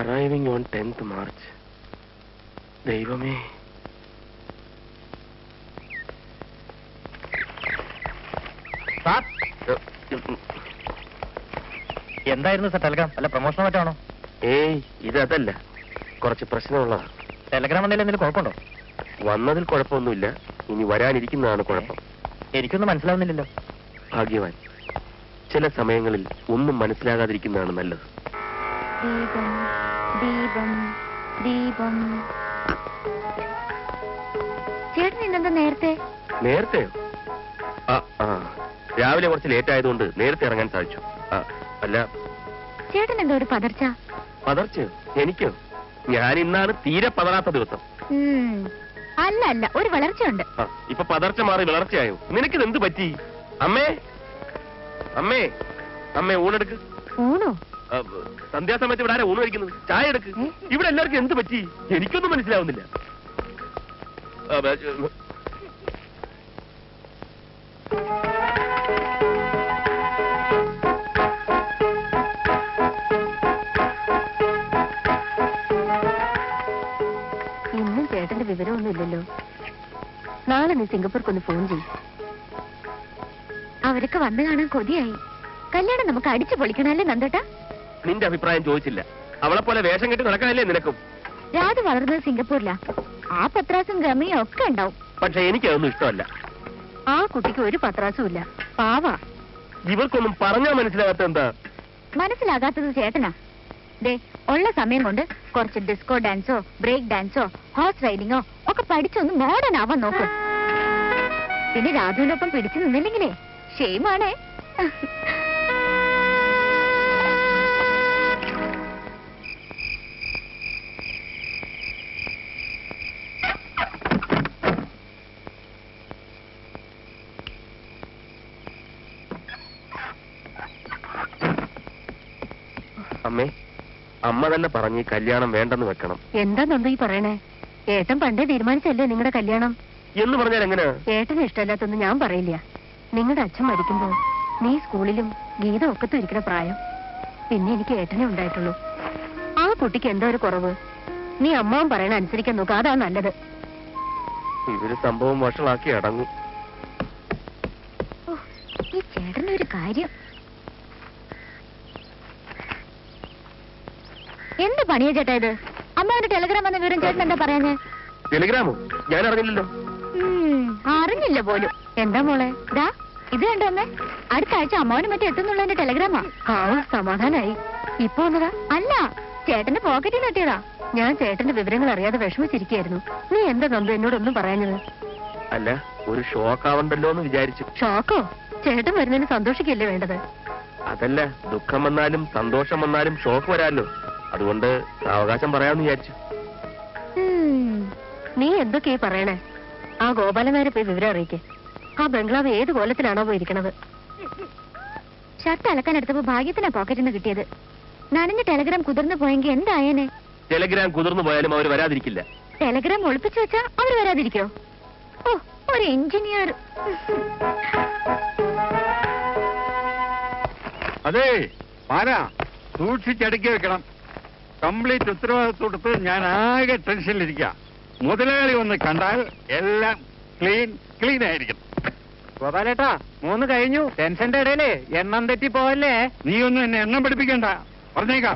Arriving on tenth March ദൈവമേ sir ഉം, ഉം. എന്തായിരുന്നു സാർ ടെലഗ്രാം അല്ല പ്രൊമോഷനോ മറ്റാണോ ഏയ് ഇതല്ല കുറച്ച് പ്രശ്നമുള്ളതാ ടെലഗ്രാം വന്നതിൽ എന്തെങ്കിലും കുഴപ്പമുണ്ടോ വന്നതിൽ കുഴപ്പമൊന്നുമില്ല ഇനി വരാനിരിക്കുന്നതാണ് കുഴപ്പം എനിക്കൊന്നും മനസ്സിലാവുന്നില്ലല്ലോ ഭാഗ്യവാൻ ചില സമയങ്ങളിൽ ഒന്നും മനസ്സിലാകാതിരിക്കുന്നതാണ് നല്ലത് ദീപം ദീപം ദീപം ചേട്ടൻ ഇന്നെന്താ നേരത്തെ നേരത്തെ ആ ആ രാവിലെ കുറച്ച് ലേറ്റ് ആയതുകൊണ്ട് നേരത്തെ ഇറങ്ങാൻ സാധിച്ചു ആ, അല്ല ചേട്ടൻ എന്തോ ഒരു പതർച്ച പതർച്ചയോ എനിക്കോ ഞാൻ ഇന്നാണ് തീരെ പതറാത്ത ദിവസം ഉം. അല്ല അല്ല ഒരു വളർച്ചയുണ്ട് ആ, ഇപ്പൊ പതർച്ച മാറി വളർച്ചയായോ നിനക്കിത് എന്ത് പറ്റി അമ്മേ അമ്മേ അമ്മേ ഊണെടുക്ക് ഊണോ ആ, സന്ധ്യാസമയത്ത് ഇവിടെ ആരാ ഊണ് കഴിക്കുന്നത് ചായ എടുക്ക് ഏ? ഇവിടെ എല്ലാവർക്കും എന്ത് പറ്റി എനിക്കൊന്നും മനസ്സിലാവുന്നില്ല ആ, ബ- ഉം. ഇന്നും ചേട്ടന്റെ വിവരമൊന്നും ഇല്ലല്ലോ നാളെ നീ സിംഗപ്പൂർക്കൊന്ന് ഫോൺ ചെയ്യും അവരൊക്കെ വന്നു കാണാൻ കൊതിയായി കല്യാണം നമുക്ക് അടിച്ചു പൊളിക്കണല്ലേ നന്ദേട്ടാ നിന്റെ അഭിപ്രായം ചോദിച്ചില്ല അവളെ പോലെ വേഷം കെട്ടി നടക്കാനല്ലേ നിനക്കും രാധ വളർന്നത് സിംഗപ്പൂരിലാ ആ പത്രാസും ഗമയും ഒക്കെ ഉണ്ടാവും പക്ഷെ എനിക്കതൊന്നും ഇഷ്ടമല്ല ആ കുട്ടിക്ക് ഒരു പത്രാസും ഇല്ല പാവാ ഇവർക്കൊന്നും പറഞ്ഞാൽ മനസ്സിലാകാത്ത എന്താ മനസ്സിലാകാത്തത് ചേട്ടനാ ദേ ഉള്ള സമയം കൊണ്ട് കുറച്ച് ഡിസ്കോ ഡാൻസോ ബ്രേക്ക് ഡാൻസോ ഹോഴ്സ് റൈഡിങ്ങോ ഒക്കെ പഠിച്ചൊന്ന് മോഡേൺ ആവാൻ നോക്ക് പിന്നെ രാധുവിനൊപ്പം പിടിച്ചു നിന്നില്ലെങ്കിലേ ഷെയിമാണേ അമ്മേ അമ്മ തന്നെ പറഞ്ഞ് ഈ കല്യാണം വേണ്ടെന്ന് വെക്കണം എന്താ നന്ദു ഈ പറയണേ ഏട്ടൻ പണ്ടേ തീരുമാനിച്ചല്ലേ നിങ്ങളുടെ കല്യാണം എന്ന് പറഞ്ഞാൽ എങ്ങനെ ഏട്ടന് ഇഷ്ടമല്ലാത്തൊന്നും ഞാൻ പറയില്ല നിങ്ങളുടെ അച്ഛൻ മരിക്കുമ്പോ നീ സ്കൂളിലും ഗീത ഒക്കത്തും ഇരിക്കുന്ന പ്രായം പിന്നെ എനിക്ക് ഏട്ടനെ ഉണ്ടായിട്ടുള്ളൂ ആ കുട്ടിക്ക് എന്താ ഒരു കുറവ് നീ അമ്മാവൻ പറയണ അനുസരിക്കാൻ നോക്കുക അതാ നല്ലത് ഇവര് സംഭവം വഷളാക്കി അടങ്ങും ഈ ചേട്ടന്റെ ഒരു കാര്യം എന്ത് പണിയാ ചേട്ടാ ഇത് അമ്മാവന്റെ ടെലഗ്രാം വന്ന വിവരം ചേട്ടൻ എന്താ പറയാഞ്ഞേ ടെലിഗ്രാമോ ഞാൻ അറിഞ്ഞില്ലല്ലോ ഉം, അറിഞ്ഞില്ല പോലും എന്താ മോളെ ദാ ഇത് കണ്ടോ അമ്മേ അടുത്ത ആഴ്ച അമ്മാവന് മറ്റേ എത്തുന്നുള്ളതിന്റെ ടെലഗ്രാമാ ആവും സമാധാനായി ഇപ്പൊ വന്നതാ അല്ല ചേട്ടന്റെ പോക്കറ്റിൽ എത്തിയതാ ഞാൻ ചേട്ടന്റെ വിവരങ്ങൾ അറിയാതെ വിഷമിച്ചിരിക്കായിരുന്നു നീ എന്താ നന്ദു എന്നോടൊന്നും പറയാഞ്ഞത് അല്ല ഒരു ഷോക്ക് ആവണ്ടല്ലോ എന്ന് വിചാരിച്ചു ഷോക്കോ ചേട്ടൻ വരുന്നതിന് സന്തോഷിക്കല്ലേ വേണ്ടത് അതല്ല ദുഃഖം വന്നാലും സന്തോഷം വന്നാലും ഷോക്ക് വരാമല്ലോ അതുകൊണ്ട് സാവകാശം പറയാമെന്ന് വിചാരിച്ചു ഉം, നീ എന്തൊക്കെയാ ഈ പറയണേ ആ ഗോപാലനാരെ പോയി വിവരം അറിയിക്കേ ആ ബംഗ്ലാവ് ഏത് കോലത്തിലാണോ പോയിരിക്കണത് ഷർട്ട് അലക്കാൻ എടുത്തപ്പോ ഭാഗ്യത്തിനാ പോക്കറ്റിൽ നിന്ന് കിട്ടിയത് നനഞ്ഞ ടെലഗ്രാം കുതിർന്നു പോയെങ്കിൽ എന്തായേനെ ടെലിഗ്രാം കുതിർന്നു പോയാലും അവർ വരാതിരിക്കില്ല ടെലഗ്രാം ഒളിപ്പിച്ചു വെച്ചാ അവർ വരാതിരിക്കോ ഓ ഒരു എഞ്ചിനീയർ അതെ പാല സൂക്ഷിച്ചടുക്കി വെക്കണം കംപ്ലീറ്റ് ഉത്തരവാദിത്വം കൊടുത്ത് ഞാൻ ആകെ ടെൻഷനിലിരിക്കാം മുതലാളി ഒന്ന് കണ്ടാൽ എല്ലാം ക്ലീൻ ക്ലീൻ ആയിരിക്കണം ഗോപാലേട്ടാ മൂന്ന് കഴിഞ്ഞു ടെൻഷന്റെ ഇടയിലേ എണ്ണം തെറ്റി പോവല്ലേ നീ ഒന്നും എന്നെ എണ്ണം പഠിപ്പിക്കണ്ട പറഞ്ഞേക്കാം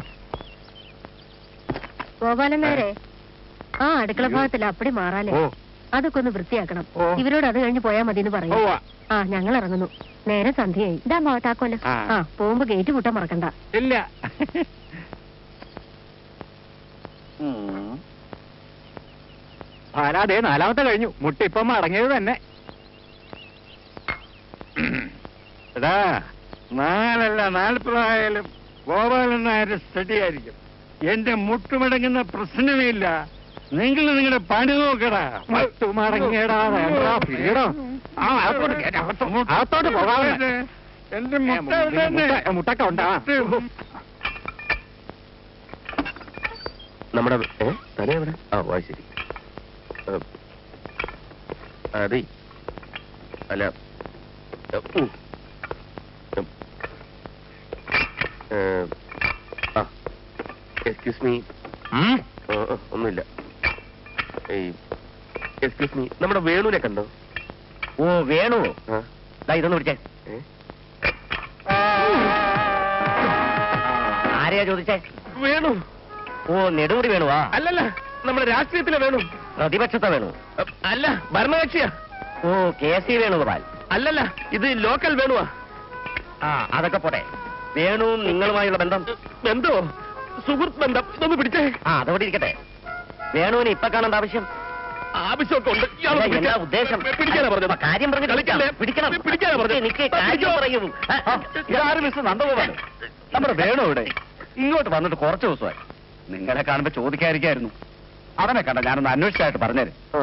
ഗോപാലനാരെ ആ അടുക്കള ഭാഗത്തിൽ അപ്പടി മാറാലേ ഓ അതൊക്കെ ഒന്ന് വൃത്തിയാക്കണം ഓ. ഇവരോട് അത് കഴിഞ്ഞ് പോയാ മതി എന്ന് പറയും ഓവാ ആ ഞങ്ങൾ ഇറങ്ങുന്നു നേരെ സന്ധ്യയായി ഇതാ മോ താക്കോല് ആ. ആ പോകുമ്പോ ഗേറ്റ് കൂട്ടാൻ മറക്കണ്ട ഇല്ല പാലാതെ നാലാമത്തെ കഴിഞ്ഞു മുട്ടിപ്പം മടങ്ങിയത് തന്നെ എടാ നാലല്ല നാൽപ്പതായാലും ഗോപാലൻ നായർ സ്റ്റഡി ആയിരിക്കും എന്റെ മുട്ടുമടങ്ങുന്ന പ്രശ്നമേ ഇല്ല നിങ്ങൾ നിങ്ങളുടെ പണി നോക്കടാ മുട്ടുമടങ്ങിയടാ, വേണ്ടാ, പീടോ. ആ, അകത്തോട്ട് കേറ്, അകത്തോ- അകത്തോട്ട് പോകാതെ. എന്റെ ഏ, മുട്ട മുട്ട- എവിടെ തന്നെ? മുട്ടൊക്കെ ഉണ്ടാ നമ്മുടെ ഏ തല എവിടെ ആ വാ ശരി ഏ, അതെ അല്ല ഏ, ഊ. ഏ, ആ എക്സ്ക്യൂസ് മീ ഉം. ഓ, ഓ, ഒന്നുമില്ല ഏയ് എക്സ്ക്യൂസ് മീ നമ്മുടെ വേണുവിനെ കണ്ടോ ഓ വേണു ആ ദാ ഇതൊന്ന് പിടിച്ചേ ഏ? ആരെയാ ചോദിച്ചേ വേണു ഓ നെടുമുടി വേണുവാ അല്ലല്ല നമ്മുടെ രാഷ്ട്രീയത്തിലെ വേണു പ്രതിപക്ഷത്തെ വേണു അ, അല്ല ഭരണകക്ഷിയാ ഓ കെ സി വേണുഗോപാൽ അല്ലല്ല ഇത് ലോക്കൽ വേണുവാ ആ അതൊക്കെ പോട്ടെ വേണുവും നിങ്ങളുമായുള്ള ബന്ധം എന്തോ സുഹൃത്ത് ബന്ധം ഇതൊന്ന് പിടിച്ചേ ആ അതോടെ ഇരിക്കട്ടെ വേണുവിന് ഇപ്പൊ കാണേണ്ട ആവശ്യം ആവശ്യമൊക്കെ ഉണ്ട് ഇയാളെ ഇല്ല, പിടിക്കാൻ- എന്താ ഉദ്ദേശം പിടിക്കാനാ പറഞ്ഞത് അപ്പൊ കാര്യം പറഞ്ഞ് കളിക്കല്ലേ? പിടിക്കണം പിടിക്കാനാ പറഞ്ഞത് എനിക്ക് കാര്യം പറയൂ ആ, ആ, ഇതാര് മിസ്റ്റർ നന്ദഗോപാൽ നമ്മുടെ വേണു ഇവിടെ ഇങ്ങോട്ട് വന്നിട്ട് കുറച്ച് ദിവസമായി നിങ്ങളെ കാണുമ്പോ ചോദിക്കാതിരിക്കായിരുന്നു അവനെ കണ്ട ഞാനൊന്ന് അന്വേഷിച്ചായിട്ട് പറഞ്ഞേര് ആ.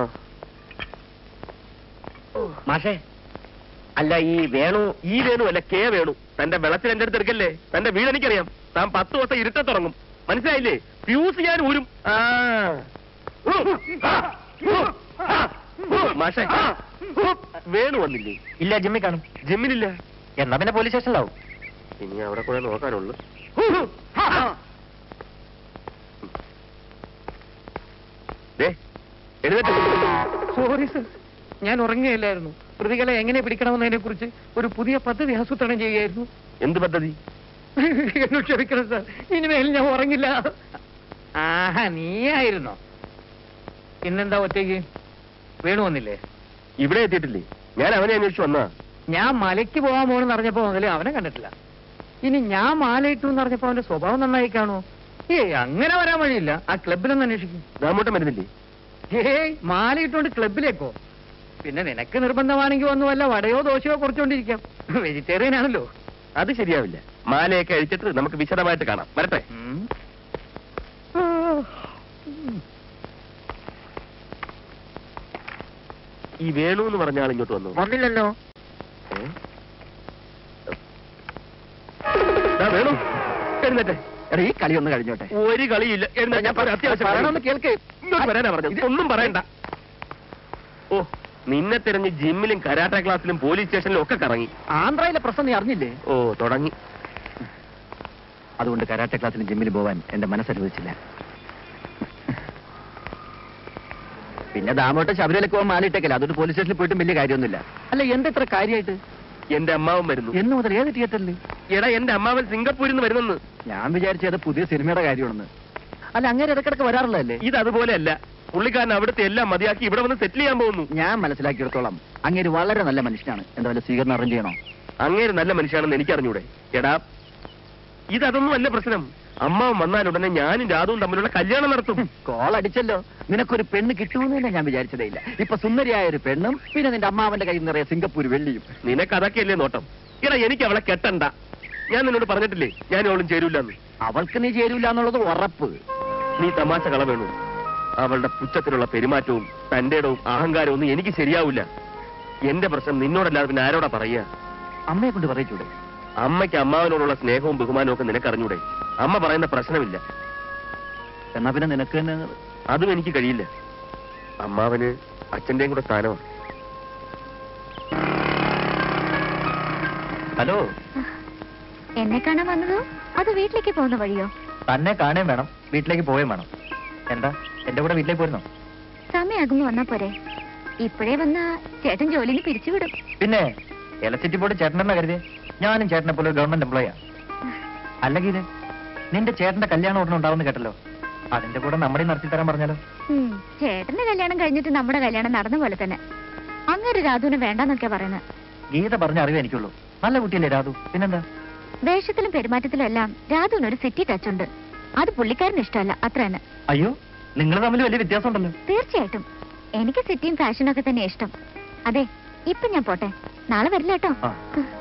മാഷേ അല്ല ഈ വേണു ഈ വേണു അല്ല കെ വേണു തന്റെ വെളത്തിൽ എന്റെ അടുത്ത് എടുക്കല്ലേ തന്റെ വീട് എനിക്കറിയാം താൻ പത്ത് ദിവസം ഇരുട്ട തുടങ്ങും മനസ്സിലായില്ലേ ഫ്യൂസ് ഞാൻ ഊരും ആ. മാഷേ വേണു വന്നില്ലേ ഇല്ല ജിമ്മി കാണും ജിമ്മിനില്ല എന്നാ പിന്നെ പോലീസ് സ്റ്റേഷനിലാവും ഇനി അവിടെ കൂടെ നോക്കാനുള്ളു ദേ, എഴുന്നേറ്റ് സോറി സർ ഞാൻ ഉറങ്ങുകയില്ലായിരുന്നു പ്രതികളെ എങ്ങനെ പിടിക്കണമെന്നതിനെ കുറിച്ച് ഒരു പുതിയ പദ്ധതി ആസൂത്രണം ചെയ്യുകയായിരുന്നു എന്ത് പദ്ധതി എന്നോട് ക്ഷമിക്കണം സാർ ഇനിമേൽ ഞാൻ ഉറങ്ങില്ല ആഹാ നീയായിരുന്നോ പിന്നെന്താ ഒറ്റയ്ക്ക് വേണു വന്നില്ലേ ഇവിടെ എത്തിയിട്ടില്ലേ ഞാൻ അവനെ അന്വേഷിച്ചു വന്നാ ഞാൻ മലയ്ക്ക് പോകാൻ പോകണമെന്ന് അറിഞ്ഞപ്പോ മുതലേ അവനെ കണ്ടിട്ടില്ല ഇനി ഞാൻ മാലയിട്ടു എന്ന് അറിഞ്ഞപ്പോ അവന്റെ സ്വഭാവം നന്നായി കാണുമോ ഏയ് അങ്ങനെ വരാൻ വഴിയില്ല ആ ക്ലബിലൊന്ന് അന്വേഷിക്കും ദാമോട്ടം വരുന്നില്ലേ ഏയ് മാലയിട്ടുകൊണ്ട് ക്ലബിലേക്കോ പിന്നെ നിനക്ക് നിർബന്ധമാണെങ്കിൽ ഒന്നും വല്ല വടയോ ദോശയോ കുറച്ചുകൊണ്ടിരിക്കാം വെജിറ്റേറിയൻ ആണല്ലോ അത് ശരിയാവില്ല മാലയൊക്കെ അഴിച്ചിട്ട് നമുക്ക് വിശദമായിട്ട് കാണാം വരട്ടെ ഉം. ഈ വേണു എന്ന് പറഞ്ഞ ആൾ ഇങ്ങോട്ട് വന്നു വന്നില്ലല്ലോ ഏ? ദാ വേണു എഴുന്നേറ്റെ എടാ ഈ കളി ഒന്ന് കഴിഞ്ഞോട്ടെ ഒരു കളിയില്ല എഴുന്നേറ്റ് ഞാൻ പറയാം, അത്യാവശ്യം പറയണമെന്ന് കേൾക്ക് ഇങ്ങോട്ട് വരാനാ പറഞ്ഞത് ഒന്നും പറയണ്ട ഓ നിന്നെ തിരഞ്ഞ് ജിമ്മിലും കരാട്ട ക്ലാസ്സിലും പോലീസ് സ്റ്റേഷനിലും ഒക്കെ കറങ്ങി ആന്ധ്രയിലെ പ്രശ്നം നീ അറിഞ്ഞില്ലേ ഓ തുടങ്ങി അതുകൊണ്ട് കരാട്ടെ ക്ലാസ്സിന് ജിമ്മിൽ പോവാൻ എന്റെ മനസ്സനുവദിച്ചില്ല പിന്നെ ദാമോട്ട് ശബരിമലക്ക് പോകാൻ മാലിട്ടേക്കല്ല അതുകൊണ്ട് പോലീസ് സ്റ്റേഷനിൽ പോയിട്ടും വലിയ കാര്യമൊന്നുമില്ല അല്ല എന്താ ഇത്ര കാര്യമായിട്ട് എന്റെ അമ്മാവൻ വരുന്നു എന്ന് മുതൽ ഏത് തിയേറ്ററിൽ എടാ എന്റെ അമ്മാവൻ സിംഗപ്പൂരിൽ നിന്ന് വരുന്നെന്ന് ഞാൻ വിചാരിച്ചത് പുതിയ സിനിമയുടെ കാര്യമാണെന്ന് അല്ല അങ്ങനെ ഇടക്കിടക്ക് വരാറുള്ളതല്ലേ ഇത് അതുപോലെയല്ല പുള്ളിക്കാരൻ അവിടുത്തെ എല്ലാം മതിയാക്കി ഇവിടെ വന്ന് സെറ്റിൽ ചെയ്യാൻ പോകുന്നു ഞാൻ മനസ്സിലാക്കിയെടുത്തോളം അങ്ങേര് വളരെ നല്ല മനുഷ്യനാണ് എന്താ വല്ല സ്വീകരണം അറേഞ്ച് ചെയ്യണോ അങ്ങേര് നല്ല മനുഷ്യനാണെന്ന് എനിക്കറിഞ്ഞൂടെ എടാ ഇതൊന്നും അല്ല പ്രശ്നം അമ്മാവൻ വന്നാൽ ഉടനെ ഞാനും രാധവും തമ്മിലുള്ള കല്യാണം നടത്തും കോൾ അടിച്ചല്ലോ നിനക്കൊരു പെണ്ണ് കിട്ടുമെന്ന് തന്നെ ഞാൻ വിചാരിച്ചതേ ഇല്ല ഇപ്പൊ സുന്ദരിയായ ഒരു പെണ്ണും പിന്നെ നിന്റെ അമ്മാവന്റെ കയ്യിൽ നിറയെ സിംഗപ്പൂർ വെള്ളിയും നിനക്ക് അതൊക്കെയല്ലേ നോട്ടം എടാ എനിക്ക് അവളെ കെട്ടണ്ട ഞാൻ നിന്നോട് പറഞ്ഞിട്ടില്ലേ ഞാൻ അവളും ചേരൂലെന്ന് അവൾക്ക് നീ ചേരൂല എന്നുള്ളത് ഉറപ്പ് നീ തമാശ കള വേണു അവളുടെ പുച്ഛത്തിലുള്ള പെരുമാറ്റവും തന്റെ ഇടവും അഹങ്കാരവും ഒന്നും എനിക്ക് ശരിയാവില്ല എന്റെ പ്രശ്നം നിന്നോടല്ലാതെ പിന്നെ ആരോടാ പറയുക അമ്മയെ കൊണ്ട് പറയിച്ചൂടെ അമ്മയ്ക്ക് അമ്മാവനോടുള്ള സ്നേഹവും ബഹുമാനവും ഒക്കെ നിനക്കറിഞ്ഞൂടെ അമ്മ പറയുന്ന പ്രശ്നമില്ല എന്നാ പിന്നെ നിനക്ക് തന്നെ അതും എനിക്ക് കഴിയില്ല അമ്മാവന് അച്ഛന്റെയും കൂടെ സ്ഥാനമാണ് ഹലോ എന്നെ കാണാൻ വന്നതോ അത് വീട്ടിലേക്ക് പോകുന്ന വഴിയോ തന്നെ കാണുകയും വേണം വീട്ടിലേക്ക് പോവുകയും വേണം എന്താ എന്റെ കൂടെ വീട്ടിലേക്ക് പോരുന്നോ സമയാകുമ്പോ വന്നാ പോരെ ഇപ്പോഴേ വന്ന ചേട്ടൻ ജോലിന് പിരിച്ചുവിടും പിന്നെ ഇലക്ട്രിസിറ്റി ബോർഡ് ചേട്ടനെന്നാ കരുതിയേ ഞാനും ചേട്ടനെ പോലെ ഗവൺമെന്റ് എംപ്ലോയിയാ അല്ലെങ്കിൽ നിന്റെ ചേട്ടന്റെ കല്യാണം ഉടനെ ഉണ്ടാവുന്ന കേട്ടല്ലോ അതിന്റെ കൂടെ നമ്മുടെ നടത്തി തരാൻ പറഞ്ഞാലോ ഉം, ചേട്ടന്റെ കല്യാണം കഴിഞ്ഞിട്ട് നമ്മുടെ കല്യാണം നടന്ന പോലെ തന്നെ അങ്ങനെ രാധുവിനെ വേണ്ടെന്നൊക്കെയാ പറയുന്നത് ഗീത പറഞ്ഞ അറിവേ എനിക്കുള്ളൂ നല്ല കുട്ടിയല്ലേ രാധു പിന്നെന്താ വേഷത്തിലും പെരുമാറ്റത്തിലും എല്ലാം രാധുവിന് ഒരു സിറ്റി ടച്ച് ഉണ്ട് അത് പുള്ളിക്കാരന് ഇഷ്ടമല്ല അത്ര തന്നെ അയ്യോ നിങ്ങൾ തമ്മിൽ വലിയ വ്യത്യാസം ഉണ്ടല്ലോ തീർച്ചയായിട്ടും എനിക്ക് സിറ്റിയും ഫാഷനും ഒക്കെ തന്നെ ഇഷ്ടം അതെ ഇപ്പൊ ഞാൻ പോട്ടെ നാളെ വരില്ല കേട്ടോ ആ.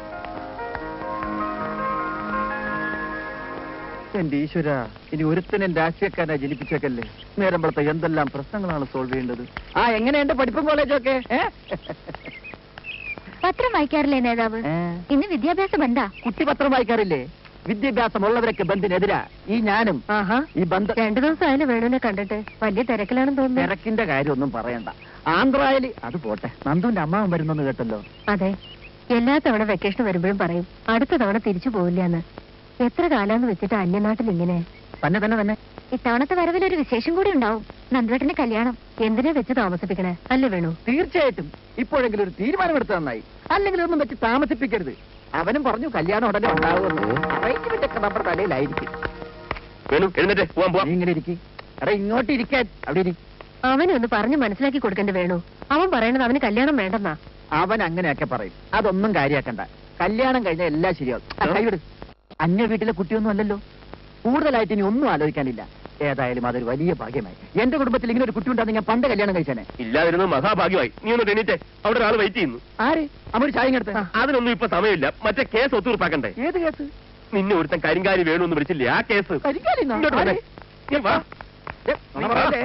എന്റെ ഈശ്വര ഇനി ഒരുത്തനും രാഷ്ട്രീയക്കാരെ ജനിപ്പിച്ചേക്കല്ലേ നേരം പുറത്തെ എന്തെല്ലാം പ്രശ്നങ്ങളാണ് സോൾവ് ചെയ്യേണ്ടത് ആ എങ്ങനെ എന്റെ പഠിപ്പും കോളേജൊക്കെ പത്രം വായിക്കാറില്ലേ നേതാവ് ഇന്ന് വിദ്യാഭ്യാസ ബന്ധാ കുട്ടി പത്രം വായിക്കാറില്ലേ വിദ്യാഭ്യാസമുള്ളവരൊക്കെ ബന്ധിനെതിരാ ഈ ഞാനും ആഹാ ഈ ബന്ധ രണ്ടു ദിവസം ആയാലും വേണുവിനെ കണ്ടിട്ട് വലിയ തിരക്കിലാണെന്ന് തോന്നുന്നു തിരക്കിന്റെ കാര്യമൊന്നും പറയണ്ട ആന്ധ്രായില് അത് പോട്ടെ നന്ദുവിന്റെ അമ്മാവൻ വരുന്നെന്ന് കേട്ടല്ലോ അതെ എല്ലാ തവണ വെക്കേഷൻ വരുമ്പോഴും പറയും അടുത്ത തവണ തിരിച്ചു പോവില്ല എന്ന് എത്ര കാലാന്ന് വെച്ചിട്ട് അന്യനാട്ടിൽ ഇങ്ങനെ തന്നെ തന്നെ തന്നെ ഇത്തവണത്തെ വരവിൽ ഒരു വിശേഷം കൂടി ഉണ്ടാവും നന്ദുവേട്ടന്റെ കല്യാണം എന്തിനാ വെച്ച് താമസിപ്പിക്കണേ അല്ലേ വേണു തീർച്ചയായിട്ടും ഇപ്പോഴെങ്കിലും ഒരു തീരുമാനമെടുത്ത നന്നായി അല്ലെങ്കിൽ ഒന്നും വെച്ച് താമസിപ്പിക്കരുത് അവനും പറഞ്ഞു കല്യാണം ഉടനെ ഉണ്ടാവുമെന്ന് അറേഞ്ച്മെന്റ് ഒക്കെ നമ്മുടെ തലയിലായിരിക്കും വേണു എഴുന്നേറ്റ് പോവാൻ നീ പോവാം ഇങ്ങനെ ഇരിക്കും എടാ ഇങ്ങോട്ട് ഇരിക്കാൻ അവിടെ ഇരി അവനെ ഒന്ന് പറഞ്ഞ് മനസ്സിലാക്കി കൊടുക്കണ്ടേ വേണു അവൻ പറയണത് അവന് കല്യാണം വേണ്ടെന്നാ അവൻ അങ്ങനെയൊക്കെ പറയും അതൊന്നും കാര്യാക്കണ്ട കല്യാണം കഴിഞ്ഞാൽ എല്ലാം ശരിയാവും ആ, കൈവിട് അന്യ വീട്ടിലെ കുട്ടിയൊന്നും അല്ലല്ലോ കൂടുതലായിട്ട് ഇനി ഒന്നും ആലോചിക്കാനില്ല ഏതായാലും അതൊരു വലിയ ഭാഗ്യമായി എന്റെ കുടുംബത്തിൽ ഇങ്ങനെ ഒരു കുട്ടി ഉണ്ടാകുന്ന ഞാൻ പണ്ട് കല്യാണം കഴിച്ചേനെ ഇല്ലാതിരുന്നത് മഹാഭാഗ്യമായി നീ ഒന്ന് എണീറ്റേ അവിടെ ഒരാൾ വെയിറ്റ് ചെയ്യുന്നു ആര് അമ്മ ചായ എടുത്ത് അതിനൊന്നും ഇപ്പൊ സമയമില്ല മറ്റേ കേസ് ഒത്തുതീർപ്പാക്കണ്ടേ ഏത് കേസ് നിന്നെ ഒരുത്തൻ കരിങ്കാരി വേണു എന്ന് വിളിച്ചില്ലേ ആ കേസ് കരിക്കാലിന്നോ? ഇങ്ങോട്ട് വന്നേ. ആര്? ഇങ്ങ് വാ. ഏ, നീ പറയട്ടെ.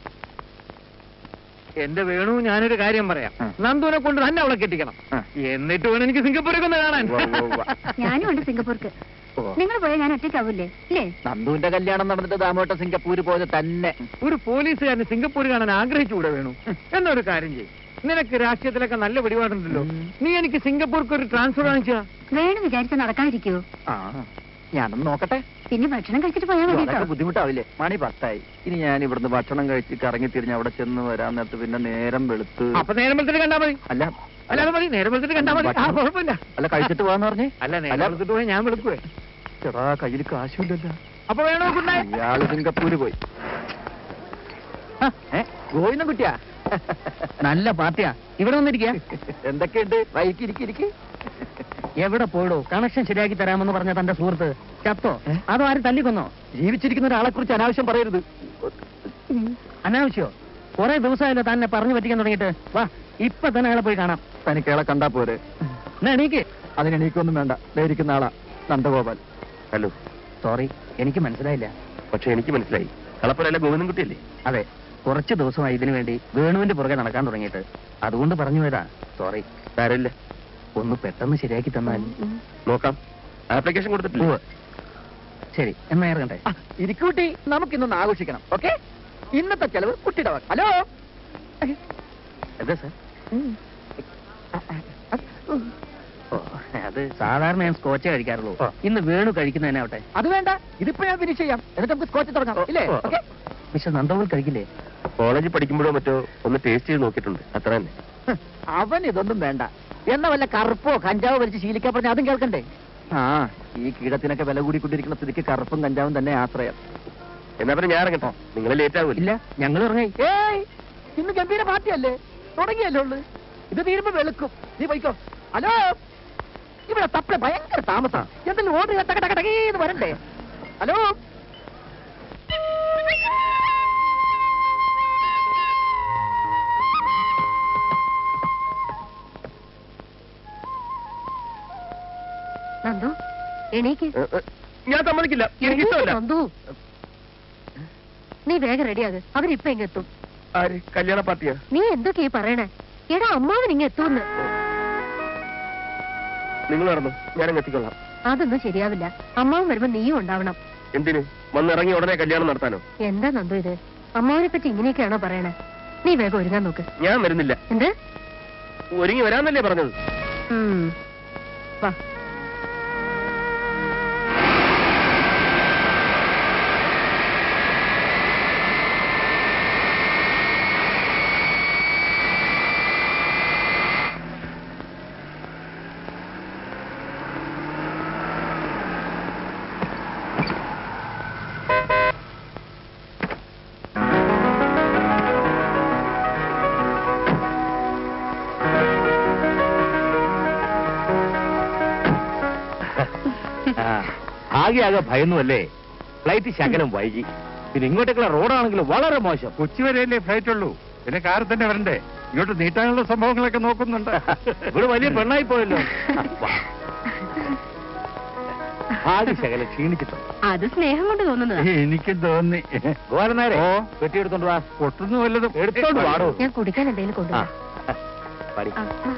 എന്റെ വേണു ഞാനൊരു കാര്യം പറയാം ആ. നന്ദുവിനെ കൊണ്ട് തന്നെ അവളെ കെട്ടിക്കണം ആ. എന്നിട്ട് വേണം എനിക്ക് സിംഗപ്പൂരൊക്കെ ഒന്ന് കാണാൻ ഉവ്വ, ഉവ്വ, ഉവ്വ. ഞാനും ഉണ്ട് സിംഗപ്പൂർക്ക് ഓ. നിങ്ങൾ പോയാൽ ഞാൻ ഒറ്റയ്ക്കാവൂലേ ഇല്ലേ നന്ദുവിന്റെ കല്യാണം നടന്നിട്ട് ദാമോട്ട സിംഗപ്പൂര് പോലെ തന്നെ ഒരു പോലീസുകാരന് സിംഗപ്പൂർ കാണാൻ ആഗ്രഹിച്ചുകൂടെ വേണു എന്നൊരു കാര്യം ചെയ്യും നിനക്ക് രാഷ്ട്രീയത്തിലൊക്കെ നല്ല പിടിപാടുണ്ടല്ലോ ഉം. നീ എനിക്ക് സിംഗപ്പൂർക്ക് ഒരു ട്രാൻസ്ഫർ വാങ്ങിച്ചാ വേണു വിചാരിച്ച നടക്കാതിരിക്കോ ആ ഞാനൊന്ന് നോക്കട്ടെ പിന്നെ ഭക്ഷണം കഴിച്ചിട്ട് പോയാൽ മതി അതൊക്കെ കേട്ടോ ബുദ്ധിമുട്ടാവില്ലേ മണി പത്തായി ഇനി ഞാൻ ഇവിടുന്ന് ഭക്ഷണം കഴിച്ച് കറങ്ങി തിരിഞ്ഞ് അവിടെ ചെന്ന് വരാൻ നേരത്ത് പിന്നെ നേരം വെളുത്ത് അപ്പൊ നേരം വെളുത്തിട്ട് കണ്ടാ മതി അല്ല അല്ല അത് മതി നേരം വെളുത്തിട്ട് കണ്ടാ മതി ആ കുഴപ്പമില്ല അല്ല കഴിച്ചിട്ട് പോവാന്ന് പറഞ്ഞേ അല്ല നേരം വെളുത്തിട്ട് പോയി ഞാൻ വെളുക്കുവേ ചേട്ടാ കയ്യിൽ കാശുമില്ലല്ലോ അപ്പൊ വേണോ കുണ്ടായി ഇയാള് സിംഗപ്പൂര് പോയി ആ, ഏ, ഗോവിന്ദൻ കുട്ടിയാ നല്ല പാർട്ടിയാ ഇവിടെ വന്നിരിക്കുക എന്തൊക്കെയുണ്ട് വൈകി ഇരിക്കി ഇരിക്കി എവിടെ പോയിടോ കണക്ഷൻ ശരിയാക്കി തരാമെന്ന് പറഞ്ഞ തന്റെ സുഹൃത്ത് ചത്തോ ഏ? അതോ ആരും തല്ലിക്കൊന്നോ ജീവിച്ചിരിക്കുന്ന ഒരാളെ കുറിച്ച് അനാവശ്യം പറയരുത് അനാവശ്യോ കുറെ ദിവസമായല്ലോ തന്നെ പറഞ്ഞു പറ്റിക്കാൻ തുടങ്ങിയിട്ട് വാ ഇപ്പൊ തന്നെ അയാളെ പോയി കാണാം തനിക്ക് അയാളെ കണ്ടാ പോരെ എന്നാ എണീക്ക് അതിന് എണീക്കൊന്നും വേണ്ട ദേ ഇരിക്കുന്ന ആളാ നന്ദഗോപാൽ ഹലോ സോറി എനിക്ക് മനസ്സിലായില്ല പക്ഷെ എനിക്ക് മനസ്സിലായി കളപ്പുരല്ല ഗോവിന്ദൻകുട്ടിയല്ലേ അതെ കുറച്ച് ദിവസമായി ഇതിനു വേണ്ടി വേണുവിന്റെ പുറകെ നടക്കാൻ തുടങ്ങിയിട്ട് അതുകൊണ്ട് പറഞ്ഞു പോയതാ സോറി സാരമില്ല ഒന്ന് പെട്ടെന്ന് ശരിയാക്കി തന്നാൽ നോക്കാം ആപ്ലിക്കേഷൻ കൊടുത്തിട്ടില്ല ഉവ്വ്. ശരി എന്നാ ഇറങ്ങട്ടെ ആ, ഇരിക്കൂട്ടി നമുക്കിന്നൊന്ന് ആഘോഷിക്കണം ഓക്കെ ഇന്നത്തെ ചെലവ് കുട്ടിയുടെ വക. ഹലോ എന്താ സാർ ഓ, അത് സാധാരണ ഞാൻ സ്കോച്ച് കഴിക്കാറുള്ളൂ ഇന്ന് വേണു കഴിക്കുന്നതന്നെ അത് വേണ്ട ഇതിപ്പോ ഞാൻ ഫിനിഷ് ചെയ്യാം എന്നിട്ട് നമുക്ക് സ്കോച്ച് തുടങ്ങാം ഇല്ലേ ഓ, ഓ. ഓക്കെ മിസ്റ്റർ നന്ദഗോൾ കഴിക്കില്ലേ കോളേജിൽ പഠിക്കുമ്പോഴോ മറ്റോ ഒന്ന് ടേസ്റ്റ് ചെയ്ത് നോക്കിയിട്ടുണ്ട് അത്ര തന്നെ അവൻ ഇതൊന്നും വേണ്ട എന്ന വല്ല കറുപ്പോ കഞ്ചാവോ വലിച്ച് ശീലിക്കാൻ പറഞ്ഞ അതും കേൾക്കണ്ടേ ആ ഈ കീടത്തിനൊക്കെ വില കൂടിക്കൊണ്ടിരിക്കുന്ന സ്ഥിതിക്ക് കറുപ്പും കഞ്ചാവും തന്നെ ആശ്രയം എന്നാ പിന്നെ ഞാൻ ഇറങ്ങട്ടോ നിങ്ങൾ ലേറ്റ് ആവില്ല ഇല്ല ഞങ്ങൾ ഇറങ്ങി ഏയ് ഇന്ന് ഗംഭീര പാർട്ടിയല്ലേ തുടങ്ങിയല്ലേ ഉള്ളു ഇത് തീരുമ്പോ വെളുക്കും നീ പോയിക്കോ ഹലോ ഇവിടെ തപ്പല ഭയങ്കര താമസം എന്തെങ്കിലും ഓർഡർ ടകടകടകീന്ന് വരണ്ടേ ഹലോ നന്ദു എണീക്ക് ഏ, ഏ, ഞാൻ സമ്മതിക്കില്ല എനിക്ക് ഇഷ്ടമല്ല നന്ദു നീ വേഗം റെഡിയാക് അവരിപ്പൊ ഇങ്ങ് എത്തും ആര് കല്യാണ പാർട്ടിയാ നീ എന്തൊക്കെയാ ഈ പറയണേ എടാ അമ്മാവൻ ഇങ്ങ് എത്തൂന്ന് നിങ്ങൾ നടന്നു ഞാനങ്ങ് എത്തിക്കൊള്ളാം അതൊന്നും ശരിയാവില്ല അമ്മാവൻ വരുമ്പോ നീയും ഉണ്ടാവണം എന്തിന് വന്നിറങ്ങി ഉടനെ കല്യാണം നടത്താനോ എന്താ നന്ദു ഇത് അമ്മാവനെ പറ്റി ഇങ്ങനെയൊക്കെയാണോ പറയണേ നീ വേഗം ഒരുങ്ങാൻ നോക്ക് ഞാൻ വരുന്നില്ല എന്ത് ഒരുങ്ങി വരാന്നല്ലേ പറഞ്ഞത് ഉം. വാ ആകെ ഭയന്നു അല്ലേ ഫ്ലൈറ്റ് ശകലം വൈകി പിന്നെ ഇങ്ങോട്ടേക്കുള്ള റോഡാണെങ്കിലും വളരെ മോശം കൊച്ചി വരെയല്ലേ ഫ്ലൈറ്റ് ഉള്ളൂ പിന്നെ കാറിൽ തന്നെ വരണ്ടേ ഇങ്ങോട്ട് നീട്ടാനുള്ള സംഭവങ്ങളൊക്കെ നോക്കുന്നുണ്ട് ഇവിടെ വലിയ പെണ്ണായി പോയല്ലോ ആകെ ശകലം ക്ഷീണിച്ചിട്ടുണ്ട് അത് സ്നേഹം കൊണ്ട് തോന്നുന്നതാ എനിക്കും തോന്നി ഗോപാലൻ നേരെ ഓ. വെട്ടിയെടുത്തോണ്ട് വാ പൊട്ടുന്നു വല്ലതും എടുത്തോണ്ട് വാടോ ഞാൻ കുടിക്കാൻ എന്തെങ്കിലും ആ കൊണ്ടുവരാം പടി ആ, ആ.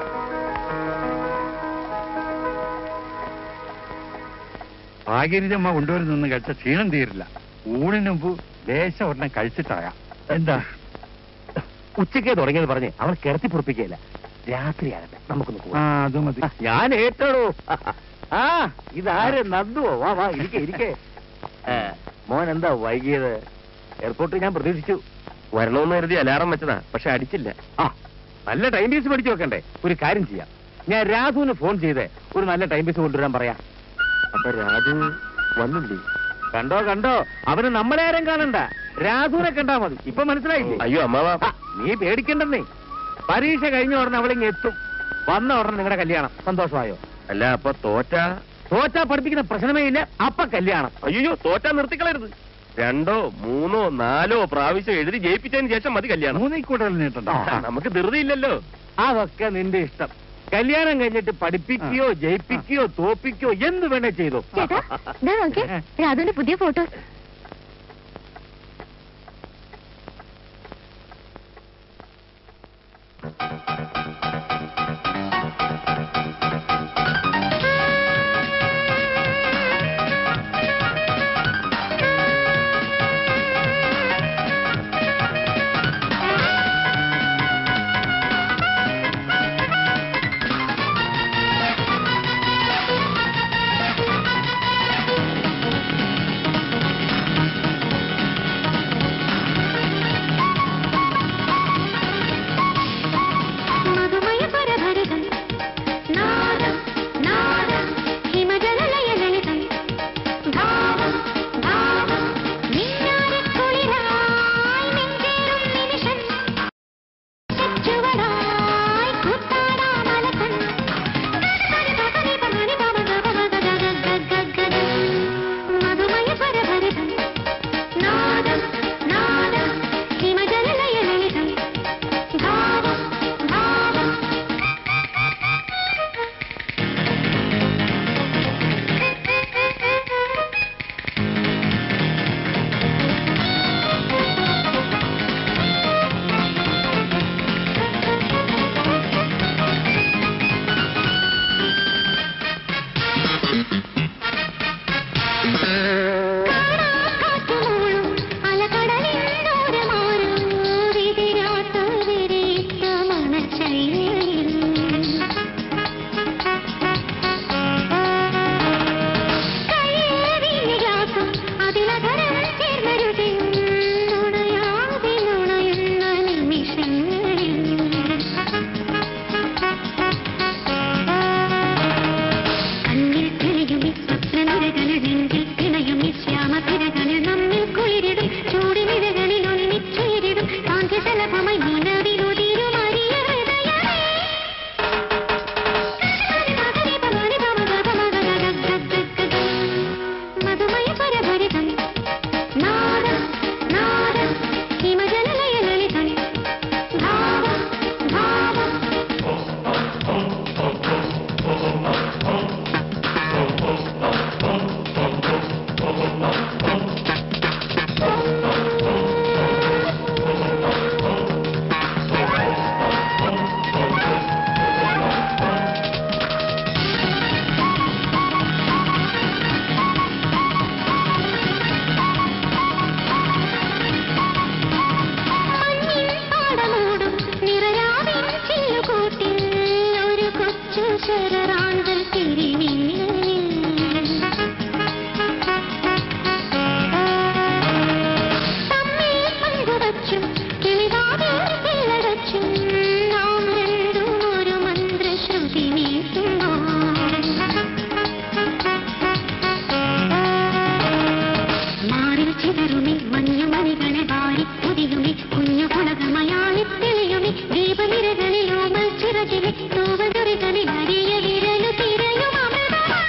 ഭാഗ്യരിജമ്മ കൊണ്ടുവരുന്നൊന്നും കഴിച്ച ക്ഷീണം തീരില്ല ഊണിന് മുമ്പ് ലേശം ഒരെണ്ണം കഴിച്ചിട്ടാകാം എന്താ ഉച്ചക്കേ തുടങ്ങിയത് പറഞ്ഞ് അവൾ കിടത്തി പൊറപ്പിക്കുകയില്ല രാത്രിയാകട്ടെ നമുക്കൊന്ന് ആ പോവാം അത് മതി ഞാൻ ഏറ്റോടോ ആ ഇതാര് നന്ദുവോ വാ വാ ഇരിക്കെ ഇരിക്കെ ഏ, മോൻ എന്താ വൈകിയത് എയർപോർട്ടിൽ ഞാൻ പ്രതീക്ഷിച്ചു വരണമെന്ന് കരുതി അലാറം വെച്ചതാ പക്ഷെ അടിച്ചില്ല ആ നല്ല ടൈം പീസ് പഠിച്ചു വെക്കണ്ടേ ഒരു കാര്യം ചെയ്യാം ഞാൻ രാധുവിന് ഫോൺ ചെയ്തേ ഒരു നല്ല ടൈം പീസ് കൊണ്ടുവരാൻ പറയാം അപ്പൊ രാജു വന്നില്ലേ കണ്ടോ കണ്ടോ അവന് നമ്മളെ ആരും കാണണ്ട രാധുവിനെ കണ്ടാ മതി ഇപ്പൊ മനസ്സിലായില്ലേ അയ്യോ അമ്മാവ ആ, നീ പേടിക്കണ്ടെന്നേ പരീക്ഷ കഴിഞ്ഞ ഉടനെ അവളിങ്ങ് എത്തും വന്ന ഉടനെ നിങ്ങളുടെ കല്യാണം സന്തോഷമായോ അല്ല അപ്പൊ തോറ്റ തോറ്റാ പഠിപ്പിക്കുന്ന പ്രശ്നമേ ഇല്ല അപ്പ കല്യാണം അയ്യോ തോറ്റാ നിർത്തിക്കളരുത് രണ്ടോ മൂന്നോ നാലോ പ്രാവശ്യം എഴുതി ജയിപ്പിച്ചതിന് ശേഷം മതി കല്യാണം മൂന്നിൽ കൂടുതൽ നീട്ടണ്ട ആ, നമുക്ക് ധൃതിയില്ലല്ലോ അതൊക്കെ നിന്റെ ഇഷ്ടം കല്യാണം കഴിഞ്ഞിട്ട് പഠിപ്പിക്കുകയോ ജയിപ്പിക്കുകയോ തോപ്പിക്കുകയോ എന്ത് വേണേ ചെയ്തോ ചേട്ടാ ഇതാ നോക്കിയേ രാധുവിന്റെ പുതിയ ഫോട്ടോ മധുമയ പരഭരിതം നാദം നാദം ഹിമജലലയ ലളിതം ഭാവം ഭാവം മിന്നാരക്കുളിരായി നെഞ്ചേറും നിമിഷം ചുവടായി കൂത്താടാമലകൻ മധുമയ പരഭരിതം നാദം നാദം ഹിമജലലയ ലളിതം ഭാവം ഭാവം കാണാക്കാറ്റുമൂളും അലകടലിൻ ദൂരമാറും വിതിരാത്ത വിരിത്ത മണച്ചെയ്യലിൽ. കയ്യേറി ഗ്ലാസും അതിലധരം ചേർന്നരുതിയും നുണയാതെ നുണയുന്ന നിമിഷങ്ങളിൽ കണ്ണിൽ തിരയുമി സ്വപ്നനിരകളിൽ നെഞ്ചിൽ തിണയുമി ശ്യാമതിരകളിൽ നമ്മിൽ കുളിരിടും ചൂടിനിരകളിൽ ഒന്നിച്ചേരിടും കാന്തിസലഭമായി നിലവിലുതിരും അരിയ ഹൃദയമേ മധുമയ പരഭരിതം നാദം നാദം ഹിമജലലയ ലളിതം ഭാവം ഭാവം മഞ്ഞിൻ പാടമൂടും നിറരാവിൻ ചില്ലുകൂട്ടിൽ ഒരു കൊച്ചു ശരറാന്തൽ തിരിമിന്നലിൽ. തമ്മിൽ പങ്കുവച്ചും കിളിവാതിൽ കിളടച്ചും നാം രണ്ടും ഒരു മന്ത്രശ്രുതി മാറിൽ ചിതറുമി മഞ്ഞുമണികളെ വാരി പുതിയുമി കുഞ്ഞു കുളകമയാളി തെളിയുമി ദീപനിരകളിൽ ഓമൽ ചിറകിലെ തൂവലുറികളിൽ അരിയ വിരലു തിരയും അമൃതമാ.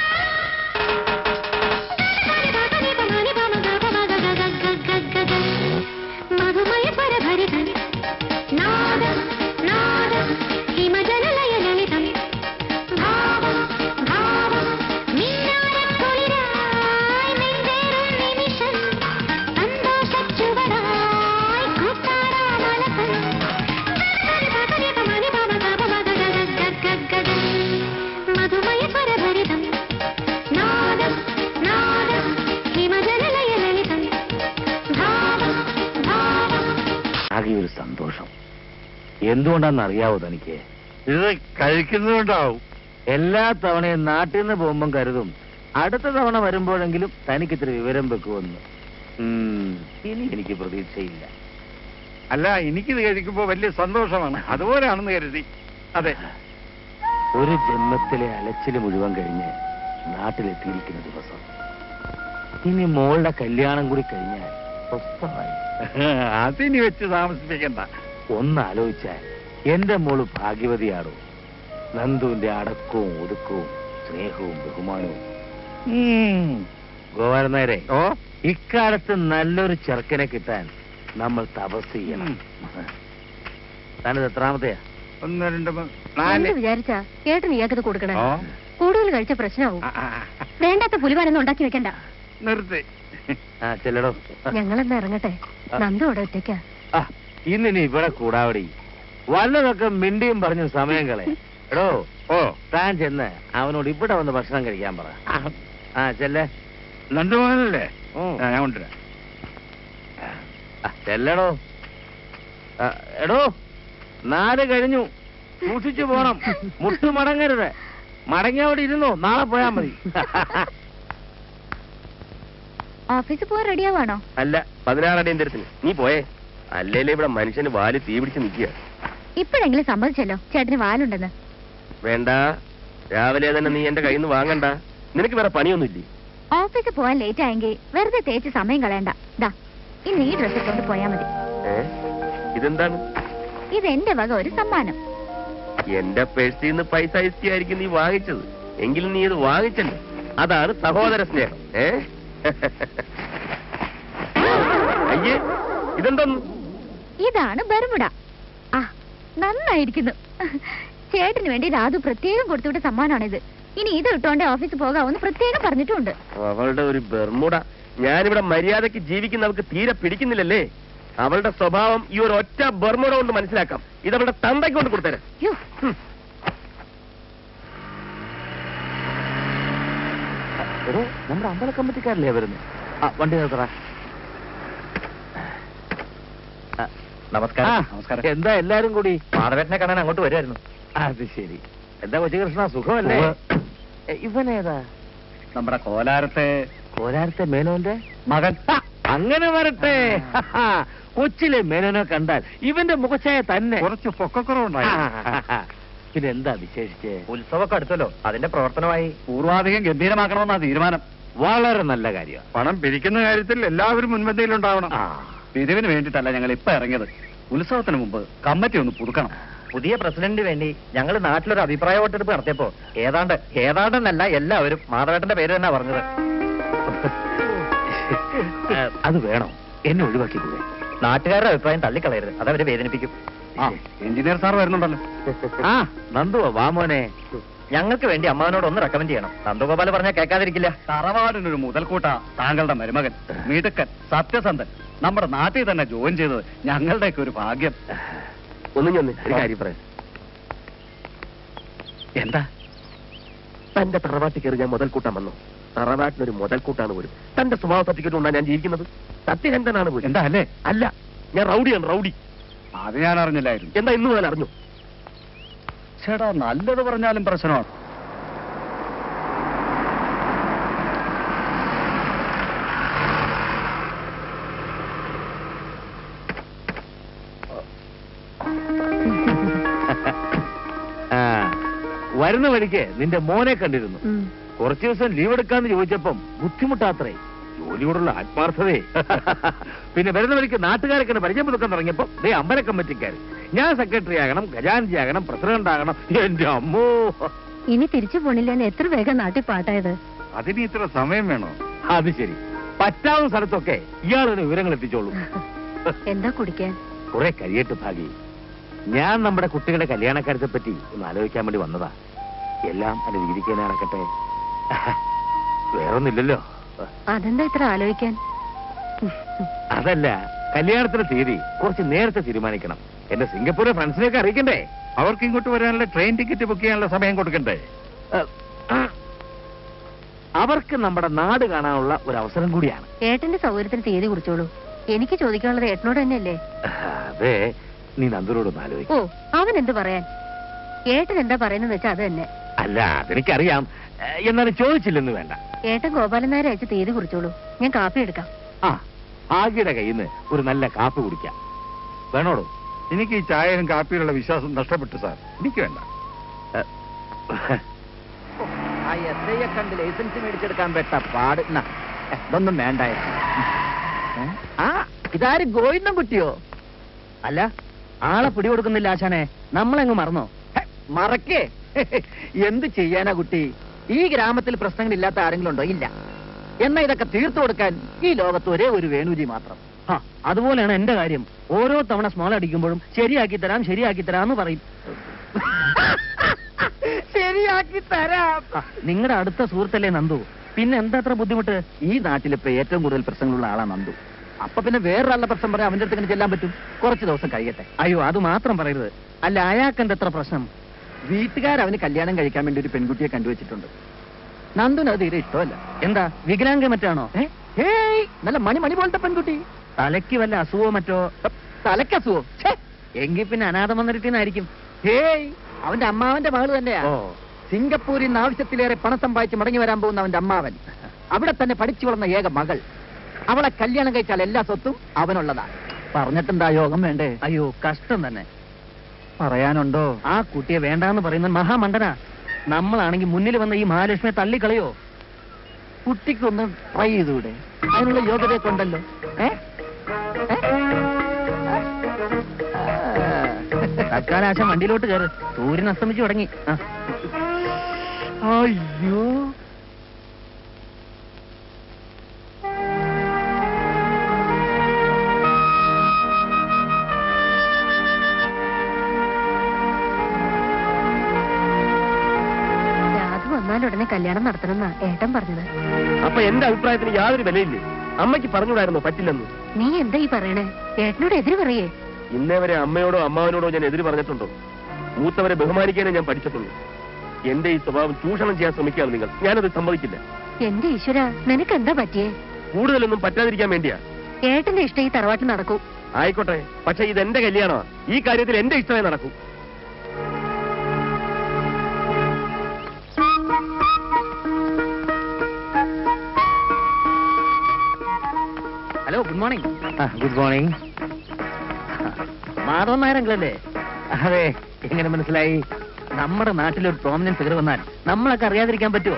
മധുമയ പരഭരിതം നാദം നാദം ഹിമജലലയ ലളിതം ഭാവം ഭാവം മിന്നാരക്കുളിരായി നെഞ്ചേറും നിമിഷം സന്തോഷച്ചുവടായി കൂത്താടാമലകൻ മധുമയ പരഭരിതം നാദം നാദം ഹിമജലലയ ലളിതം ഭാവം ഭാവം ആകെ ഒരു സന്തോഷം എന്തുകൊണ്ടാണെന്ന് അറിയാവോ തനിക്ക് ഇത് കഴിക്കുന്നതുകൊണ്ടാവും എല്ലാ തവണയും നാട്ടിൽ നിന്ന് പോകുമ്പം കരുതും അടുത്ത തവണ വരുമ്പോഴെങ്കിലും തനിക്ക് ഇത്തിരി വിവരം വെക്കുമെന്ന് ഉം, ഇനി എനിക്ക് പ്രതീക്ഷയില്ല അല്ല എനിക്കിത് കഴിക്കുമ്പോ വലിയ സന്തോഷമാണ് അതുപോലെയാണെന്ന് കരുതി അതെ ഒരു ജന്മത്തിലെ അലച്ചില് മുഴുവൻ കഴിഞ്ഞ് നാട്ടിലെത്തിയിരിക്കുന്ന ദിവസം ഇനി മോളുടെ കല്യാണം കൂടി കഴിഞ്ഞാൽ സ്വസ്ഥമായി അതിനി വെച്ച് താമസിപ്പിക്കണ്ട ഒന്ന് ആലോചിച്ചാൽ എന്റെ മോള് ഭാഗ്യവതിയാണോ നന്ദുവിന്റെ അടക്കവും ഒതുക്കവും സ്നേഹവും ബഹുമാനവും ഗോപാലൻ നേരെ ഓ ഇക്കാലത്ത് നല്ലൊരു ചെറുക്കനെ കിട്ടാൻ നമ്മൾ തപസ് ചെയ്യണം താനത് എത്രാമത്തെയാ ഒന്ന് രണ്ട് മൂന്ന് എന്ത് നാല് വിചാരിച്ചാ ഏട്ടൻ ഇയാൾക്കത് കൊടുക്കണേ ഓ കൂടുതൽ കഴിച്ച പ്രശ്നമാവും ആ, ആ, ആ. വേണ്ടാത്ത പുലിവാനൊന്നും ഉണ്ടാക്കി വെക്കണ്ട നിർത്തി ആ ചെല്ലടോ ഞങ്ങളെന്നാ ഇറങ്ങട്ടെ നന്ദു അവിടെ ഒറ്റയ്ക്കാ ആ, ഇന്നിനി ഇവിടെ കൂടാവടി വല്ലതൊക്കെ മിണ്ടിയും പറഞ്ഞു സമയം കളെ എടോ ഓ താൻ ചെന്ന് അവനോട് ഇവിടെ വന്ന് ഭക്ഷണം കഴിക്കാൻ പറ ആ ചെല്ലേ നന്ദുമോനല്ലേ ഉം. ആ, ഞാൻ കൊണ്ടുവരാം ആ, ചെല്ലടോ ആ, എടോ നാല് കഴിഞ്ഞു സൂക്ഷിച്ചു പോണം മുട്ടു മടങ്ങരുത് മടങ്ങി അവിടെ ഇരുന്നോ നാളെ പോയാ മതി ഓഫീസിൽ പോകാൻ റെഡിയാവാണോ അല്ല പതിനാറ് അടിയന്തരത്തിന് നീ പോയേ അല്ലേലേ ഇവിടെ മനുഷ്യന് വാല് തീ പിടിച്ച് നിൽക്കുക ഇപ്പോഴെങ്കിലും സമ്മതിച്ചല്ലോ ചേട്ടന് വാലുണ്ടെന്ന് വേണ്ട രാവിലെ തന്നെ നീ എന്റെ കയ്യിൽ നിന്ന് വാങ്ങണ്ട നിനക്ക് വേറെ പണിയൊന്നുമില്ലേ ഓഫീസിൽ പോകാൻ ലേറ്റ് ആയെങ്കിൽ വെറുതെ തേച്ച് സമയം കളയണ്ട ദാ ഇന്ന് ഈ ഡ്രസ്സ് കൊണ്ട് പോയാ മതി ഏ ഇതെന്താണ് ഇത് എന്റെ വക ഒരു സമ്മാനം എന്റെ പേഴ്സിൽ നിന്ന് പൈസ ആയിരിക്കും നീ വാങ്ങിച്ചത് എങ്കിലും നീ ഇത് വാങ്ങിച്ചല്ലോ അതാണ് സഹോദര സ്നേഹം ഏ അയ്യേ ഇതെന്തോന്നു ഇതാണ് ബർമുട ആ നന്നായിരിക്കുന്നു ചേട്ടന് വേണ്ടി രാധു പ്രത്യേകം കൊടുത്തുവിട്ട സമ്മാനമാണിത് ഇനി ഇത് ഇട്ടോണ്ട് ഓഫീസിൽ പോകാമെന്ന് പ്രത്യേകം പറഞ്ഞിട്ടുണ്ട് അവളുടെ ഒരു ബെർമുട ഞാനിവിടെ മര്യാദയ്ക്ക് ജീവിക്കുന്ന അവൾക്ക് തീരെ പിടിക്കുന്നില്ലല്ലേ അവളുടെ സ്വഭാവം ഈ ഒരു ഒറ്റ ബെർമുട കൊണ്ട് മനസ്സിലാക്കാം ഇത് അവളുടെ തന്തയ്ക്ക് കൊണ്ട് കൊടുത്തരാം യ്യോ, എടോ നമ്മുടെ അമ്പല കമ്മിറ്റിക്കാരല്ലേ വരുന്നത് ആ വണ്ടി നിർത്തറ നമസ്കാരം നമസ്കാരം എന്താ എല്ലാരും കൂടി മാധവേട്ടനെ കാണാൻ അങ്ങോട്ട് വരുമായിരുന്നു അത് ശരി എന്താ കൊച്ചുകൃഷ്ണ സുഖമല്ലേ എ, ഇവനേതാ നമ്മുടെ കോലാരത്തെ കോലാരത്തെ മേനോന്റെ മകൻ ആ, അങ്ങനെ വരട്ടെ കൊച്ചിലെ മേനോനെ കണ്ടാൽ ഇവന്റെ മുഖച്ഛായ തന്നെ കുറച്ച് പൊക്കക്കുറവുണ്ടായി പിന്നെ എന്താ വിശേഷിച്ച് ഉത്സവമൊക്കെ അടുത്തല്ലോ അതിന്റെ പ്രവർത്തനമായി പൂർവാധികം ഗംഭീരമാക്കണമെന്നാ തീരുമാനം വളരെ നല്ല കാര്യം പണം പിരിക്കുന്ന കാര്യത്തിൽ എല്ലാവരും മുൻപന്തിയിലുണ്ടാവണം പിരിവിന് വേണ്ടിയിട്ടല്ല ഞങ്ങൾ ഇപ്പൊ ഇറങ്ങിയത് ഉത്സവത്തിന് മുമ്പ് കമ്മിറ്റി ഒന്ന് പുതുക്കണം പുതിയ പ്രസിഡന്റിന് വേണ്ടി ഞങ്ങൾ നാട്ടിലൊരു അഭിപ്രായ വോട്ടെടുപ്പ് നടത്തിയപ്പോ ഏതാണ്ട് ഏതാണ്ടെന്നല്ല എല്ലാവരും മാധവേട്ടന്റെ പേര് തന്നെ പറഞ്ഞത് അത് വേണോ എന്നെ ഒഴിവാക്കി കൂടെ നാട്ടുകാരുടെ അഭിപ്രായം തള്ളിക്കളയരുത് അതവരെ വേദനിപ്പിക്കും ആ എഞ്ചിനീയർ സാർ വരുന്നുണ്ടല്ലോ ആ നന്ദുവോ വാമോനെ ഞങ്ങൾക്ക് വേണ്ടി അമ്മാവനോട് ഒന്ന് റെക്കമെൻഡ് ചെയ്യണം നന്ദഗോപാൽ പറഞ്ഞാൽ കേൾക്കാതിരിക്കില്ല തറവാടിനൊരു മുതൽക്കൂട്ട താങ്കളുടെ മരുമകൻ മിടുക്കൻ സത്യസന്ധൻ നമ്മുടെ നാട്ടിൽ തന്നെ ജോയിൻ ചെയ്തത് ഞങ്ങളുടെയൊക്കെ ഒരു ഭാഗ്യം ഒന്നും ഞാൻ ഒരു കാര്യം പറയാം എന്താ തന്റെ തറവാട്ടിൽ കയറി ഞാൻ മുതൽക്കൂട്ടാൻ വന്നു തറവാട്ടിനൊരു മുതൽക്കൂട്ടാണ് പോലും തന്റെ സ്വഭാവ സർട്ടിഫിക്കറ്റ് കൊണ്ടാണ് ഞാൻ ജീവിക്കുന്നത് സത്യഹന്തനാണ് പോലും എന്താ അല്ലേ അല്ല ഞാൻ റൗഡിയാണ് റൗഡി അത് ഞാൻ അറിഞ്ഞില്ലായിരുന്നു എന്താ ഇന്ന് മുതൽ അറിഞ്ഞു ചേട്ടാ നല്ലത് പറഞ്ഞാലും പ്രശ്നമാണ് ആ വരുന്ന വഴിക്ക് നിന്റെ മോനെ കണ്ടിരുന്നു ഉം. കുറച്ചു ദിവസം ലീവ് എടുക്കാന്ന് ചോദിച്ചപ്പം ബുദ്ധിമുട്ടാത്രേ ജോലിയോടുള്ള ആത്മാർത്ഥതയെ പിന്നെ വരുന്ന വഴിക്ക് നാട്ടുകാരൊക്കെ എന്നെ പരിചയം പുതുക്കാൻ തുടങ്ങിയപ്പോ ദേ അമ്പല കമ്മിറ്റിക്കാർ ഞാൻ സെക്രട്ടറി ആകണം ഖജാൻജി ആകണം പ്രസിഡന്റ് ആകണം എന്റെ അമ്മോ ഇനി തിരിച്ചു പോണില്ലെന്ന് എത്ര വേഗം നാട്ടിൽ പാട്ടായത് അതിന് ഇത്ര സമയം വേണോ അത് ശരി പറ്റാവുന്ന സ്ഥലത്തൊക്കെ ഇയാളൊരു വിവരങ്ങൾ എത്തിച്ചോളൂ എന്താ കുടിക്കാൻ കുറെ കഴിയട്ട് ഭാഗി ഞാൻ നമ്മുടെ കുട്ടികളുടെ കല്യാണക്കാര്യത്തെ പറ്റി ഒന്ന് ആലോചിക്കാൻ വേണ്ടി വന്നതാ എല്ലാം അതിന് വിധിക്കാൻ നടക്കട്ടെ വേറൊന്നില്ലല്ലോ അതെന്താ ഇത്ര ആലോചിക്കാൻ അതല്ല കല്യാണത്തിന്റെ തീയതി കുറച്ച് നേരത്തെ തീരുമാനിക്കണം എന്റെ സിംഗപ്പൂരിലെ ഫ്രണ്ട്സിനെയൊക്കെ അറിയിക്കണ്ടേ അവർക്ക് ഇങ്ങോട്ട് വരാനുള്ള ട്രെയിൻ ടിക്കറ്റ് ബുക്ക് ചെയ്യാനുള്ള സമയം കൊടുക്കണ്ടേ ഏഹ്, ആ. അവർക്ക് നമ്മുടെ നാട് കാണാനുള്ള ഒരു അവസരം കൂടിയാണ് ഏട്ടന്റെ സൗകര്യത്തിന് തീയതി കുറിച്ചോളൂ എനിക്ക് ചോദിക്കാനുള്ളത് ഏട്ടനോട് തന്നെയല്ലേ അതെ നീ നന്ദനോടൊന്ന് ആലോചിക്കും ഓ അവൻ എന്ത് പറയാൻ ഏട്ടൻ എന്താ പറയുന്നത് വെച്ചാ അത് തന്നെ അല്ല അതെനിക്കറിയാം ഏഹ്, എന്നാലും ചോദിച്ചില്ലെന്ന് വേണ്ട ഏട്ടൻ ഗോപാലൻ നായർ അയച്ച തീയതി കുറിച്ചോളൂ ഞാൻ കാപ്പി എടുക്കാം ആ ഭാഗ്യയുടെ കയ്യിൽ നിന്ന് ഒരു നല്ല കാപ്പി കുടിക്കാം വേണോടോ എനിക്ക് ഈ ചായയിലും കാപ്പിയിലുള്ള വിശ്വാസം നഷ്ടപ്പെട്ടു സാർ എനിക്ക് വേണ്ട ആ എസ് ഐയെ കണ്ട് ലൈസൻസ് മേടിച്ചെടുക്കാൻ പെട്ട പാട് ന്നാ, ഏ, ഇതൊന്നും വേണ്ടായിരുന്നു ഏ? ആ ഇതാര് ഗോവിന്ദൻ കുട്ടിയോ അല്ല ആളെ പിടികൊടുക്കുന്നില്ല ആശാനെ നമ്മളെങ്ങ് മറന്നോ ഹെ, മറക്കേ എന്ത് ചെയ്യാനാ കുട്ടി ഈ ഗ്രാമത്തിൽ പ്രശ്നങ്ങളില്ലാത്ത ആരെങ്കിലും ഉണ്ടോ ഇല്ല എന്നാ ഇതൊക്കെ തീർത്തു കൊടുക്കാൻ ഈ ലോകത്ത് ഒരേ ഒരു വേണുജി മാത്രം ആ, അതുപോലെയാണ് എന്റെ കാര്യം ഓരോ തവണ സ്മോൾ അടിക്കുമ്പോഴും ശരിയാക്കി തരാം ശരിയാക്കി തരാം പറയും ശരിയാക്കി തരാം നിങ്ങളുടെ അടുത്ത സുഹൃത്തല്ലേ നന്ദു പിന്നെ എന്താ അത്ര ബുദ്ധിമുട്ട് ഈ നാട്ടിലിപ്പോ ഏറ്റവും കൂടുതൽ പ്രശ്നങ്ങളുള്ള ആളാ നന്ദു അപ്പൊ പിന്നെ വേറൊരാളുടെ പ്രശ്നം പറയാൻ അവന്റെ അടുത്ത് ഇങ്ങനെ ചെല്ലാൻ പറ്റും കുറച്ച് ദിവസം കഴിയട്ടെ അയ്യോ അത് മാത്രം പറയരുത് അല്ല അയാൾക്കെന്താ എത്ര പ്രശ്നം വീട്ടുകാർ അവന് കല്യാണം കഴിക്കാൻ വേണ്ടി ഒരു പെൺകുട്ടിയെ കണ്ടുവച്ചിട്ടുണ്ട് നന്ദുന് അത് തീരെ ഇഷ്ടമല്ല എന്താ വികലാംഗ മറ്റാണോ ഏ? ഹേയ് നല്ല മണി മണി പോലത്തെ പെൺകുട്ടി തലയ്ക്ക് വല്ല അസുഖമോ മറ്റോ തലക്കസുവോ എങ്കിൽ പിന്നെ അനാഥ മന്ദിരത്തിനായിരിക്കും ഹേയ് അവന്റെ അമ്മാവന്റെ മകള് തന്നെയാ ഓ സിംഗപ്പൂരിൽ നിന്ന് ആവശ്യത്തിലേറെ പണം സമ്പാദിച്ച് മടങ്ങി വരാൻ പോകുന്ന അവന്റെ അമ്മാവൻ അവിടെ തന്നെ പഠിച്ചു വളർന്ന ഏക മകൾ അവളെ കല്യാണം കഴിച്ചാൽ എല്ലാ സ്വത്തും അവനുള്ളതാ പറഞ്ഞിട്ടെന്താ യോഗം വേണ്ടേ അയ്യോ കഷ്ടം തന്നെ പറയാനുണ്ടോ ആ കുട്ടിയെ വേണ്ടാന്ന് പറയുന്ന മഹാമണ്ടനാ നമ്മളാണെങ്കിൽ മുന്നിൽ വന്ന ഈ മഹാലക്ഷ്മിയെ തള്ളിക്കളയോ കുട്ടിക്കൊന്ന് ട്രൈ ചെയ്തൂടെ അതിനുള്ള യോഗ്യത കൊണ്ടല്ലോ ഏ? ഏ? ആ. തൽക്കാലാശം വണ്ടിയിലോട്ട് കയറ് സൂര്യൻ അസ്തമിച്ചു തുടങ്ങി ആ. അയ്യോ രാധ വന്നാൽ ഉടനെ കല്യാണം നടത്തണമെന്നാ ഏട്ടൻ പറഞ്ഞത് അപ്പൊ എന്റെ അഭിപ്രായത്തിന് യാതൊരു വിലയില്ലേ അമ്മയ്ക്ക് പറഞ്ഞുകൂടായിരുന്നോ പറ്റില്ലെന്ന് നീ എന്താ ഈ പറയണേ ഏട്ടനോട് എതിര് പറയേ ഇന്നേ വരെ അമ്മയോടോ അമ്മാവനോടോ ഞാൻ എതിര് പറഞ്ഞിട്ടുണ്ടോ മൂത്തവരെ ബഹുമാനിക്കാനേ ഞാൻ പഠിച്ചിട്ടുള്ളൂ എന്റെ ഈ സ്വഭാവം ചൂഷണം ചെയ്യാൻ ശ്രമിക്കുകയാണ് നിങ്ങൾ ഞാനത് സമ്മതിക്കില്ല എന്റെ ഈശ്വര നിനക്ക് എന്താ പറ്റിയേ കൂടുതലൊന്നും പറ്റാതിരിക്കാൻ വേണ്ടിയാ ഏട്ടന്റെ ഇഷ്ടം ഈ തറവാട്ടിൽ നടക്കൂ ആയിക്കോട്ടെ പക്ഷെ ഇത് എന്റെ കല്യാണമാണ് ഈ കാര്യത്തിൽ എന്റെ ഇഷ്ടമേ നടക്കൂ hello good morning good morning Madhavan നായരങ്ങളല്ലേ അതെ എങ്ങനെ മനസ്സിലായി നമ്മുടെ നാട്ടിലൊരു പ്രോമിനന്റ് ഫിഗർ വന്നാൽ നമ്മളൊക്കെ അറിയാതിരിക്കാൻ പറ്റുമോ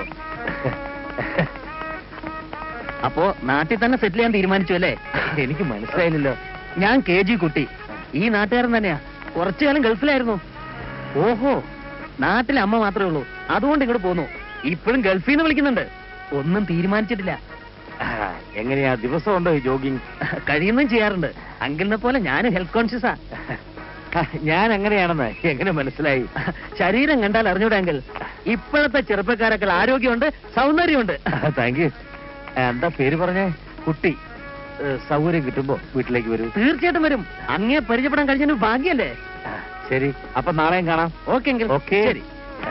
അപ്പോ നാട്ടിൽ തന്നെ സെറ്റിൽ ചെയ്യാൻ തീരുമാനിച്ചു അല്ലേ എനിക്ക് മനസ്സിലായില്ലല്ലോ ഞാൻ കെ ജി കുട്ടി ഈ നാട്ടുകാരൻ തന്നെയാ കുറച്ചു കാലം ഗൾഫിലായിരുന്നു ഓഹോ നാട്ടിലെ അമ്മ മാത്രമേ ഉള്ളൂ അതുകൊണ്ട് ഇങ്ങോട്ട് പോന്നു ഇപ്പോഴും ഗൾഫിൽ നിന്ന് വിളിക്കുന്നുണ്ട് ഒന്നും തീരുമാനിച്ചിട്ടില്ല ആ, എങ്ങനെയാ ദിവസം ഉണ്ടോ ഈ ജോഗിങ് കഴിയുന്നതും ചെയ്യാറുണ്ട് അങ്കിളിനെ പോലെ ഞാൻ ഹെൽത്ത് കോൺഷ്യസാ ഞാൻ അങ്ങനെയാണെന്ന് എങ്ങനെ മനസ്സിലായി ശരീരം കണ്ടാൽ അറിഞ്ഞൂടെങ്കിൽ ഇപ്പോഴത്തെ ചെറുപ്പക്കാരൊക്കെ ആരോഗ്യമുണ്ട് സൗന്ദര്യമുണ്ട് താങ്ക് യു എന്താ പേര് പറഞ്ഞേ കുട്ടി ഏ, സൗകര്യം കിട്ടുമ്പോ വീട്ടിലേക്ക് വരൂ തീർച്ചയായിട്ടും വരും അങ്ങേ പരിചയപ്പെടാൻ കഴിഞ്ഞൊരു ഭാഗ്യല്ലേ ആ, ശരി അപ്പൊ നാളെയും കാണാം ഓക്കെ എങ്കിൽ ഓക്കെ ശരി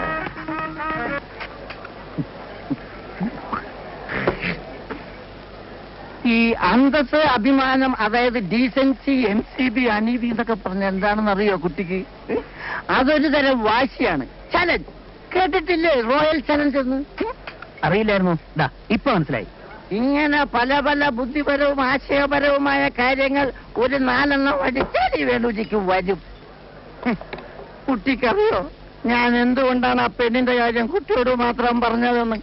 ഈ അന്തസ് അഭിമാനം അതായത് ഡീസൻസി എം സി ബി അനീതി എന്നൊക്കെ പറഞ്ഞ എന്താണെന്ന് അറിയോ കുട്ടിക്ക് ഏ? അതൊരു തരം വാശിയാണ് ചലഞ്ച് കേട്ടിട്ടില്ലേ റോയൽ ചലഞ്ച് എന്ന് അറിയില്ലായിരുന്നു ദാ ഇപ്പൊ മനസ്സിലായി ഇങ്ങനെ പല പല ബുദ്ധിപരവും ആശയപരവുമായ കാര്യങ്ങൾ ഒരു നാലെണ്ണം അടിച്ചാൽ ഈ വേണുജിക്ക് വരും ഹ്, കുട്ടിക്കറിയോ ഞാൻ എന്തുകൊണ്ടാണ് ആ പെണ്ണിന്റെ കാര്യം കുട്ടിയോട് മാത്രം പറഞ്ഞതെന്ന്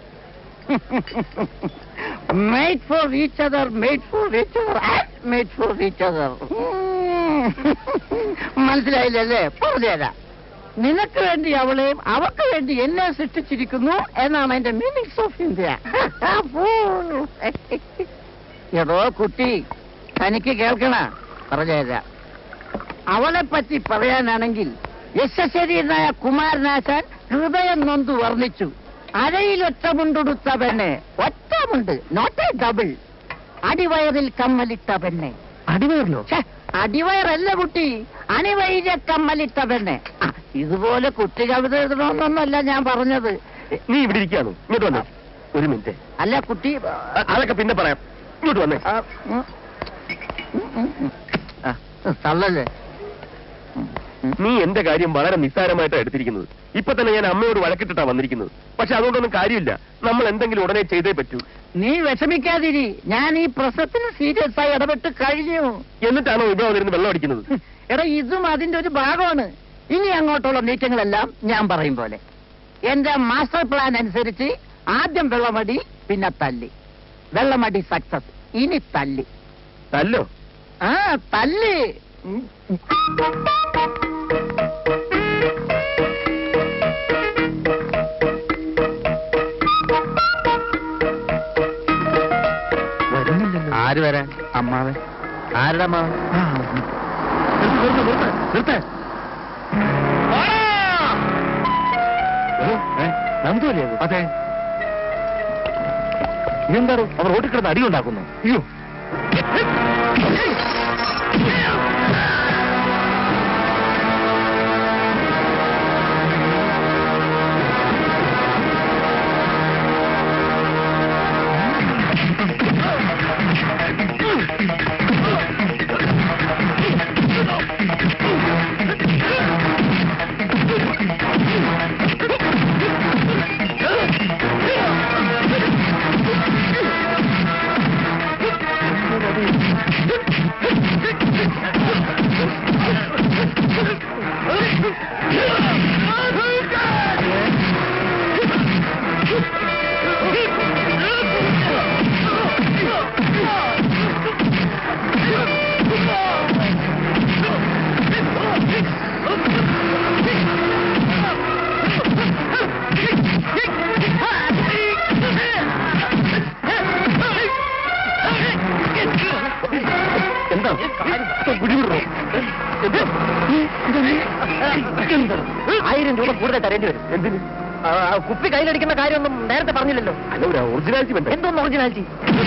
made for each other made for each other made for each other മനസ്സിലായില്ലല്ലേ പറഞ്ഞുതരാം നിനക്ക് വേണ്ടി അവളെയും അവർക്ക് വേണ്ടി എന്നെ സൃഷ്ടിച്ചിരിക്കുന്നു എന്നാണ് അതിന്റെ മീനിങ്സ് ഓഫ് ഇന്ത്യ എടോ കുട്ടി തനിക്ക് കേൾക്കണ പറഞ്ഞുതരാം അവളെ പറ്റി പറയാനാണെങ്കിൽ യശശരീരനായ കുമാരനാശാൻ ഹൃദയം നൊന്തു വർണ്ണിച്ചു അരയിൽ ഒറ്റമുണ്ടുടുത്ത പെണ്ണെ ഒറ്റമുണ്ട് നോട്ട് എ ഡബിൾ അടിവയറിൽ കമ്മലിട്ട പെണ്ണെ അടിവേറിലോ ഛെ, അടിവയറല്ല കുട്ടി അണിവൈര കമ്മലിട്ട പെണ്ണെ ആ, ഇതുപോലെ കുട്ടി കവിത എഴുതണമെന്നൊന്നല്ല ഞാൻ പറഞ്ഞത് നീ ഇവിടെ ഇരിക്കാണോ ഇങ്ങോട്ട് വന്നേ ഒരു മിനിറ്റ് അല്ല കുട്ടി അ- അതൊക്കെ പിന്നെ പറയാം ഇങ്ങോട്ട് വന്നേ ആ, ഉം, ഉം, ഉം, ഉം. ആ, തള്ളല്ലേ ഉം, ഉം. നീ എന്റെ കാര്യം വളരെ നിസ്സാരമായിട്ടാണ് എടുത്തിരിക്കുന്നത് ഇപ്പൊ തന്നെ ഞാൻ അമ്മയോട് വഴക്കിട്ടിട്ടാ വന്നിരിക്കുന്നത് പക്ഷെ അതുകൊണ്ടൊന്നും കാര്യമില്ല നമ്മൾ എന്തെങ്കിലും ഉടനെ ചെയ്തേ പറ്റൂ നീ വിഷമിക്കാതിരി ഞാൻ ഈ പ്രശ്നത്തിന് സീരിയസ് ആയി ഇടപെട്ട് കഴിഞ്ഞു എന്നിട്ടാണോ ഇത് വന്നിരുന്ന് വെള്ളം അടിക്കുന്നത് എടാ ഇതും അതിന്റെ ഒരു ഭാഗമാണ് ഇനി അങ്ങോട്ടുള്ള നീക്കങ്ങളെല്ലാം ഞാൻ പറയും പോലെ എന്റെ മാസ്റ്റർ പ്ലാൻ അനുസരിച്ച് ആദ്യം വെള്ളമടി പിന്നെ തല്ലി വെള്ളമടി സക്സസ് ഇനി തല്ലി തല്ലോ ആ തല്ലി ഉം. ആര് വരാൻ അമ്മാവൻ ആരുടെ അമ്മാവൻ നന്ദൂല്ലേ അതെ എന്താണ് അവർ റോട്ടിൽ കിടന്ന് അടി ഉണ്ടാക്കുന്നു അയ്യോ എന്താ പിടിവിടണോ ആയിരം രൂപ കൂടുതൽ തരേണ്ടി വരും എന്തിന് ആ, ആ, കുപ്പി കയ്യിലടിക്കുന്ന കാര്യമൊന്നും നേരത്തെ പറഞ്ഞില്ലല്ലോ അല്ല ഒരു ഒറിജിനാലിറ്റി വേണ്ട എന്തോന്ന് ഒറിജിനാലിറ്റി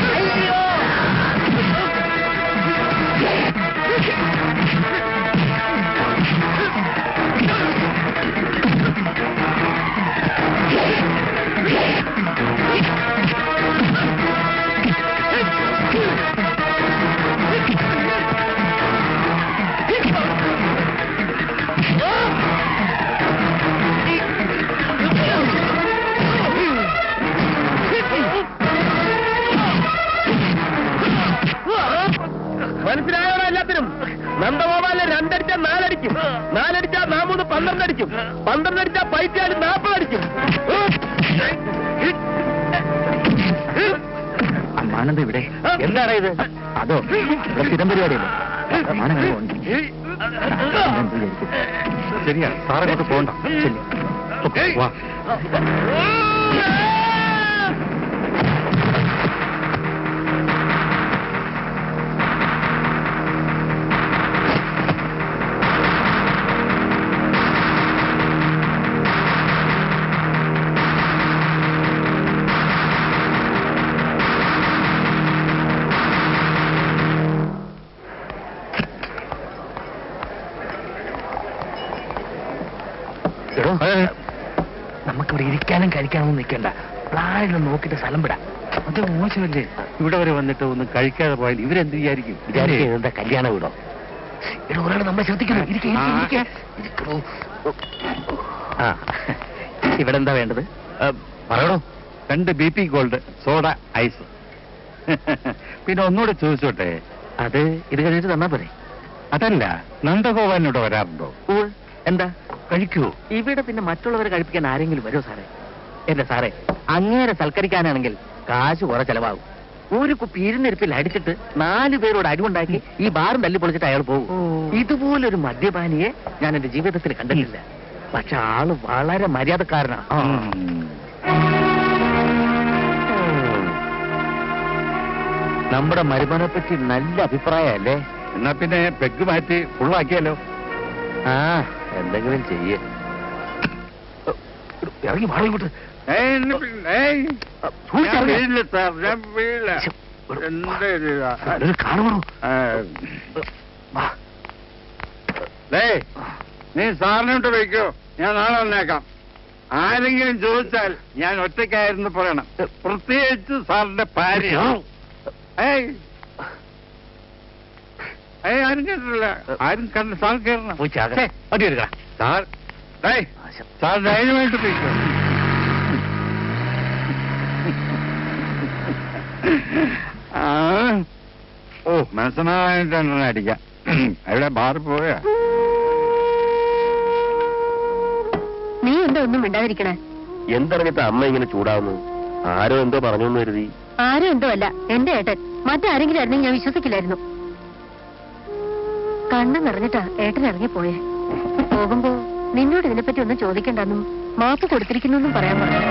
മനസ്സിലായോടാ എല്ലാത്തിനും നന്ദഗോപാലിനെ രണ്ടടിച്ചാൽ നാലടിക്കും നാലടിച്ചാൽ നാമൂന്ന് പന്ത്രണ്ടടിക്കും പന്ത്രണ്ടടിച്ചാൽ പൈറ്റാല് നാൽപ്പതടിക്കും അമ്മാനന്ദ ഇവിടെ എന്താണ് ഇത് അതോ ഇവിടെ സ്ഥിരം പരിപാടിയല്ലേ അമ്മാനന്ദ ഉണ്ട് ശരിയാ സാറങ്ങോട്ട് പോകണ്ട ശരി വാ എടോ നമുക്കിവിടെ ഇരിക്കാനും കഴിക്കാനും നിൽക്കണ്ട പ്ലാനിലും നോക്കിയിട്ട് സ്ഥലം വിടാം അത് മോശമല്ലേ ഇവിടെ വരെ വന്നിട്ട് ഒന്നും കഴിക്കാതെ പോയാൽ ഇവരെന്ത് വിചാരിക്കും വിചാരിക്കുക എന്താ കല്യാണ വീടോ എടോ ഒരാൾ നമ്മളെ ശ്രദ്ധിക്കണം ഇരിക്ക്, ഇരിക്ക്, ആ. ഇരിക്ക്. ഇരിക്കടോ. ആ ഇവിടെ എന്താ വേണ്ടത് പറയണോ രണ്ട് B P gold soda ice പിന്നെ ഒന്നുകൂടെ ചോദിച്ചോട്ടെ അത് ഇത് കഴിഞ്ഞിട്ട് തന്നാ പോരെ അതല്ല നന്ദഗോപാലിനോട് വരാറുണ്ടോ ഓ എന്താ കഴിക്കുവോ ഇവിടെ പിന്നെ മറ്റുള്ളവരെ കഴിപ്പിക്കാൻ ആരെങ്കിലും വരുമോ സാറേ എന്റെ സാറേ അങ്ങേരെ സൽക്കരിക്കാനാണെങ്കിൽ കാശ് കുറെ ചെലവാകും ഒരു കുപ്പി ഇരുന്നിരിപ്പിൽ അടിച്ചിട്ട് നാല് പേരോട് അടിവുണ്ടാക്കി ഈ ബാറും തല്ലി പൊളിച്ചിട്ട് അയാൾ പോകും ഇതുപോലൊരു മദ്യപാനിയെ ഞാൻ എന്റെ ജീവിതത്തിൽ കണ്ടിട്ടില്ല പക്ഷെ ആള് വളരെ മര്യാദക്കാരനാണ് ആ. ഉം. നമ്മുടെ മരുമനെ പറ്റി നല്ല അഭിപ്രായമല്ലേ എന്നാ പിന്നെ പെഗ് മാറ്റി ഫുള്ളാക്കിയാലോ ആ എന്തെങ്കിലും ചെയ്യേ ഇറങ്ങി മാറി ഇങ്ങോട്ട് ഏയ്, എന്നെ പി- ഏയ്. സൂക്ഷിച്ച് ഞാൻ ഇറങ്ങ്. വീഴില്ല സാർ ഞാൻ വീഴില്ല ശ്ശെ, ഒരു- എന്താ ഇത്? ഒരു കാണുമോ ആ, ഡേയ്, നീ സാറിനോട്ട് വയ്ക്കോ ഞാൻ നാളെ വന്നേക്കാം ആരെങ്കിലും ചോദിച്ചാൽ ഞാൻ ഒറ്റയ്ക്കായിരുന്നു പറയണം പ്രത്യേകിച്ച് സാറിന്റെ ഭാര്യ ഏയ് ഏയ് ആരും കേട്ടില്ല ആരും കണ്ട് സാർ കയറണം പോയി ചാകര വണ്ടി എടുക്കണം സാർ ഡേയ്, സാർ ധൈര്യമായിട്ട് പോയിക്കോ ഓ മനസ്സിനായിട്ട് രണ്ടെണ്ണം അടിക്കാം എവിടെ ബാറിൽ പോയാ നീ എന്താ ഒന്നും മിണ്ടാതിരിക്കണേ എന്തറിഞ്ഞിട്ട് അമ്മ ഇങ്ങനെ ചൂടാവുന്നു ആരോ എന്തോ പറഞ്ഞു എന്ന് കരുതി ആരും എന്തോ അല്ല എന്റെ ഏട്ടൻ മറ്റാരെങ്കിലും ആയിരുന്നെങ്കിൽ ഞാൻ വിശ്വസിക്കില്ലായിരുന്നു കണ്ണു നിറഞ്ഞിട്ടാ ഏട്ടൻ ഇറങ്ങിപ്പോയേ പോകുമ്പോ നിന്നോട് ഇതിനെപ്പറ്റി ഒന്നും ചോദിക്കണ്ടെന്നും മാപ്പ് കൊടുത്തിരിക്കുന്നു പറയാൻ പറഞ്ഞു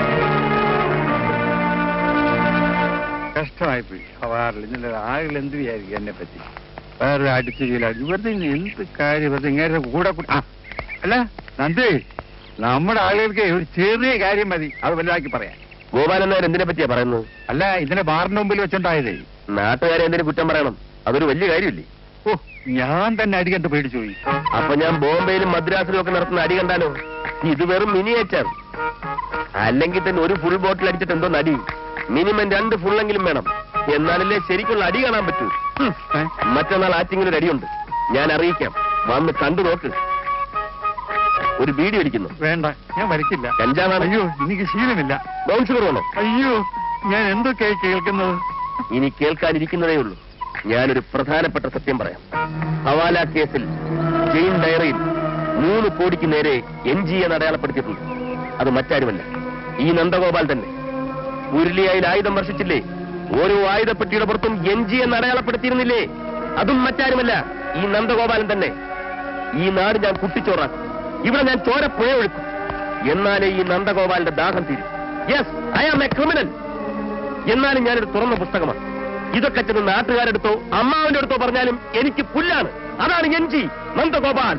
കഷ്ടമായി പോയി ഹവാറിൽ ഇന്നലെ ആളുകൾ എന്ത് വിചാരിക്കും എന്നെ പറ്റി വേറെ അടിച്ചു കീഴാടി വെറുതെ ഇനി എന്ത് കാര്യം വെറുതെ ഇങ്ങനെ കൂടെ കൂ- ആ, അല്ല നന്ദി നമ്മുടെ ആളുകൾക്ക് ഒരു ചെറിയ കാര്യം മതി അത് വലുതാക്കി പറയാം ഗോപാലൻ നായർ എന്തിനെ പറ്റിയാ പറയുന്നത് അല്ല ഇതിനെ ബാറിന്റെ മുമ്പിൽ വെച്ചുണ്ടായതേ നാട്ടുകാരെ എന്തിനു കുറ്റം പറയണം അതൊരു വലിയ കാര്യമില്ലേ ഓ ഞാൻ തന്നെ അടിക്കണ്ട് പേടിച്ചു പോയി അപ്പൊ ഞാൻ ബോംബെയിലും മദ്രാസിലും ഒക്കെ നടത്തുന്ന അടി കണ്ടാലോ ഇത് വെറും മിനിയേച്ചർ അല്ലെങ്കിൽ തന്നെ ഒരു ഫുൾ ബോട്ടിൽ അടിച്ചിട്ട് എന്തോ നടി മിനിമം രണ്ട് ഫുള്ളെങ്കിലും വേണം എന്നാലല്ലേ ശരിക്കുള്ള അടി കാണാൻ പറ്റൂ ഹും. ഏ? മറ്റന്നാൾ ആറ്റിങ്ങിന് ഒരു അടിയുണ്ട് ഞാൻ അറിയിക്കാം വന്ന് കണ്ടു നോക്ക് ഒരു ബീഡി അടിക്കുന്നു വേണ്ട ഞാൻ വരയ്ക്കില്ല കഞ്ചാവാണ് അയ്യോ എനിക്ക് ശീലമില്ല ബ്രൗൺ ഷുഗർ വേണോ അയ്യോ ഞാൻ എന്തൊക്കെയായി കേൾക്കുന്നത് ഇനി കേൾക്കാനിരിക്കുന്നതേ ഉള്ളൂ ഞാനൊരു പ്രധാനപ്പെട്ട സത്യം പറയാം ഹവാല കേസിൽ ജെയിൻ ഡയറിയിൽ മൂന്ന് കോടിക്ക് നേരെ എൻ ജി എന്ന് അടയാളപ്പെടുത്തിയിട്ടുണ്ട് അത് മറ്റാരുമല്ല ഈ നന്ദഗോപാൽ തന്നെ ഉരുളിയായിൽ ആയുധം വർഷിച്ചില്ലേ ഓരോ ആയുധപ്പെട്ടിയുടെ പുറത്തും എൻ ജി എന്ന് അടയാളപ്പെടുത്തിയിരുന്നില്ലേ അതും മറ്റാരുമല്ല ഈ നന്ദഗോപാലൻ തന്നെ ഈ നാട് ഞാൻ കുട്ടിച്ചോറാക്കും ഇവിടെ ഞാൻ ചോര പുഴ ഒഴുക്കും എന്നാലേ ഈ നന്ദഗോപാലിന്റെ ദാഹം തീരും yes I am a criminal എന്നാലും ഞാനൊരു തുറന്ന പുസ്തകമാണ് ഇതൊക്കെ ചെന്ന് നാട്ടുകാരെടുത്തോ അമ്മാവന്റെ അടുത്തോ പറഞ്ഞാലും എനിക്ക് പുല്ലാണ് അതാണ് എൻ ജി നന്ദഗോപാൽ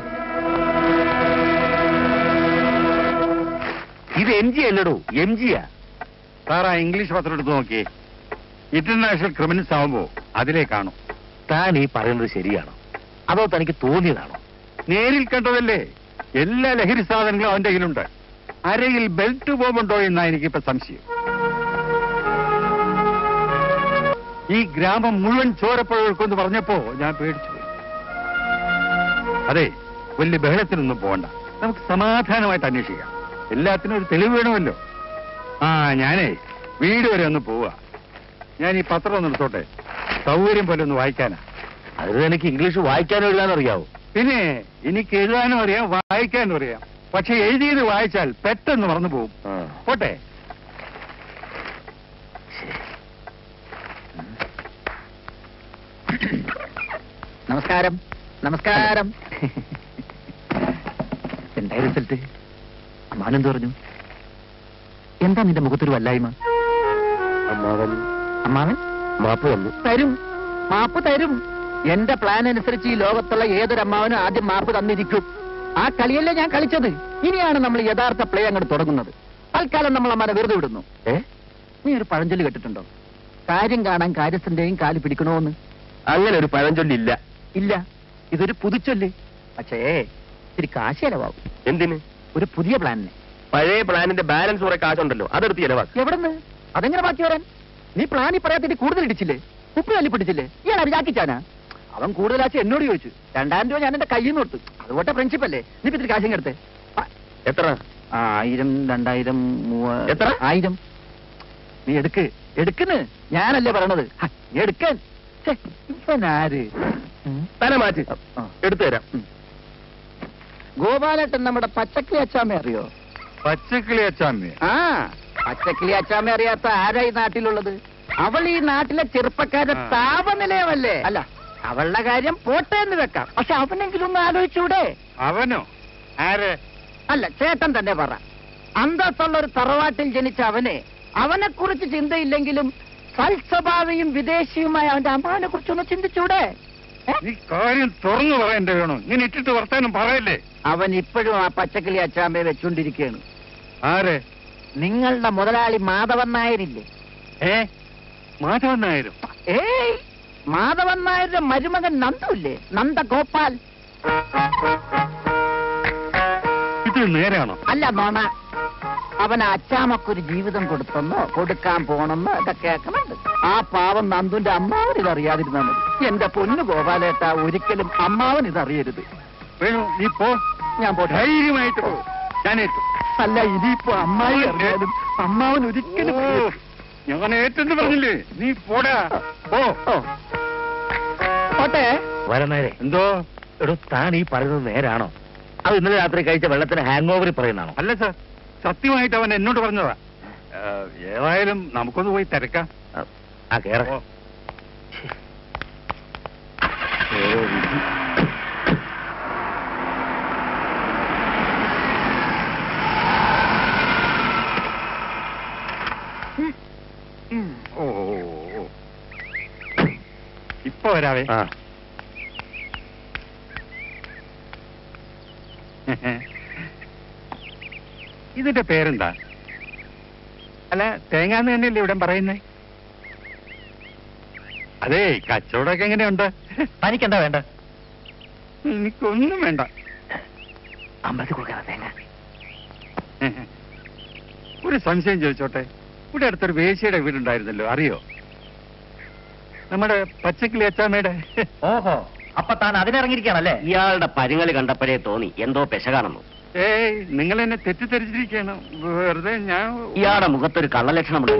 ഇത് എം ജി അല്ലടോ എം ജിയാ സാറാ ഇംഗ്ലീഷ് പത്രം എടുത്ത് നോക്കിയേ ഇന്റർനാഷണൽ ക്രിമിനൽസ് ആവുമ്പോ അതിലേ കാണും താൻ ഈ പറയുന്നത് ശരിയാണോ അതോ തനിക്ക് തോന്നിയതാണോ നേരിൽ കണ്ടതല്ലേ എല്ലാ ലഹരി സാധനങ്ങളും അവന്റെ കയ്യിലുണ്ട് അരയിൽ ബെൽറ്റ് ബോംബുണ്ടോ എന്നാ എനിക്കിപ്പോ സംശയം ഈ ഗ്രാമം മുഴുവൻ ചോരപ്പുഴകൾക്കെന്ന് പറഞ്ഞപ്പോ ഞാൻ പേടിച്ചു പോയി അതെ വലിയ ബഹളത്തിനൊന്നും പോകണ്ട നമുക്ക് സമാധാനമായിട്ട് അന്വേഷിക്കാം എല്ലാത്തിനും ഒരു തെളിവ് വേണമല്ലോ ആ ഞാനേ വീട് വരെ ഒന്ന് പോവാ ഞാൻ ഈ പത്രം ഒന്ന് എടുത്തോട്ടെ സൗകര്യം പോലെ ഒന്ന് വായിക്കാനാ അതിന് എനിക്ക് ഇംഗ്ലീഷ് വായിക്കാനും എഴുതാനും അറിയാവോ പിന്നെ എനിക്ക് എഴുതാനും അറിയാം വായിക്കാനും അറിയാം പക്ഷെ എഴുതിയത് വായിച്ചാൽ പെട്ടെന്ന് മറന്നു പോകും പോട്ടെ നമസ്കാരം നമസ്കാരം എന്തായി റിസൾട്ട് അമ്മാനെന്ത് പറഞ്ഞു എന്താ നിന്റെ മുഖത്തൊരു വല്ലായ്മ അമ്മാവൻ അമ്മാവൻ മാപ്പ് വന്നു തരും മാപ്പ് തരും എന്റെ പ്ലാൻ അനുസരിച്ച് ഈ ലോകത്തുള്ള ഏതൊരു അമ്മാവനും ആദ്യം മാപ്പ് തന്നിരിക്കും ആ കളിയല്ലേ ഞാൻ കളിച്ചത് ഇനിയാണ് നമ്മൾ യഥാർത്ഥ പ്ലേ അങ്ങോട്ട് തുടങ്ങുന്നത് തൽക്കാലം നമ്മൾ അമ്മാനെ വെറുതെ വിടുന്നു ഏ നീ ഒരു പഴഞ്ചൊല്ലി കേട്ടിട്ടുണ്ടോ കാര്യം കാണാൻ കാര്യസ്ഥന്റെയും കാല് പിടിക്കണോന്ന് അങ്ങനെ ഒരു പഴഞ്ചൊല്ലില്ല ഇല്ല ഇതൊരു പുതുച്ചൊല്ല് പക്ഷേ ഇത്തിരി കാശ് ചെലവാകും എന്തിന് ഒരു പുതിയ പ്ലാനിന് പഴയ പ്ലാനിന്റെ ബാലൻസ് കുറെ കാശുണ്ടല്ലോ അതെടുത്ത് ചെലവാക്കി എവിടെന്ന് അതെങ്ങനെ ബാക്കി വരാൻ നീ പ്ലാനിൽ പറയാത്തിട്ട് കൂടുതൽ ഇടിച്ചില്ലേ ഉപ്പ് തല്ലി പിടിച്ചില്ലേ ഇയാൾ വിചാക്കിച്ചാനാ അവൻ കൂടുതലാച്ച് എന്നോട് ചോദിച്ചു രണ്ടായിരം രൂപ ഞാൻ എന്റെ കയ്യിൽ നിന്ന് കൊടുത്തു അതുകൊണ്ട് ഫ്രണ്ട്ഷിപ്പ് അല്ലേ നീ ഇപ്പൊ ഇത്തിരി കാശും എടുത്തേ എത്ര ആയിരം രണ്ടായിരം മൂവ എത്ര? ആയിരം നീ എടുക്ക് എടുക്കുന്ന് ഞാനല്ലേ പറയണത് ഹ, നീ എടുക്കാൻ ഛെ, ഇവനാര് ഉം. തല മാറ്റി ആ. എടുത്തു തരാം ഗോപാലേട്ടൻ നമ്മുടെ പച്ചക്കിളി അച്ചാമ്മ അറിയോ പച്ചക്കിളി അച്ചാമ്മ ആ പച്ചക്കിളി അച്ചാമ്മ അറിയാത്ത ആരാ ഈ നാട്ടിലുള്ളത് അവൾ ഈ നാട്ടിലെ ചെറുപ്പക്കാരുടെ ആ. താപനിലയമല്ലേ അല്ല അവളുടെ കാര്യം പോട്ടെ എന്ന് വെക്കാം പക്ഷെ അവനെങ്കിലും ഒന്ന് ആലോചിച്ചൂടെ അവനോ ആര് അല്ല ചേട്ടൻ തന്നെ പറ അന്തസ്സുള്ള ഒരു തറവാട്ടിൽ ജനിച്ച അവനെ അവനെ കുറിച്ച് ചിന്തയില്ലെങ്കിലും സൽസ്വഭാവിയും വിദേശിയുമായ അവന്റെ അമ്മാവനെ കുറിച്ചൊന്ന് ചിന്തിച്ചൂടെ ഏ? നീ കാര്യം തുറന്നു പറയണ്ടേ വേണോ ഇങ്ങനെ ഇട്ടിട്ട് വർത്താനം പറയല്ലേ അവൻ ഇപ്പോഴും ആ പച്ചക്കിളി അച്ചാമ്മയെ വെച്ചുകൊണ്ടിരിക്കുകയാണ് ആര് നിങ്ങളുടെ മുതലാളി മാധവൻ നായരില്ലേ ഏ മാധവൻ നായരും ഏയ് മാധവൻ നായരുടെ മരുമകൻ നന്ദുല്ലേ നന്ദഗോപാൽ ഇത് നേരാണോ അല്ല നോണ അവൻ അച്ചാമക്കൊരു ജീവിതം കൊടുത്തെന്നോ കൊടുക്കാൻ പോണെന്നോ ഒക്കെ കേൾക്കണുണ്ട് ആ പാവം നന്ദുന്റെ അമ്മാവൻ ഇത് അറിയാതിരുന്നാ മതി എന്റെ പൊന്നു ഗോപാലേട്ട ഒരിക്കലും അമ്മാവൻ ഇത് അറിയരുത് വേണു നീ പോ ഞാൻ പോട്ടെ ധൈര്യമായിട്ട് പോ ഞാനേറ്റു അല്ല ഇനിയിപ്പോ അമ്മായി അറിയാലും അമ്മാവൻ ഒരിക്കലും ഓ, ഞാൻ ഏറ്റെന്ന് പറഞ്ഞില്ലേ നീ പോടാ പോ ഓ വരട്ടെ വരനേരെ എന്തോ എടോ താൻ ഈ പറയുന്നത് നേരാണോ അത് ഇന്നലെ രാത്രി കഴിച്ച വെള്ളത്തിന് ഹാങ് ഓവർ പറയുന്നതാണോ അല്ല സാർ സത്യമായിട്ട് അവൻ എന്നോട് പറഞ്ഞതാ ആ, ഏതായാലും നമുക്കൊന്ന് പോയി തിരക്കാം ആ കേറ ഓ. ഓ ഓ, ഓ. ഇപ്പൊ വരാവേ ആ ഇതിന്റെ പേരെന്താ അല്ല തേങ്ങാന്ന് തന്നെയല്ലേ ഇവിടെ പറയുന്നേ അതെ കച്ചവടമൊക്കെ എങ്ങനെയുണ്ട് തനിക്കെന്താ വേണ്ട എനിക്കൊന്നും വേണ്ട അമ്പലത്തിൽ കൊടുക്കാതെ തേങ്ങ ഒരു സംശയം ചോദിച്ചോട്ടെ ഇവിടെ അടുത്തൊരു വേശിയുടെ വീടുണ്ടായിരുന്നല്ലോ അറിയോ നമ്മുടെ പച്ചക്കിളി അച്ചാമ്മയുടെ ഓഹോ അപ്പൊ താൻ അതിനിറങ്ങിയിരിക്കുകയാണല്ലേ ഇയാളുടെ പരിങ്ങളി കണ്ടപ്പോഴേ തോന്നി എന്തോ പെശകാണെന്നു ഏയ് നിങ്ങൾ എന്നെ തെറ്റിദ്ധരിച്ചിരിക്കുകയാണ് വെറുതെ ഞാൻ ഇയാളുടെ മുഖത്തൊരു കള്ളലക്ഷണമുണ്ട്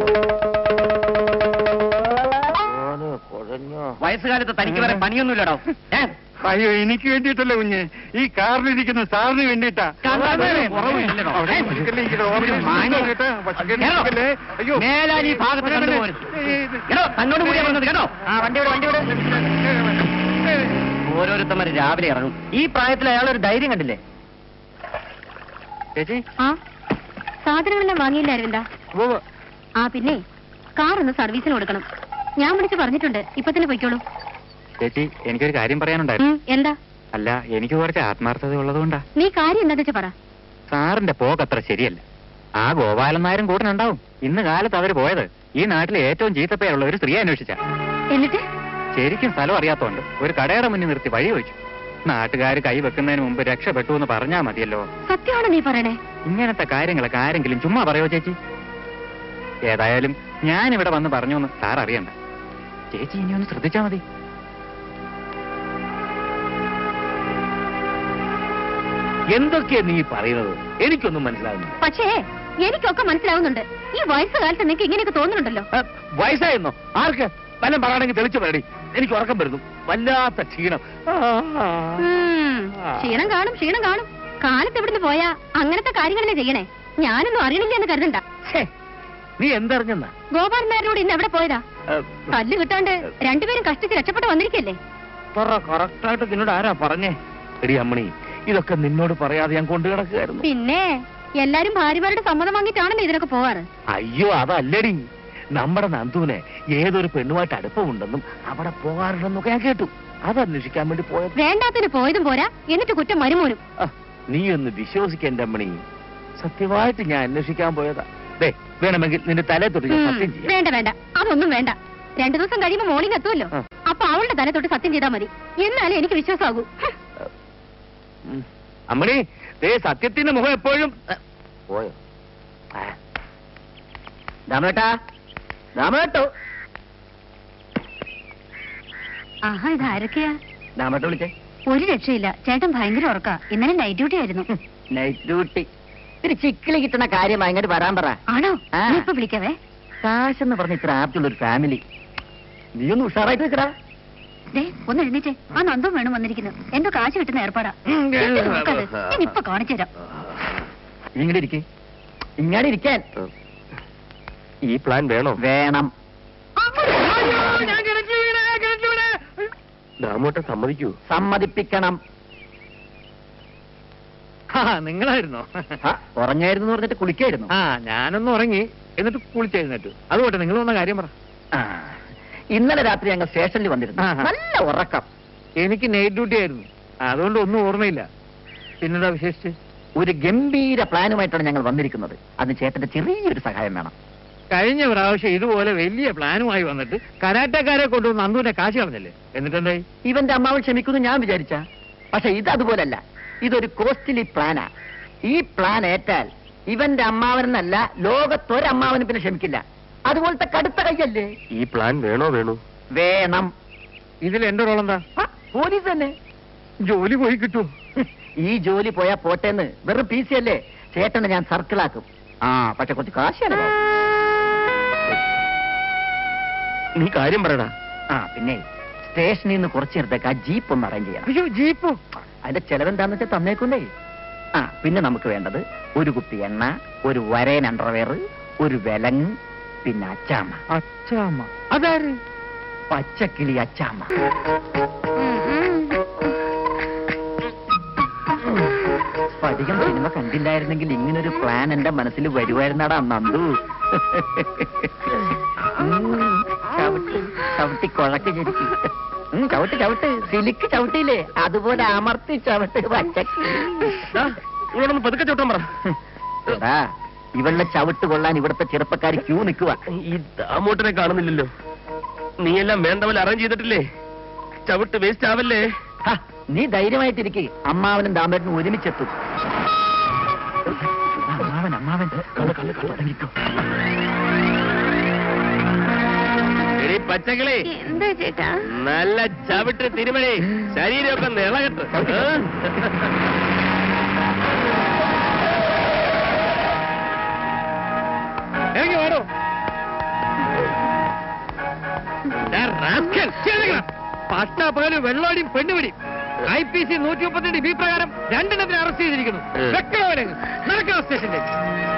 വയസ്സുകാലത്ത് തനിക്ക് വരെ പണിയൊന്നുമില്ലടോ ഏ? അയ്യോ എനിക്ക് വേണ്ടിയിട്ടല്ല കുഞ്ഞ് ഈ കാറിലിരിക്കുന്ന സാറിന് വേണ്ടിയിട്ടാ കണ്ടാലേ കുറവില്ലല്ലോ. അവിടെ പച്ചക്കറി ഇരിക്കട്ടെ, ഓർമ്മ മാന്യം. കേട്ടോ, പച്ചക്കറി കേറോ. ഇരിക്കല്ലേ? അയ്യോ മേലാൽ ഈ ഭാഗത്ത് കണ്ടു പോകരുത്. ഏയ്, ഇത്. കേട്ടോ തന്നോട് കൂടിയാ വന്നത് കേട്ടോ ആ വണ്ടി വിട് വണ്ടി വിട് ഓരോരുത്തന്മാര് രാവിലെ ഇറങ്ങും ഈ പ്രായത്തിൽ അയാൾ ഒരു ധൈര്യം കണ്ടില്ലേ ചേച്ചി ആ സാധനങ്ങളെല്ലാം വാങ്ങിയില്ല അരവിന്ദ ഉവ്വ്. ആ പിന്നെ കാർ ഒന്ന് സർവീസിന് കൊടുക്കണം ഞാൻ വിളിച്ച് പറഞ്ഞിട്ടുണ്ട് ഇപ്പൊ തന്നെ പൊയ്ക്കോളൂ ചേച്ചി എനിക്കൊരു കാര്യം പറയാനുണ്ടായിരുന്നു ഉം, എന്താ അല്ല എനിക്ക് കുറച്ച് ആത്മാർത്ഥത ഉള്ളതുകൊണ്ടാ നീ കാര്യം എന്താ വെച്ചാ പറ സാറിന്റെ പോക്ക് അത്ര ശരിയല്ല ആ ഗോപാലൻ നായരും കൂട്ടനുണ്ടാവും ഇന്ന് കാലത്ത് അവര് പോയത് ഈ നാട്ടിലെ ഏറ്റവും ചീത്തപ്പേരുള്ള ഒരു സ്ത്രീ അന്വേഷിച്ച എന്നിട്ട് ശരിക്കും സ്ഥലം അറിയാത്തോണ്ട് ഒരു കടയുടെ മുന്നിൽ നിർത്തി വഴി വെച്ചു നാട്ടുകാർ കൈ വെക്കുന്നതിന് മുമ്പ് രക്ഷപ്പെട്ടു എന്ന് പറഞ്ഞാ മതിയല്ലോ സത്യമാണോ നീ പറയണേ ഇങ്ങനത്തെ കാര്യങ്ങളൊക്കെ ആരെങ്കിലും ചുമ്മാ പറയോ ചേച്ചി ഏതായാലും ഞാൻ ഇവിടെ വന്ന് പറഞ്ഞു എന്ന് സാർ അറിയണ്ട ചേച്ചി ഇനി ഒന്ന് ശ്രദ്ധിച്ചാ മതി എന്തൊക്കെയാ നീ പറയുന്നത് എനിക്കൊന്നും മനസ്സിലാകുന്നില്ല പക്ഷേ എനിക്കൊക്കെ മനസ്സിലാവുന്നുണ്ട് ഈ വയസ്സുകാലത്ത് നിനക്ക് ഇങ്ങനെയൊക്കെ തോന്നുന്നുണ്ടല്ലോ ആ, വയസ്സായെന്നോ ആർക്ക് വല്ലതും പറയുകയാണെങ്കിൽ തെളിച്ചു പറയടി എനിക്ക് ഉറക്കം വരുന്നു വല്ലാത്ത ക്ഷീണം ആ, ഉം, ക്ഷീണം കാണും ക്ഷീണം കാണും കാലത്ത് ഇവിടുന്ന് പോയാ അങ്ങനത്തെ കാര്യങ്ങളല്ലേ ചെയ്യണേ ഞാനൊന്നും അറിയണില്ല എന്ന് കരുതണ്ട ഛേ, നീ എന്തറിഞ്ഞെന്നാ ഗോപാലന്മാരോട് ഇന്ന് എവിടെ പോയതാ ആ, കല്ല് കിട്ടാണ്ട് രണ്ടുപേരും കഷ്ടിച്ച് രക്ഷപ്പെട്ട് വന്നിരിക്കല്ലേ പറ കറക്റ്റായിട്ട് നിന്നോട് ആരാ പറഞ്ഞേ എടി അമ്മണി ഇതൊക്കെ നിന്നോട് പറയാതെ ഞാൻ കൊണ്ടു കിടക്കുകയായിരുന്നു പിന്നെ എല്ലാരും ഭാര്യമാരുടെ സമ്മതം വാങ്ങിയിട്ടാണല്ലോ ഇതിനൊക്കെ പോവാറ് അയ്യോ അതല്ലടി നമ്മുടെ നന്ദുവിനെ ഏതൊരു പെണ്ണുമായിട്ട് അടുപ്പമുണ്ടെന്നും അവിടെ പോകാറുണ്ടെന്നൊക്കെ ഞാൻ കേട്ടു അത് അന്വേഷിക്കാൻ വേണ്ടി പോയത് വേണ്ടാത്തിന് പോയതും പോരാ എന്നിട്ട് കുറ്റം മരുമോനും ആ, നീ ഒന്ന് വിശ്വസിക്കേണ്ട അമ്മണി സത്യമായിട്ട് ഞാൻ അന്വേഷിക്കാൻ പോയതാ ദേ വേണമെങ്കിൽ നിന്റെ തലേ തൊട്ട് ഞാൻ ഉം, സത്യം ചെയ്യാം വേണ്ട വേണ്ട അതൊന്നും വേണ്ട രണ്ടു ദിവസം കഴിയുമ്പോ മോർണിംഗ് എത്തുമല്ലോ ആ. അപ്പൊ അവളുടെ തല തൊട്ട് സത്യം ചെയ്താൽ മതി എന്നാലേ എനിക്ക് വിശ്വാസമാകൂ ഹ്. ഉം. അമ്മണി ദേ സത്യത്തിന്റെ മുഖം എപ്പോഴും ആ, പോയോ ആ, ദാമേട്ടാ ദാമേട്ടോ ആഹാ ഇത് ആരൊക്കെയാ ദാമേട്ട വിളിച്ചേ ഒരു രക്ഷയില്ല ചേട്ടൻ ഭയങ്കര ഉറക്കാ ഇന്നലെ നൈറ്റ് ഡ്യൂട്ടി ആയിരുന്നു നൈറ്റ് ഡ്യൂട്ടി ഒരു ചിക്കിളി കിട്ടുന്ന കാര്യം അങ്ങോട്ട് വരാൻ പറ ആണോ ആ. നീ ഇപ്പൊ വിളിക്കാവേ കാശെന്ന് പറഞ്ഞ ഇത്ര ആപ്റ്റുള്ള ഒരു ഫാമിലി നീ ഒന്ന് ഉഷാറായിട്ട് നിൽക്കടാ ദേ ഒന്ന് എഴുന്നേറ്റേ ആ നന്ദം വേണം വന്നിരിക്കുന്നു എന്തോ കാശ് കിട്ടുന്ന ഏർപ്പാടാ എന്ത് നോക്കാത്? ഞാൻ ഇപ്പൊ കാണിച്ചു തരാം നീ ഇങ്ങോട്ട് ഇരിക്കേ ഇങ്ങോട്ട് ഇരിക്കാൻ ഈ പ്ലാൻ വേണോ വേണം ദാമോട്ടൻ സമ്മതിക്കൂ സമ്മതിപ്പിക്കണം ആ നിങ്ങളായിരുന്നോ ആ, ഉറങ്ങായിരുന്നു എന്ന് പറഞ്ഞിട്ട് കുളിക്കായിരുന്നു ആ ഞാനൊന്ന് ഉറങ്ങി എന്നിട്ട് കുളിച്ചെഴുന്നേറ്റു അതുകൊട്ടെ നിങ്ങൾ വന്ന കാര്യം പറ ആ, ഇന്നലെ രാത്രി ഞങ്ങൾ സ്റ്റേഷനിൽ വന്നിരുന്നു ആഹാ. നല്ല ഉറക്കം എനിക്ക് നൈറ്റ് ഡ്യൂട്ടി ആയിരുന്നു അതുകൊണ്ട് ഒന്നും ഓർമ്മയില്ല പിന്നെന്താ വിശേഷിച്ച് ഒരു ഗംഭീര പ്ലാനുമായിട്ടാണ് ഞങ്ങൾ വന്നിരിക്കുന്നത് അതിന് ചേട്ടന്റെ ചെറിയൊരു സഹായം വേണം കഴിഞ്ഞ പ്രാവശ്യം ഇതുപോലെ വലിയ പ്ലാനുമായി വന്നിട്ട് കരാട്ടക്കാരെ കൊണ്ടുവന്ന് അന്തുവിന്റെ കാശ് കളഞ്ഞല്ലേ എന്നിട്ടെന്തായി ഇവന്റെ അമ്മാവൻ ക്ഷമിക്കുന്നു ഞാൻ വിചാരിച്ച പക്ഷെ ഇത് അതുപോലല്ല ഇതൊരു കോസ്റ്റ്ലി പ്ലാനാ ഈ പ്ലാൻ ഏറ്റാൽ ഇവന്റെ അമ്മാവനെന്നല്ല ലോകത്തൊരമ്മാവനും പിന്നെ ക്ഷമിക്കില്ല അതുപോലത്തെ കടുത്ത കൈയല്ലേ ഈ പ്ലാൻ വേണോ വേണു വേണം ഇതിൽ എന്റെ റോൾ എന്താ ആ, പോലീസ് തന്നെ ജോലി പോയി കിട്ടും ഈ ജോലി പോയാ പോട്ടേന്ന് വെറും പി സി അല്ലേ ചേട്ടനെ ഞാൻ സർക്കിളാക്കും ആ പക്ഷെ കുറച്ച് കാശാണ് നീ കാര്യം പറയടാ ആ പിന്നെ സ്റ്റേഷനിൽ നിന്ന് കുറച്ച് നേരത്തേക്ക് ആ ജീപ്പ് ഒന്ന് അറേഞ്ച് ചെയ്യണം അയ്യോ ജീപ്പോ അതിന്റെ ചെലവെന്താന്ന് വെച്ചാൽ തന്നേക്കുന്നേ ആ പിന്നെ നമുക്ക് വേണ്ടത് ഒരു കുപ്പി എണ്ണ ഒരു വരയൻ അണ്ടർവെയർ ഒരു വിലങ്ങ് പിന്നെ അച്ചാമ്മ അച്ചാമ്മ അതാര് പച്ചക്കിളി അച്ചാമ്മ സ്ഫടികം സിനിമ കണ്ടില്ലായിരുന്നെങ്കിൽ ഇങ്ങനൊരു പ്ലാൻ എന്റെ മനസ്സിൽ വരുമായിരുന്നാടാ നന്ദു ഉം, ചവിട്ട് ചവിട്ടി കുഴക്ക് ശരിക്കും ഉം, ചവിട്ട് ചവിട്ട് സിലിക്ക് ചവിട്ടിയില്ലേ അതുപോലെ അമർത്തി ചവിട്ട് പച്ചക്കിളി ഇവളൊന്ന് പതുക്കെ ചോട്ടം പറ എടാ ഇവളുടെ ചവിട്ട് കൊള്ളാൻ ഇവിടുത്തെ ചെറുപ്പക്കാർ ക്യൂ നിൽക്കുക ഈ ദാമോട്ടനെ കാണുന്നില്ലല്ലോ നീ എല്ലാം വേണ്ട പോലെ അറേഞ്ച് ചെയ്തിട്ടില്ലേ ചവിട്ട് വേസ്റ്റ് ആവല്ലേ നീ ധൈര്യമായിട്ടിരിക്കെ അമ്മാവനും ദാമ്പരനും ഒരുമിച്ചെത്തും അമ്മാവൻ അമ്മാവൻ കള്ള് കള്ള് കള്ള് തുടങ്ങിക്കോ എടീ പച്ചക്കിളി എന്താ ചേട്ടാ നല്ല ചവിട്ട് തിരുമണി ശരീരമൊക്കെ നിളകട്ട് ഇറങ്ങി വേണോ പട്ട പകല് വെള്ളോടിയും പെണ്ണുപിടിയും ഐ പി സി നൂറ്റി മുപ്പത്തിരണ്ട് ബി പ്രകാരം രണ്ടെണ്ണത്തിന് അറസ്റ്റ് ചെയ്തിരിക്കുന്നു ഉം. വെക്കണവരെ നടക്കണം സ്റ്റേഷനിലേക്ക്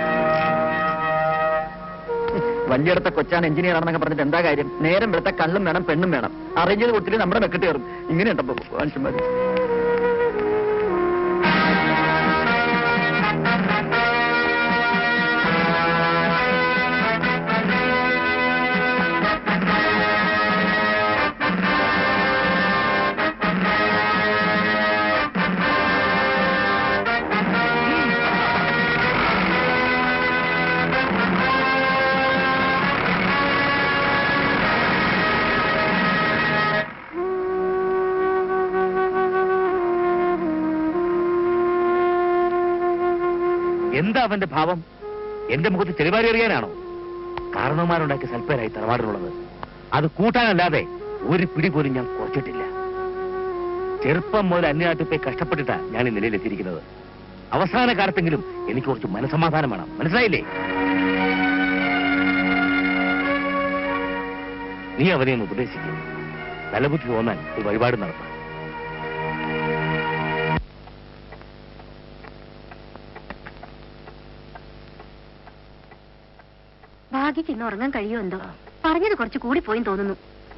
വലിയടത്ത കൊച്ചാൻ എഞ്ചിനീയർ ആണെന്നൊക്കെ പറഞ്ഞിട്ട് എന്താ കാര്യം നേരം വെളുത്ത കള്ളും വേണം പെണ്ണും വേണം അറേഞ്ച് ചെയ്ത് കൊടുത്തിട്ട് നമ്മുടെ മെക്കെട്ട് കയറും ഇങ്ങനെയുണ്ടപ്പോ മനുഷ്യന്മാര് എന്താ അവന്റെ ഭാവം എന്റെ മുഖത്ത് ചെളിവാരി എറിയാനാണോ കാരണവന്മാരുണ്ടാക്കിയ സൽപ്പേരായി തറവാടിനുള്ളത് അത് കൂട്ടാനല്ലാതെ ഒരു പിടി പോലും ഞാൻ കുറച്ചിട്ടില്ല ചെറുപ്പം മുതൽ അന്യനാട്ടിൽ പോയി കഷ്ടപ്പെട്ടിട്ടാ ഞാൻ ഈ നിലയിലെത്തിയിരിക്കുന്നത് അവസാന കാലത്തെങ്കിലും എനിക്ക് കുറച്ച് മനസമാധാനം വേണം മനസ്സിലായില്ലേ നീ അവനെ ഒന്ന് ഉപദേശിക്കും നല്ല ബുദ്ധി തോന്നാൻ ഒരു വഴിപാട് നടത്താം ഭാഗ്യക്ക് ഇന്ന് ഉറങ്ങാൻ കഴിയുമോ എന്തോ പറഞ്ഞത് കുറച്ച് കൂടി പോയി തോന്നുന്നു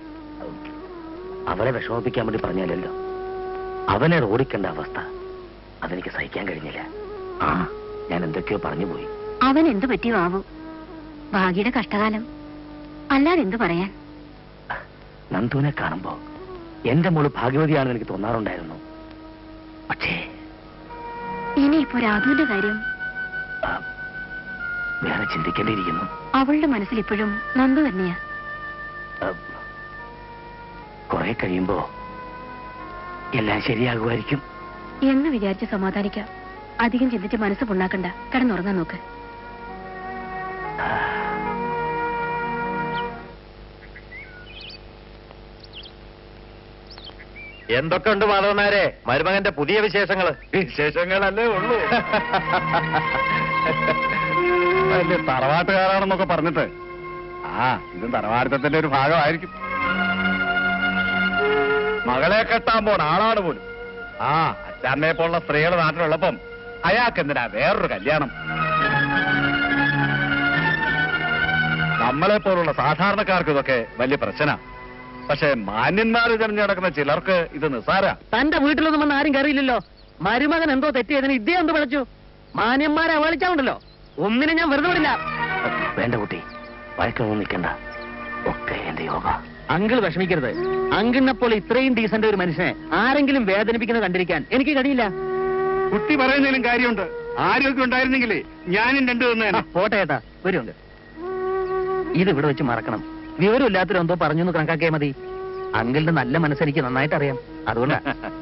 അവളെ വിഷമിപ്പിക്കാൻ വേണ്ടി പറഞ്ഞാലല്ലോ അവനെ ഓടിക്കേണ്ട അവസ്ഥ അതെനിക്ക് സഹിക്കാൻ കഴിഞ്ഞില്ല ആ ഞാൻ എന്തൊക്കെയോ പറഞ്ഞു പോയി അവൻ എന്തു പറ്റിയോ ആവൂ ഭാഗ്യയുടെ കഷ്ടകാലം അല്ലാതെ എന്തു പറയാൻ നന്ദുവിനെ കാണുമ്പോ എന്റെ മോള് ഭാഗ്യവതിയാണെന്ന് എനിക്ക് തോന്നാറുണ്ടായിരുന്നു പക്ഷേ ഇനിയിപ്പോ രാധുവിന്റെ കാര്യം ആ, വേറെ ചിന്തിക്കേണ്ടിയിരിക്കുന്നു അവളുടെ മനസ്സിൽ ഇപ്പോഴും നന്ദു തന്നെയാ ആ, കുറെ കഴിയുമ്പോ എല്ലാം ശരിയാകുമായിരിക്കും എന്ന് വിചാരിച്ച് സമാധാനിക്കാം അധികം ചിന്തിച്ച് മനസ്സ് പുണ്ണാക്കണ്ട കിടന്നുറങ്ങാൻ നോക്ക് എന്തൊക്കെയുണ്ട് മാധവനാരെ മരുമകന്റെ പുതിയ വിശേഷങ്ങള് വിശേഷങ്ങളല്ലേ ഉള്ളൂ വലിയ തറവാട്ടുകാരാണെന്നൊക്കെ പറഞ്ഞിട്ട് ആ ഇത് തറവാടിത്തത്തിന്റെ ഒരു ഭാഗമായിരിക്കും മകളെ കെട്ടാൻ പോണ ആളാണ് പോലും ആ അച്ഛാമ്മയെ പോലുള്ള സ്ത്രീകൾ നാട്ടിലുള്ളപ്പം അയാൾക്ക് എന്തിനാ വേറൊരു കല്യാണം നമ്മളെ പോലുള്ള സാധാരണക്കാർക്ക് ഇതൊക്കെ വലിയ പ്രശ്ന പക്ഷെ മാന്യന്മാര് തെരഞ്ഞു നടക്കുന്ന ചിലർക്ക് ഇത് നിസ്സാര തന്റെ വീട്ടിലൊന്നും വന്ന് ആരും കയറിയില്ലല്ലോ മരുമകൻ എന്തോ തെറ്റിയതിന് ഇദ്ദേഹം എന്ത് വിളിച്ചു മാന്യന്മാരെ അവളിച്ചാണ്ടല്ലോ ഒന്നിനും ഞാൻ വെറുതെ വിടില്ല വേണ്ട കുട്ടി വഴക്കൊന്നും നിൽക്കണ്ട ഒക്കെ എന്റെ യോഗ അങ്കിൾ വിഷമിക്കരുത് അങ്കിളിനെ പോലെ ഇത്രയും ഡീസന്റ് ഒരു മനുഷ്യനെ ആരെങ്കിലും വേദനിപ്പിക്കുന്നത് കണ്ടിരിക്കാൻ എനിക്ക് കഴിയില്ല കുട്ടി പറയുന്നതിലും കാര്യമുണ്ട് ആരോഗ്യം ഉണ്ടായിരുന്നെങ്കിലേ ഞാനും രണ്ടു ആ, തന്നേനെ പോട്ടെ ഏട്ടാ വരുമുണ്ട് ഇത് ഇവിടെ വെച്ച് മറക്കണം വിവരമില്ലാത്തവരും എന്തോ പറഞ്ഞു എന്ന് കണക്കാക്കിയാൽ മതി അങ്കിളിന്റെ നല്ല മനസ്സ് എനിക്ക് നന്നായിട്ട് അറിയാം അതുകൊണ്ടാ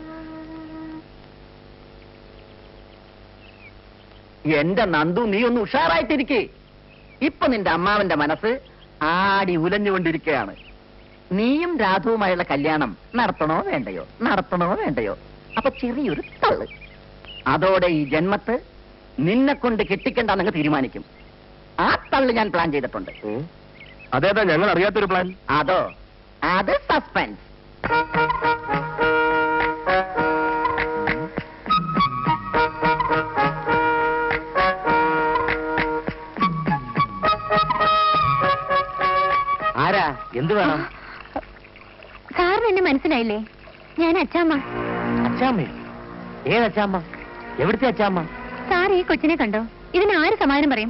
എന്റെ നന്ദു നീ ഒന്ന് ഉഷാറായിട്ടിരിക്കേ ഇപ്പൊ നിന്റെ അമ്മാവന്റെ മനസ്സ് ആടി ഉലഞ്ഞുകൊണ്ടിരിക്കുകയാണ് നീയും രാധുവുമായുള്ള കല്യാണം നടത്തണോ വേണ്ടയോ നടത്തണോ വേണ്ടയോ അപ്പൊ ചെറിയൊരു തള്ള് അതോടെ ഈ ജന്മത്ത് നിന്നെ കൊണ്ട് കെട്ടിക്കണ്ടെന്നങ്ങ് തീരുമാനിക്കും ആ തള്ള് ഞാൻ പ്ലാൻ ചെയ്തിട്ടുണ്ട് അതേതാ ഞങ്ങൾ അറിയാത്തൊരു പ്ലാൻ അതോ അത് സസ്പെൻസ് ആരാ എന്ത് വേണം സാറിന് എന്നെ മനസ്സിലായില്ലേ ഞാൻ അച്ചാമ്മ അച്ചാമ്മയോ ഏത് അച്ചാമ്മ എവിടുത്തെ അച്ചാമ്മ സാർ ഈ കൊച്ചിനെ കണ്ടോ ഇതിന് ആര് സമാധാനം പറയും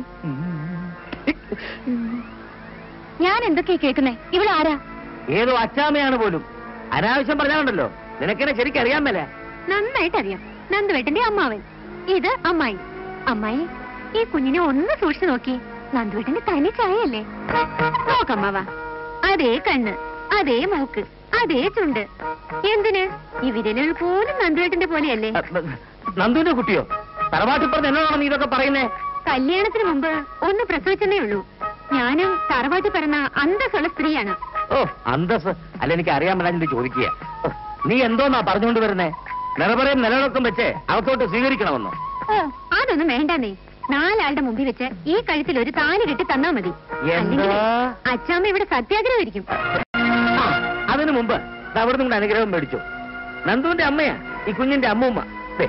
ഞാൻ എന്തൊക്കെയാ കേൾക്കുന്നേ ഇവളാരാ ഏതോ അച്ചാമ്മയാണ് പോലും അനാവശ്യം പറഞ്ഞാലുണ്ടല്ലോ നിനക്കെന്നെ ശരിക്കറിയാൻ മേല നന്നായിട്ട് അറിയാം നന്ദുവേട്ടന്റെ അമ്മാവൻ ഇത് അമ്മായി അമ്മായി ഈ കുഞ്ഞിനെ ഒന്ന് സൂക്ഷിച്ചു നോക്കി നന്ദുവേട്ടന്റെ തനി ചായയല്ലേ നോക്കമ്മാവ അതേ കണ്ണ് അതേ മൂക്ക് അതേ ചുണ്ട് എന്തിന് ഈ വിരലുകൾ പോലും നന്ദുവേട്ടന്റെ പോലെയല്ലേ നന്ദുവിന്റെ കുട്ടിയോ തറവാട്ടിൽ പറഞ്ഞ എന്നോടാണ് നീ ഇതൊക്കെ പറയുന്നേ കല്യാണത്തിന് മുമ്പ് ഒന്ന് പ്രസവിച്ചെന്നേ ഉള്ളൂ ഞാനും തറവാട്ടിൽ പിറന്ന അന്തസ്സുള്ള സ്ത്രീയാണ് ഓ അന്തസ് അല്ല എനിക്ക് അറിയാൻ പറ്റാഞ്ഞിട്ട് ചോദിക്കുക ഓ, നീ എന്തോന്നാ പറഞ്ഞുകൊണ്ട് വരുന്നേ നിറപറയും നിലനിൽക്കും വെച്ച് അകത്തോട്ട് സ്വീകരിക്കണമെന്നോ ഓ അതൊന്നും വേണ്ടെന്നേ നാലാളുടെ മുമ്പിൽ വെച്ച് ഈ കഴുത്തിൽ ഒരു താലി കെട്ടി തന്നാ മതി എന്താ? അല്ലെങ്കിലേ അച്ചാമ്മ ഇവിടെ സത്യാഗ്രഹമായിരിക്കും ആ, അതിനു മുമ്പ് ദാ അവിടുന്ന് കൂടെ അനുഗ്രഹം മേടിച്ചു നന്ദുവിന്റെ അമ്മയാ ഈ കുഞ്ഞിന്റെ അമ്മൂമ്മ ദേ.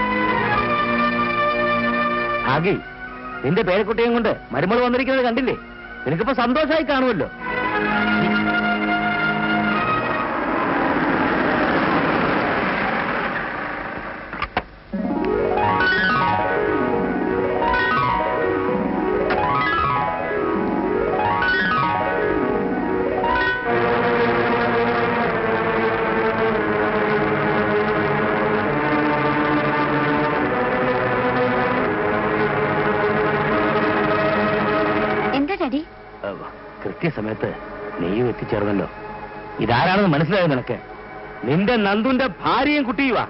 ആകി നിന്റെ പേരക്കുട്ടിയും കൊണ്ട് മരുമകൾ വന്നിരിക്കുന്നത് കണ്ടില്ലേ നിനക്കിപ്പോ സന്തോഷമായി കാണുമല്ലോ എന്താ ഡാഡി ഏ, കൃത്യസമയത്ത് നെയ്യും എത്തിച്ചേർന്നല്ലോ ഇതാരാണെന്ന് മനസ്സിലായോ നിനക്ക് നിന്റെ നന്ദുന്റെ ഭാര്യയും കുട്ടിയുവാ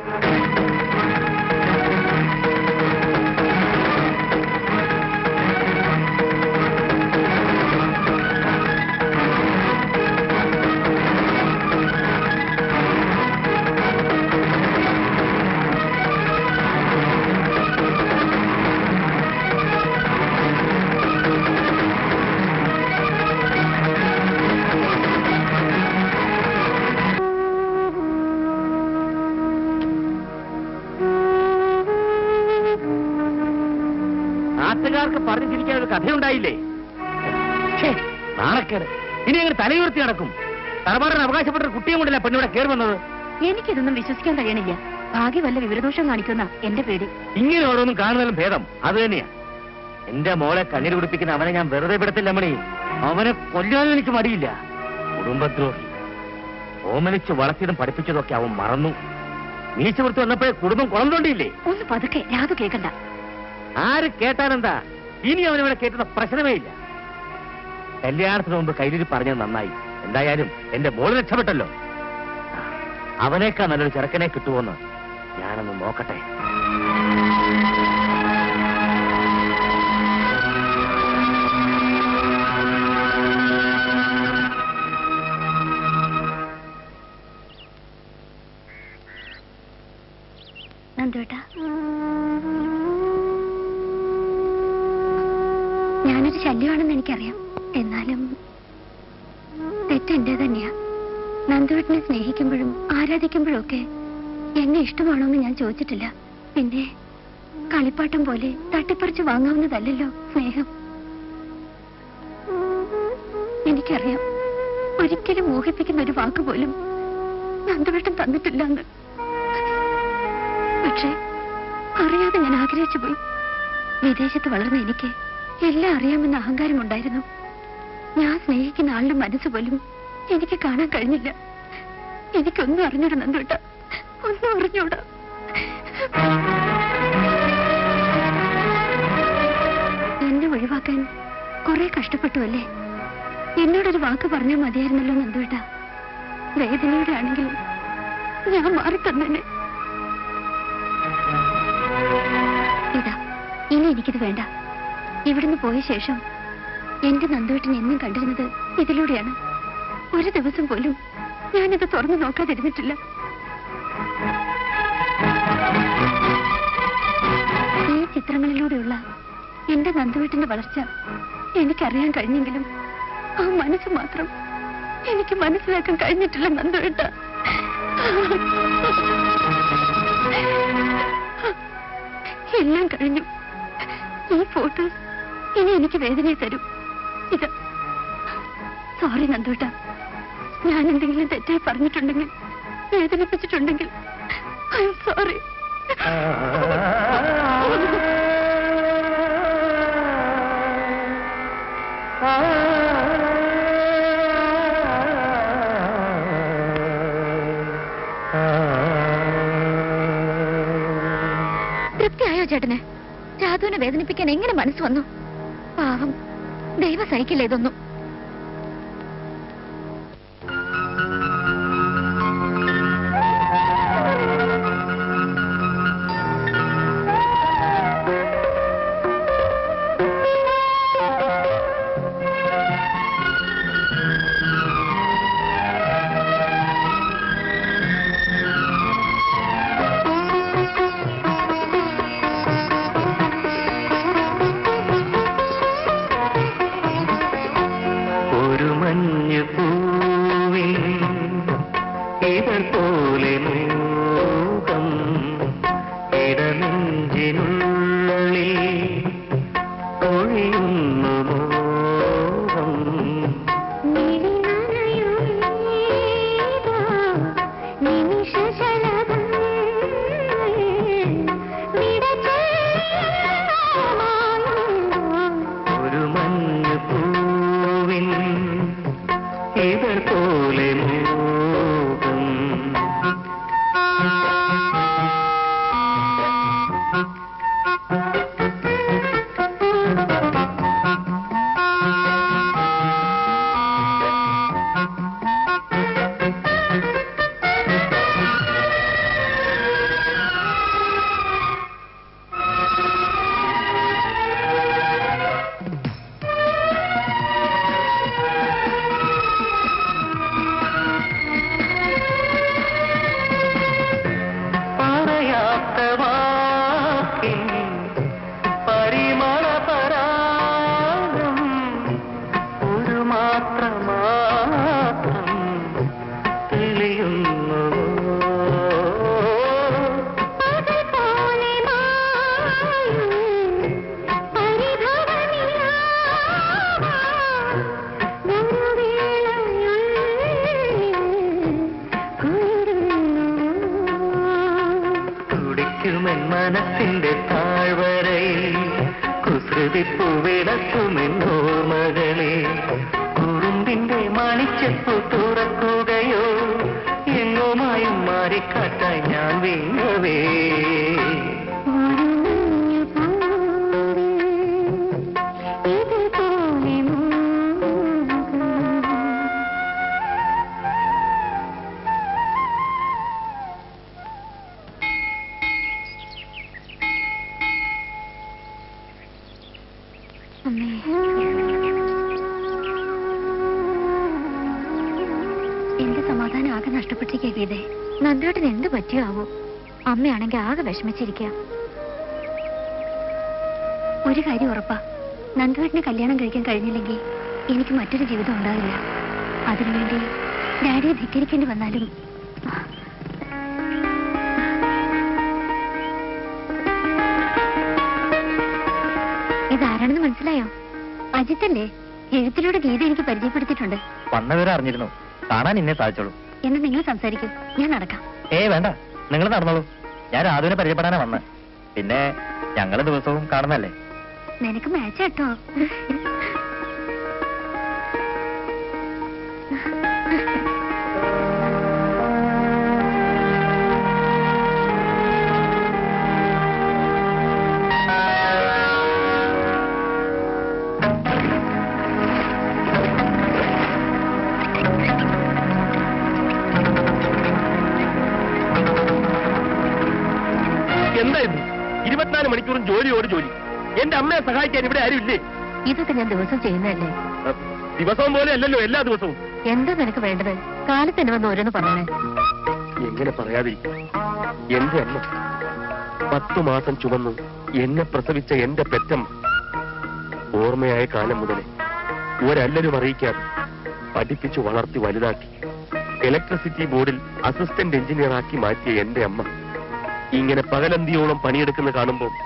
നാട്ടുകാർക്ക് പറഞ്ഞു ചിരിക്കാൻ ഒരു കഥയുണ്ടായില്ലേ ഛേ, നാണക്കേട് ഇനി അങ്ങനെ തലയുയർത്തി നടക്കും തറവാടിന് അവകാശപ്പെട്ട ഒരു കുട്ടിയും കൊണ്ടല്ല പെണ്ണിവിടെ കയറി വന്നത് എനിക്കിതൊന്നും വിശ്വസിക്കാൻ കഴിയണില്ല ഭാഗ്യ വല്ല വിവരദോഷം കാണിക്കുന്ന എന്റെ പേടി ഇങ്ങനെ ഓരോന്നും കാണുന്നതിലും ഭേദം അത് തന്നെയാ എന്റെ മോളെ കണ്ണീര് കുടിപ്പിക്കുന്ന അവനെ ഞാൻ വെറുതെ വിടത്തില്ല മണി അവനെ കൊല്ലാനും എനിക്ക് മടിയില്ല കുടുംബദ്രോഹി ഓമനിച്ച് വളർത്തിയതും പഠിപ്പിച്ചതും ഒക്കെ അവൻ മറന്നു മീശ വൃത്തി വന്നപ്പോഴേ കുടുംബം കുളം തോണ്ടിയില്ലേ ഒന്ന് പതുക്കെ രാതു കേൾക്കണ്ട ആര് കേട്ടാനെന്താ ഇനി അവനിവിടെ കേട്ടുന്ന പ്രശ്നമേ ഇല്ല കല്യാണത്തിന് മുമ്പ് കയ്യിലിരി പറഞ്ഞത് നന്നായി എന്തായാലും എന്റെ മോള് രക്ഷപ്പെട്ടല്ലോ അവനേക്കാ നല്ലൊരു ചെറുക്കനെ കിട്ടുമോന്ന് ഞാനൊന്ന് നോക്കട്ടെ നന്ദുവേട്ടാ ഞാനൊരു ശല്യമാണെന്ന് എനിക്കറിയാം എന്നാലും തെറ്റെന്റെ തന്നെയാ നന്ദുവേട്ടനെ സ്നേഹിക്കുമ്പോഴും ആരാധിക്കുമ്പോഴും ഒക്കെ എന്നെ ഇഷ്ടമാണോ എന്ന് ഞാൻ ചോദിച്ചിട്ടില്ല പിന്നെ കളിപ്പാട്ടം പോലെ തട്ടിപ്പറിച്ച് വാങ്ങാവുന്നതല്ലല്ലോ സ്നേഹം എനിക്കറിയാം ഒരിക്കലും മോഹിപ്പിക്കുന്ന ഒരു വാക്ക് പോലും നന്ദുവേട്ടൻ തന്നിട്ടില്ല എന്ന് പക്ഷേ അറിയാതെ ഞാൻ ആഗ്രഹിച്ചു പോയി വിദേശത്ത് വളർന്ന എനിക്ക് എല്ലാം അറിയാമെന്ന അഹങ്കാരമുണ്ടായിരുന്നു ഞാൻ സ്നേഹിക്കുന്ന ആളുടെ മനസ്സ് പോലും എനിക്ക് കാണാൻ കഴിഞ്ഞില്ല എനിക്കൊന്നും അറിഞ്ഞൂടാ നന്ദുട്ട ഒന്നും അറിഞ്ഞൂടാ എന്നെ ഒഴിവാക്കാൻ കുറെ കഷ്ടപ്പെട്ടു അല്ലേ എന്നോടൊരു വാക്ക് പറഞ്ഞാൽ മതിയായിരുന്നല്ലോ നന്ദുട്ട വേദനയുടെ ആണെങ്കിൽ ഞാൻ മാറി തന്നെ ഇതാ ഇനി എനിക്കിത് വേണ്ട ഇവിടുന്ന് പോയ ശേഷം എന്റെ നന്ദുവേട്ടൻ എന്നും കണ്ടിരുന്നത് ഇതിലൂടെയാണ് ഒരു ദിവസം പോലും ഞാനിത് തുറന്നു നോക്കാതിരുന്നിട്ടില്ല ഈ ചിത്രങ്ങളിലൂടെയുള്ള എന്റെ നന്ദുവേട്ടന്റെ വളർച്ച എനിക്കറിയാൻ കഴിഞ്ഞെങ്കിലും ആ മനസ്സ് മാത്രം എനിക്ക് മനസ്സിലാക്കാൻ കഴിഞ്ഞിട്ടില്ല നന്ദുവേട്ട എല്ലാം കഴിഞ്ഞു ഈ ഫോട്ടോസ് ഇനി എനിക്ക് വേദനയെ തരും ഇത് സോറി നന്ദൂട്ട ഞാൻ എന്തെങ്കിലും തെറ്റായി പറഞ്ഞിട്ടുണ്ടെങ്കിൽ വേദനിപ്പിച്ചിട്ടുണ്ടെങ്കിൽ ഐ എം സോറി തൃപ്തിയായോ ചേട്ടന് രാധുവിനെ വേദനിപ്പിക്കാൻ എങ്ങനെ മനസ്സ് വന്നു പാവം ദൈവ സഹിക്കില്ല ഇതൊന്നും ഒരു മഞ്ഞ് പൂവിൽ ഇതൾ പോലെ മോഹം ഇടനെഞ്ചിനുള്ളിൽ ഒഴിയുന്നു മോഹം ഒരു മഞ്ഞ് പൂവിൻ ഇതൾ പോലെ മോഹം പറയാത്ത വാക്കിൻ പരിമള പരാഗം ഒരു മാത്ര മാത്രം തെളിയുന്നു തുടിക്കുമെൻ മനസ്സിന്റെ താഴ്വരയിൽ കുസൃതിപ്പു വിളക്കുമെൻ ഓർമ്മകളെ കുറുമ്പിന്റെ മാണിച്ചപ്പു തുറക്കുകയോ എങ്ങുമായും മാറിക്കാട്ടായി ഞാൻ വീണവേ അമ്മേ എന്റെ സമാധാനം ആകെ നഷ്ടപ്പെട്ടിരിക്കുക ഗീതേ നന്ദുവേട്ടന് എന്ത് പറ്റിയോ ആവോ അമ്മയാണെങ്കിൽ ആകെ വിഷമിച്ചിരിക്കുക ഒരു കാര്യം ഉറപ്പാ നന്ദുവേട്ടനെ കല്യാണം കഴിക്കാൻ കഴിഞ്ഞില്ലെങ്കിൽ എനിക്ക് മറ്റൊരു ജീവിതം ഉണ്ടാവില്ല അതിനുവേണ്ടി ഡാഡിയെ ധിക്കരിക്കേണ്ടി വന്നാലും ഇതാരാണെന്ന് മനസ്സിലായോ അജിത്തല്ലേ എഴുത്തിലൂടെ ഗീത എനിക്ക് പരിചയപ്പെടുത്തിയിട്ടുണ്ട് വന്നവരെ അറിഞ്ഞിരുന്നു കാണാൻ ഇന്നെ സാധിച്ചോളൂ എന്ന് നിങ്ങൾ സംസാരിക്കും ഞാൻ നടക്കാം ഏ വേണ്ട നിങ്ങൾ നടന്നോളൂ ഞാൻ രാധുവിനെ പരിചയപ്പെടാനാ വന്ന് പിന്നെ ഞങ്ങള് ദിവസവും കാണുന്നല്ലേ നിനക്ക് മാച്ച് കേട്ടോ എന്തായിരുന്നു ഇരുപത്തിനാല് മണിക്കൂറും ജോലിയോട് ജോലി എന്റെ അമ്മയെ സഹായിക്കാൻ ഇവിടെ ആരും ഇല്ലേ ഇതൊക്കെ ഞാൻ ദിവസം ചെയ്യുന്നതല്ലേ അഹ്, ദിവസവും പോലെ അല്ലല്ലോ എല്ലാ ദിവസവും എന്താ നിനക്ക് വേണ്ടത് കാലത്ത് തന്നെ വന്ന് ഓരോന്ന് പറഞ്ഞേ എങ്ങനെ പറയാതിരിക്കും എന്റെ അമ്മ പത്തു മാസം ചുമന്ന് എന്നെ പ്രസവിച്ച എന്റെ പെറ്റമ്മ ഓർമ്മയായ കാലം മുതലേ ഒരല്ലരും അറിയിക്കാതെ പഠിപ്പിച്ചു വളർത്തി വലുതാക്കി ഇലക്ട്രിസിറ്റി ബോർഡിൽ അസിസ്റ്റന്റ് എഞ്ചിനീയർ ആക്കി മാറ്റിയ എന്റെ അമ്മ ഇങ്ങനെ പകലന്തിയോളം പണിയെടുക്കുന്ന കാണുമ്പോൾ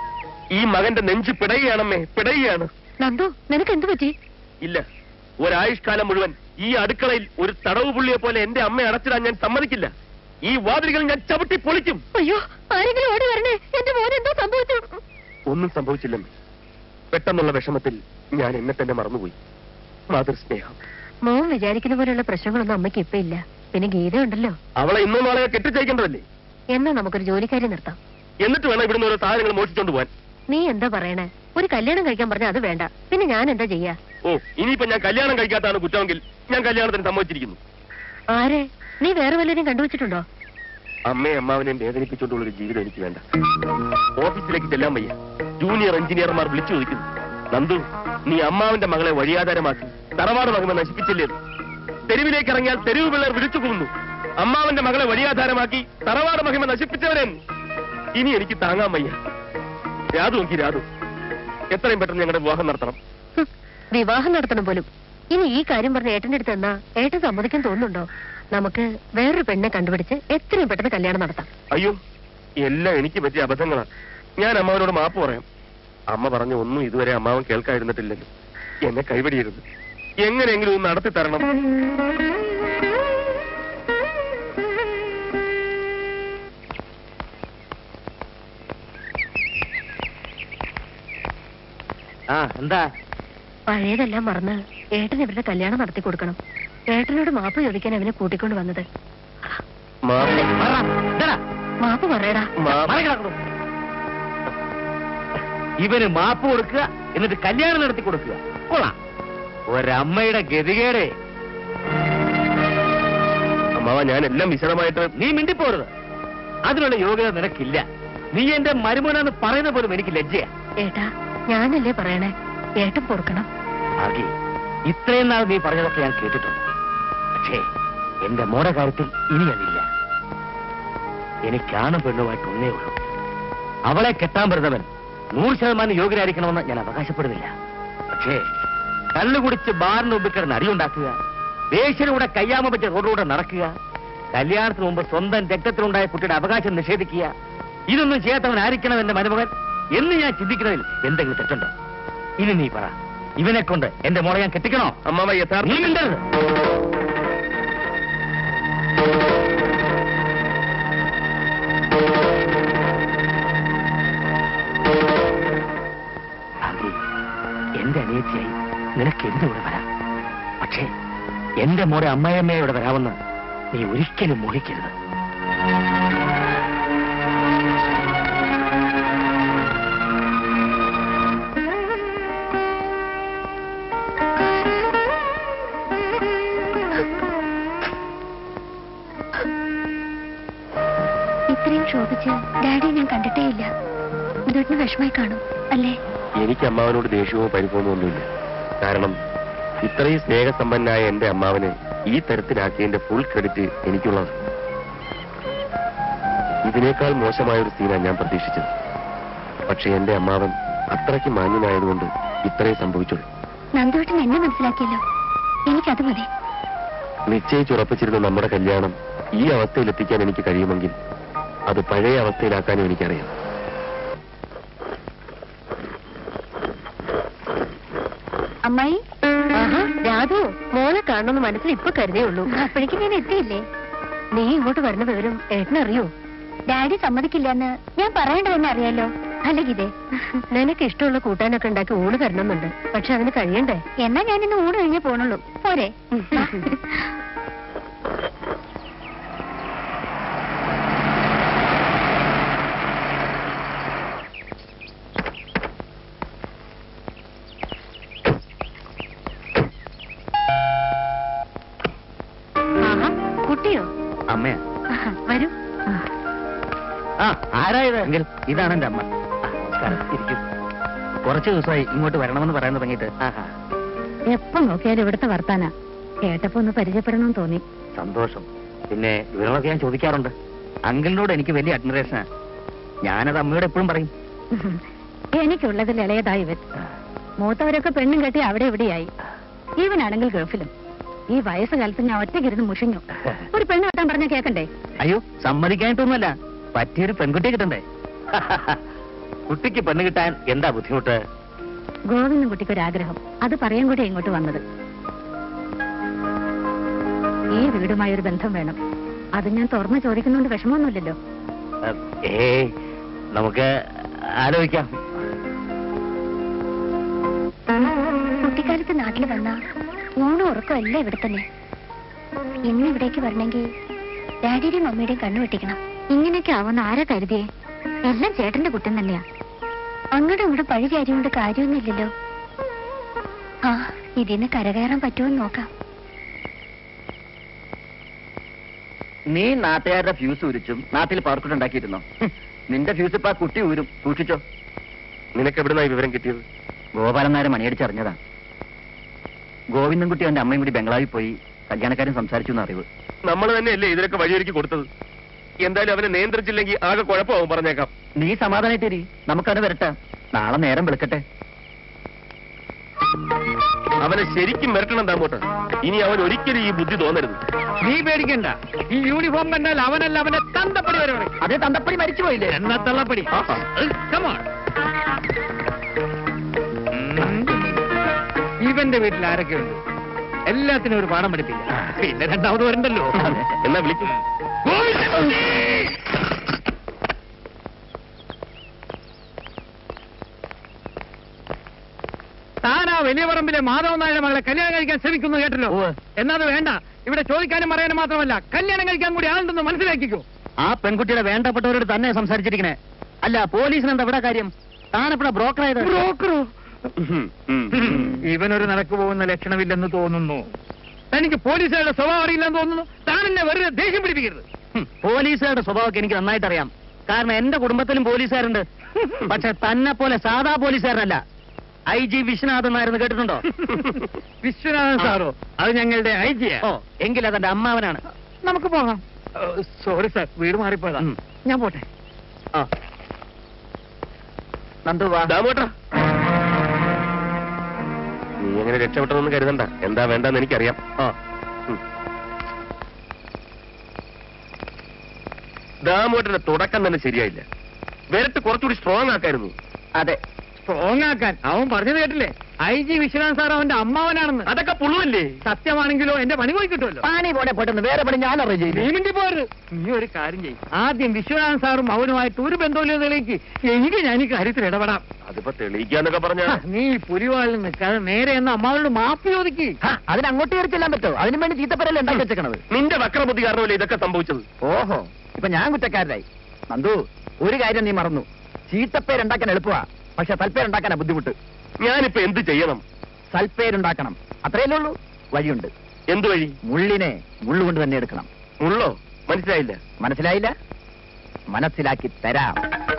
ഈ മകന്റെ നെഞ്ച് പിടയുകയാണമ്മേ പിടയുകയാണ് നന്ദു നിനക്ക് എന്ത് പറ്റി ഇല്ല ഒരായുഷ്കാലം മുഴുവൻ ഈ അടുക്കളയിൽ ഒരു തടവ് പുള്ളിയെ പോലെ എന്റെ അമ്മയെ അടച്ചിടാൻ ഞാൻ സമ്മതിക്കില്ല ഈ വാതിലുകൾ ഞാൻ ചവിട്ടി പൊളിക്കും അയ്യോ ആരെങ്കിലും ഓടി വരണേ എന്റെ മോൻ എന്തോ സംഭവിച്ചു ഒന്നും സംഭവിച്ചില്ലെന്ന് പെട്ടെന്നുള്ള വിഷമത്തിൽ ഞാൻ എന്നെ തന്നെ മറന്നുപോയി മാതൃസ്നേഹം മോൻ വിചാരിക്കുന്ന പോലെയുള്ള പ്രശ്നങ്ങളൊന്നും അമ്മയ്ക്ക് ഇപ്പൊ ഇല്ല പിന്നെ ഗീത ഉണ്ടല്ലോ അവളെ ഇന്നും നാളെ കെട്ടിച്ചയക്കേണ്ടതല്ലേ എന്നാ നമുക്കൊരു ജോലിക്കാരി നിർത്താം എന്നിട്ട് വേണം ഇവിടുന്ന് ഓരോ സാധനങ്ങൾ മോഷിച്ചോണ്ട് പോവാൻ നീ എന്താ പറയണേ ഒരു കല്യാണം കഴിക്കാൻ പറഞ്ഞാൽ അത് വേണ്ട പിന്നെ ഞാൻ എന്താ ചെയ്യാ ഓ ഇനിയിപ്പോ ഞാൻ കല്യാണം കഴിക്കാത്തതാണ് കുറ്റമെങ്കിൽ ഞാൻ കല്യാണത്തിന് സമ്മതിച്ചിരിക്കുന്നു ആരെ നീ വേറെ വല്ലവരും കണ്ടുവച്ചിട്ടുണ്ടോ അമ്മയും അമ്മാവനെയും വേദനിപ്പിച്ചുകൊണ്ടുള്ള ഒരു ജീവിതം എനിക്ക് വേണ്ട ഓഫീസിലേക്ക് ചെല്ലാൻ വയ്യ ജൂനിയർ എഞ്ചിനീയർമാർ വിളിച്ചു ചോദിക്കുന്നു നന്ദു നീ അമ്മാവന്റെ മകളെ വഴിയാധാരമാക്കി തറവാട് മഹിമ നശിപ്പിച്ചില്ലേ തെരുവിലേക്ക് ഇറങ്ങിയാൽ തെരുവ് പിള്ളേർ വിളിച്ചു കൊന്നു അമ്മാവന്റെ മകളെ വഴിയാധാരമാക്കി തറവാട് മഹിമ നശിപ്പിച്ചവരെ ഇനി എനിക്ക് താങ്ങാൻ വയ്യ രാതു നോക്കി രാതു എത്രയും പെട്ടെന്ന് ഞങ്ങളുടെ വിവാഹം നടത്തണം ഹും, വിവാഹം നടത്തണം പോലും ഇനി ഈ കാര്യം പറഞ്ഞ ഏട്ടന്റെ അടുത്ത് എന്നാ ഏട്ടൻ സമ്മതിക്കാൻ തോന്നുന്നുണ്ടോ നമുക്ക് വേറൊരു പെണ്ണെ കണ്ടുപിടിച്ച് എത്രയും പെട്ടെന്ന് കല്യാണം നടത്താം അയ്യോ എല്ലാം എനിക്ക് പറ്റിയ അബദ്ധങ്ങളാ ഞാൻ അമ്മാവനോട് മാപ്പ് പറയാം അമ്മ പറഞ്ഞ ഒന്നും ഇതുവരെ അമ്മാവൻ കേൾക്കാതിരുന്നിട്ടില്ലല്ലോ എന്നെ കൈവടിയരുത് എങ്ങനെയെങ്കിലും ഒന്ന് നടത്തി തരണം ആ എന്താ പഴയതെല്ലാം മറന്ന് ഏട്ടൻ ഇവരുടെ കല്യാണം നടത്തി കൊടുക്കണം ഏട്ടനോട് മാപ്പ് ചോദിക്കാൻ അവനെ കൂട്ടിക്കൊണ്ട് വന്നത് മാപ്പ് പറ, ഇതെടാ, മാപ്പ് പറയടാ മാപ്പ് മറി കിടക്കുന്നു. ഇവന് മാപ്പ് കൊടുക്കുക എന്നിട്ട് കല്യാണം നടത്തി കൊടുക്കുക കൊള്ളാം ഒരമ്മയുടെ ഗതികേടെ അമ്മാവ ഞാൻ എല്ലാം വിശദമായിട്ട് നീ മിണ്ടിപ്പോരുത് അതിനുള്ള യോഗ്യത നിനക്കില്ല നീ എന്റെ മരുമോനാന്ന് പറയുന്ന പോലും എനിക്ക് ലജ്ജയാ ഏട്ടാ ഞാനല്ലേ പറയണേ ഏട്ടൻ പൊറുക്കണം ആകെ ഇത്രയും നാൾ നീ പറഞ്ഞതൊക്കെ ഞാൻ കേട്ടിട്ടുണ്ട് പക്ഷേ എന്റെ മോടെ കാര്യത്തിൽ ഇനി അതില്ല എനിക്കാണ് പെണ്ണുമായിട്ട് ഒന്നേ ഉള്ളൂ അവളെ കെട്ടാൻ വരുന്നവൻ നൂറ് ശതമാനം യോഗ്യരായിരിക്കണമെന്ന് ഞാൻ അവകാശപ്പെടുന്നില്ല പക്ഷേ കള്ളു കുടിച്ച് ബാറിന് മുമ്പിൽ കിടന്ന് അടിയുണ്ടാക്കുക ദേഷ്യനൂടെ കയ്യാമ പറ്റി റോഡിലൂടെ നടക്കുക കല്യാണത്തിന് മുമ്പ് സ്വന്തം രക്തത്തിലുണ്ടായ കുട്ടിയുടെ അവകാശം നിഷേധിക്കുക ഇതൊന്നും ചെയ്യാത്തവനായിരിക്കണം എന്റെ മരുമകൻ എന്ന് ഞാൻ ചിന്തിക്കുന്നതിൽ എന്തെങ്കിലും തെറ്റുണ്ടോ ഇനി നീ പറ ഇവനെ കൊണ്ട് എന്റെ മോളെ ഞാൻ കെട്ടിക്കണോ അമ്മാവ നീ യഥാർത്ഥ മിണ്ടരുത് ആകെ എന്റെ അനിയത്തിയായി നിനക്ക് എന്തിവിടെ വരാം പക്ഷേ എന്റെ മോടെ അമ്മയമ്മയെ ഇവിടെ വരാമെന്ന് നീ ഒരിക്കലും മോഹിക്കരുത് ഇത്രയും ക്ഷോഭിച്ച് ഡാഡി ഞാൻ കണ്ടിട്ടേ ഇല്ല ഇതൊട്ടിന് വിഷമായി കാണും അല്ലേ എനിക്ക് അമ്മാവനോട് ദേഷ്യവും പരിഭവമോ ഒന്നുമില്ല കാരണം ഇത്രയും സ്നേഹസമ്പന്നനായ എന്റെ അമ്മാവനെ ഈ തരത്തിലാക്കിയതിന്റെ ഫുൾ ക്രെഡിറ്റ് എനിക്കുള്ളത് ഇതിനേക്കാൾ മോശമായ ഒരു സീനാണ് ഞാൻ പ്രതീക്ഷിച്ചത് പക്ഷെ എന്റെ അമ്മാവൻ അത്രയ്ക്ക് മാന്യനായതുകൊണ്ട് ഇത്രയും സംഭവിച്ചുള്ളൂ നന്ദുവേട്ടൻ എന്നെ മനസ്സിലാക്കിയല്ലോ എനിക്കത് മതി നിശ്ചയിച്ചുറപ്പിച്ചിരുന്ന നമ്മുടെ കല്യാണം ഈ അവസ്ഥയിലെത്തിക്കാൻ എനിക്ക് കഴിയുമെങ്കിൽ അത് പഴയ അവസ്ഥയിലാക്കാനും എനിക്കറിയാം അമ്മായി രാധു മോനെ കാണണമെന്ന് മനസ്സിൽ ഇപ്പൊ കരുതേ ഉള്ളൂ അപ്പോഴേക്കും ഞാൻ എത്തിയില്ലേ നീ ഇങ്ങോട്ട് വരുന്ന വിവരം ഏട്ടനറിയോ ഡാഡി സമ്മതിക്കില്ലെന്ന് ഞാൻ പറയേണ്ടതെന്ന് അറിയാലോ അല്ല ഗീതേ നിനക്ക് ഇഷ്ടമുള്ള കൂട്ടാനൊക്കെ ഉണ്ടാക്കി ഊണ് തരണമെന്നുണ്ട് പക്ഷെ അതിന് കഴിയണ്ടേ എന്നാ ഞാൻ ഇന്ന് ഊണ് കഴിഞ്ഞേ പോണുള്ളൂ പോരെ ആഹാ, കുട്ടിയോ അമ്മയാ ആഹാ, വരൂ ആ ആരായത് എങ്കിൽ ഇതാണ് എന്റെ അമ്മ ആ, നമസ്കാരം ഇരിക്കൂ കുറച്ച് ദിവസമായി ഇങ്ങോട്ട് വരണമെന്ന് പറയാൻ തുടങ്ങിയിട്ട് ആഹാ എപ്പോ നോക്കിയാലും ഇവിടുത്തെ വർത്താന കേട്ടപ്പോ ഒന്ന് പരിചയപ്പെടണമെന്ന് തോന്നി സന്തോഷം പിന്നെ വിവരങ്ങളൊക്കെ ഞാൻ ചോദിക്കാറുണ്ട് അങ്കിളിനോട് എനിക്ക് വലിയ അഡ്മിറേഷനാ ഞാനത് അമ്മയോട് എപ്പോഴും പറയും എനിക്കുള്ളതിൽ ഇളയതായി ഇവൻ മൂത്തവരൊക്കെ പെണ്ണും കെട്ടി അവിടെ എവിടെയായി ഇവനാണെങ്കിൽ ഗൾഫിലും ഈ വയസ്സുകാലത്ത് ഞാൻ ഒറ്റയ്ക്കിരുന്ന് മുഷിഞ്ഞു ഒരു പെണ്ണ് കെട്ടാൻ പറഞ്ഞ കേക്കണ്ടേ അയ്യോ സമ്മതിക്കാനായിട്ടൊന്നുമല്ല പറ്റിയൊരു പെൺകുട്ടിയെ കിട്ടണ്ടേ കുട്ടിക്ക് പെണ്ണ് കിട്ടാൻ എന്താ ബുദ്ധിമുട്ട് ഗോവിന്ദൻ കുട്ടിക്കൊരാഗ്രഹം അത് പറയാൻ കൂടെ ഇങ്ങോട്ട് വന്നത് ഈ വീടുമായി ഒരു ബന്ധം വേണം അത് ഞാൻ തുറന്നു ചോദിക്കുന്നോണ്ട് വിഷമമൊന്നുമില്ലല്ലോ ഏ നമുക്ക് ആലോചിക്കാം കുട്ടിക്കാലത്ത് നാട്ടിൽ വന്ന ഊണും ഉറക്കമല്ല ഇവിടെ തന്നെ ഇന്ന് ഇവിടേക്ക് വരണമെങ്കിൽ ഡാഡിയുടെയും മമ്മിയുടെയും കണ്ണു വെട്ടിക്കണം ഇങ്ങനെയൊക്കെ ആവുന്ന ആരാ കരുതിയേ എല്ലാം ചേട്ടന്റെ കുറ്റം തന്നെയാ അങ്ങോട്ടും ഇങ്ങോട്ടും പഴി കാര്യമുണ്ട് കാര്യമൊന്നുമില്ലല്ലോ ആ ഇതിന്ന് കരകയറാൻ പറ്റുമെന്ന് നോക്കാം നീ നാട്ടുകാരുടെ ഫ്യൂസ് ഉരിച്ചും നാട്ടിൽ പവർക്കുട്ട് ഉണ്ടാക്കിയിരുന്നോ ഹും, നിന്റെ ഫ്യൂസ് ഇപ്പൊ ആ കുട്ടി ഊരും സൂക്ഷിച്ചോ നിനക്ക് എവിടുന്നായി വിവരം കിട്ടിയത് ഗോപാലൻ നായർ മണിയടിച്ചറിഞ്ഞതാ ഗോവിന്ദൻകുട്ടി അവന്റെ അമ്മയും കൂടി ബംഗ്ലാവിൽ പോയി കല്യാണക്കാരൻ സംസാരിച്ചു എന്ന് അറിവ് നമ്മൾ തന്നെയല്ലേ ഇതിനൊക്കെ വഴിയൊരുക്കി കൊടുത്തത് എന്തായാലും അവനെ നിയന്ത്രിച്ചില്ലെങ്കിൽ ആകെ കുഴപ്പമാവും പറഞ്ഞേക്കാം നീ സമാധാനായിട്ടിരി നമുക്കത് വരട്ടെ നാളെ നേരം വിളിക്കട്ടെ അവനെ ശരിക്കും മിരട്ടണം താമോട്ട് ഇനി അവൻ ഒരിക്കലും ഈ ബുദ്ധി തോന്നരുത് നീ പേടിക്കണ്ട ഈ യൂണിഫോം കണ്ടാൽ അവനല്ല അവനെ തന്തപ്പടി വരെ പറയും അതേ തന്തപ്പടി മരിച്ചു പോയില്ലേ എന്നാ തള്ളപ്പടി ആഹാ. കമാൺ ഇവന്റെ വീട്ടിൽ ആരൊക്കെയുണ്ട് എല്ലാത്തിനും ഒരു പാഠം പഠിപ്പില്ല പിന്നെ രണ്ടാമത് വരണ്ടല്ലോ എന്നാ വിളിക്കും ഗോവിന്ദൻകുട്ടി! താനാ വലിയ പറമ്പിലെ മാധവൻ നായരുടെ മകളെ കല്യാണം കഴിക്കാൻ ശ്രമിക്കുന്നു കേട്ടല്ലോ ഉവ്വ്. എന്നത് വേണ്ട ഇവിടെ ചോദിക്കാനും പറയാനും മാത്രമല്ല കല്യാണം കഴിക്കാൻ കൂടി ആളുണ്ടെന്ന് മനസ്സിലാക്കിക്കോ ആ പെൺകുട്ടിയുടെ വേണ്ടപ്പെട്ടവരോട് തന്നെ സംസാരിച്ചിരിക്കണേ അല്ല പോലീസിന് എന്താ ഇവിടെ കാര്യം താനെപ്പോഴാ ബ്രോക്കർ ആയത് ബ്രോക്കറോ ഉം, ഉം, ഉം. ഇവനൊരു നടക്കു പോകുന്ന ലക്ഷണമില്ലെന്ന് തോന്നുന്നു തനിക്ക് പോലീസുകാരുടെ സ്വഭാവം അറിയില്ലെന്ന് തോന്നുന്നു താൻ എന്നെ വെറുതെ ദേഷ്യം പിടിപ്പിക്കരുത് ഹും, പോലീസുകാരുടെ സ്വഭാവമൊക്കെ എനിക്ക് നന്നായിട്ട് അറിയാം കാരണം എന്റെ കുടുംബത്തിലും പോലീസുകാരുണ്ട് പക്ഷെ തന്നെ പോലെ സാധാ പോലീസുകാരനല്ല ഐ ജി വിശ്വനാഥൻ നായരെന്ന് കേട്ടിട്ടുണ്ടോ വിശ്വനാഥൻ സാറോ അത് ഞങ്ങളുടെ ഐ ജിയാ ഓ എങ്കിൽ അതെന്റെ അമ്മാവനാണ് നമുക്ക് പോകാം സോറി സാർ വീട് മാറിപ്പോയതാ ഉം. ഞാൻ പോട്ടെ ആ നന്ദു വാ ദാമോട്ടാ നീ അങ്ങനെ രക്ഷപ്പെട്ടതൊന്നും കരുതണ്ട എന്താ വേണ്ടെന്ന് എനിക്കറിയാം ആ ഉം. ദാമോട്ടന്റെ തുടക്കം തന്നെ ശരിയായില്ല വിരട്ട് കുറച്ചുകൂടി സ്ട്രോങ് ആക്കായിരുന്നു അതെ സ്ട്രോങ് ആക്കാൻ അവൻ പറഞ്ഞത് കേട്ടില്ലേ ഐ ജി വിശ്വനാഥൻ സാർ അവന്റെ അമ്മാവനാണെന്ന് അതൊക്കെ പുളുവല്ലേ സത്യമാണെങ്കിലോ എന്റെ പണി പോയി കിട്ടുമല്ലോ പാനി പോടെ പോട്ടെന്ന് വേറെ പണി ഞാൻ അറേഞ്ച് ചെയ്തു ഭീമിന്റെ പോര് നീ ഒരു കാര്യം ചെയ്യും ആദ്യം വിശ്വനാഥൻ സാറും അവനുമായിട്ട് ഒരു ബന്ധമില്ലെന്ന് തെളിയിക്ക് എനിക്ക് ഞാൻ ഈ കാര്യത്തിൽ ഇടപെടാം അതിപ്പോ തെളിയിക്കാന്നൊക്കെ പറഞ്ഞ ഹ, നീ ഈ പുലിവാളിൽ നിൽക്കാതെ നേരെ എന്ന അമ്മാവനോട് മാപ്പ് ചോദിക്ക് അതിന് അങ്ങോട്ട് കയറി ചെല്ലാൻ പറ്റുമോ അതിനു വേണ്ടി ചീത്തപ്പരല്ലേ ഉണ്ടാക്കി വെച്ചേക്കണത് നിന്റെ വക്രബുദ്ധി കാരണമല്ലേ ഇതൊക്കെ സംഭവിച്ചത് ഓഹോ ഇപ്പൊ ഞാൻ കുറ്റക്കാരനായി നന്ദു ഒരു കാര്യം നീ മറന്നു ചീത്തപ്പേരുണ്ടാക്കാൻ എളുപ്പമാ പക്ഷെ തൽപ്പേരുണ്ടാക്കാനാ ബുദ്ധിമുട്ട് ഞാനിപ്പോ എന്ത് ചെയ്യണം സൽപ്പേരുണ്ടാക്കണം അത്രയല്ലേ ഉള്ളൂ വഴിയുണ്ട് എന്ത് വഴി മുള്ളിനെ മുള്ളുകൊണ്ട് തന്നെ എടുക്കണം ഉള്ളോ മനസ്സിലായില്ല മനസ്സിലായില്ല മനസ്സിലാക്കി തരാം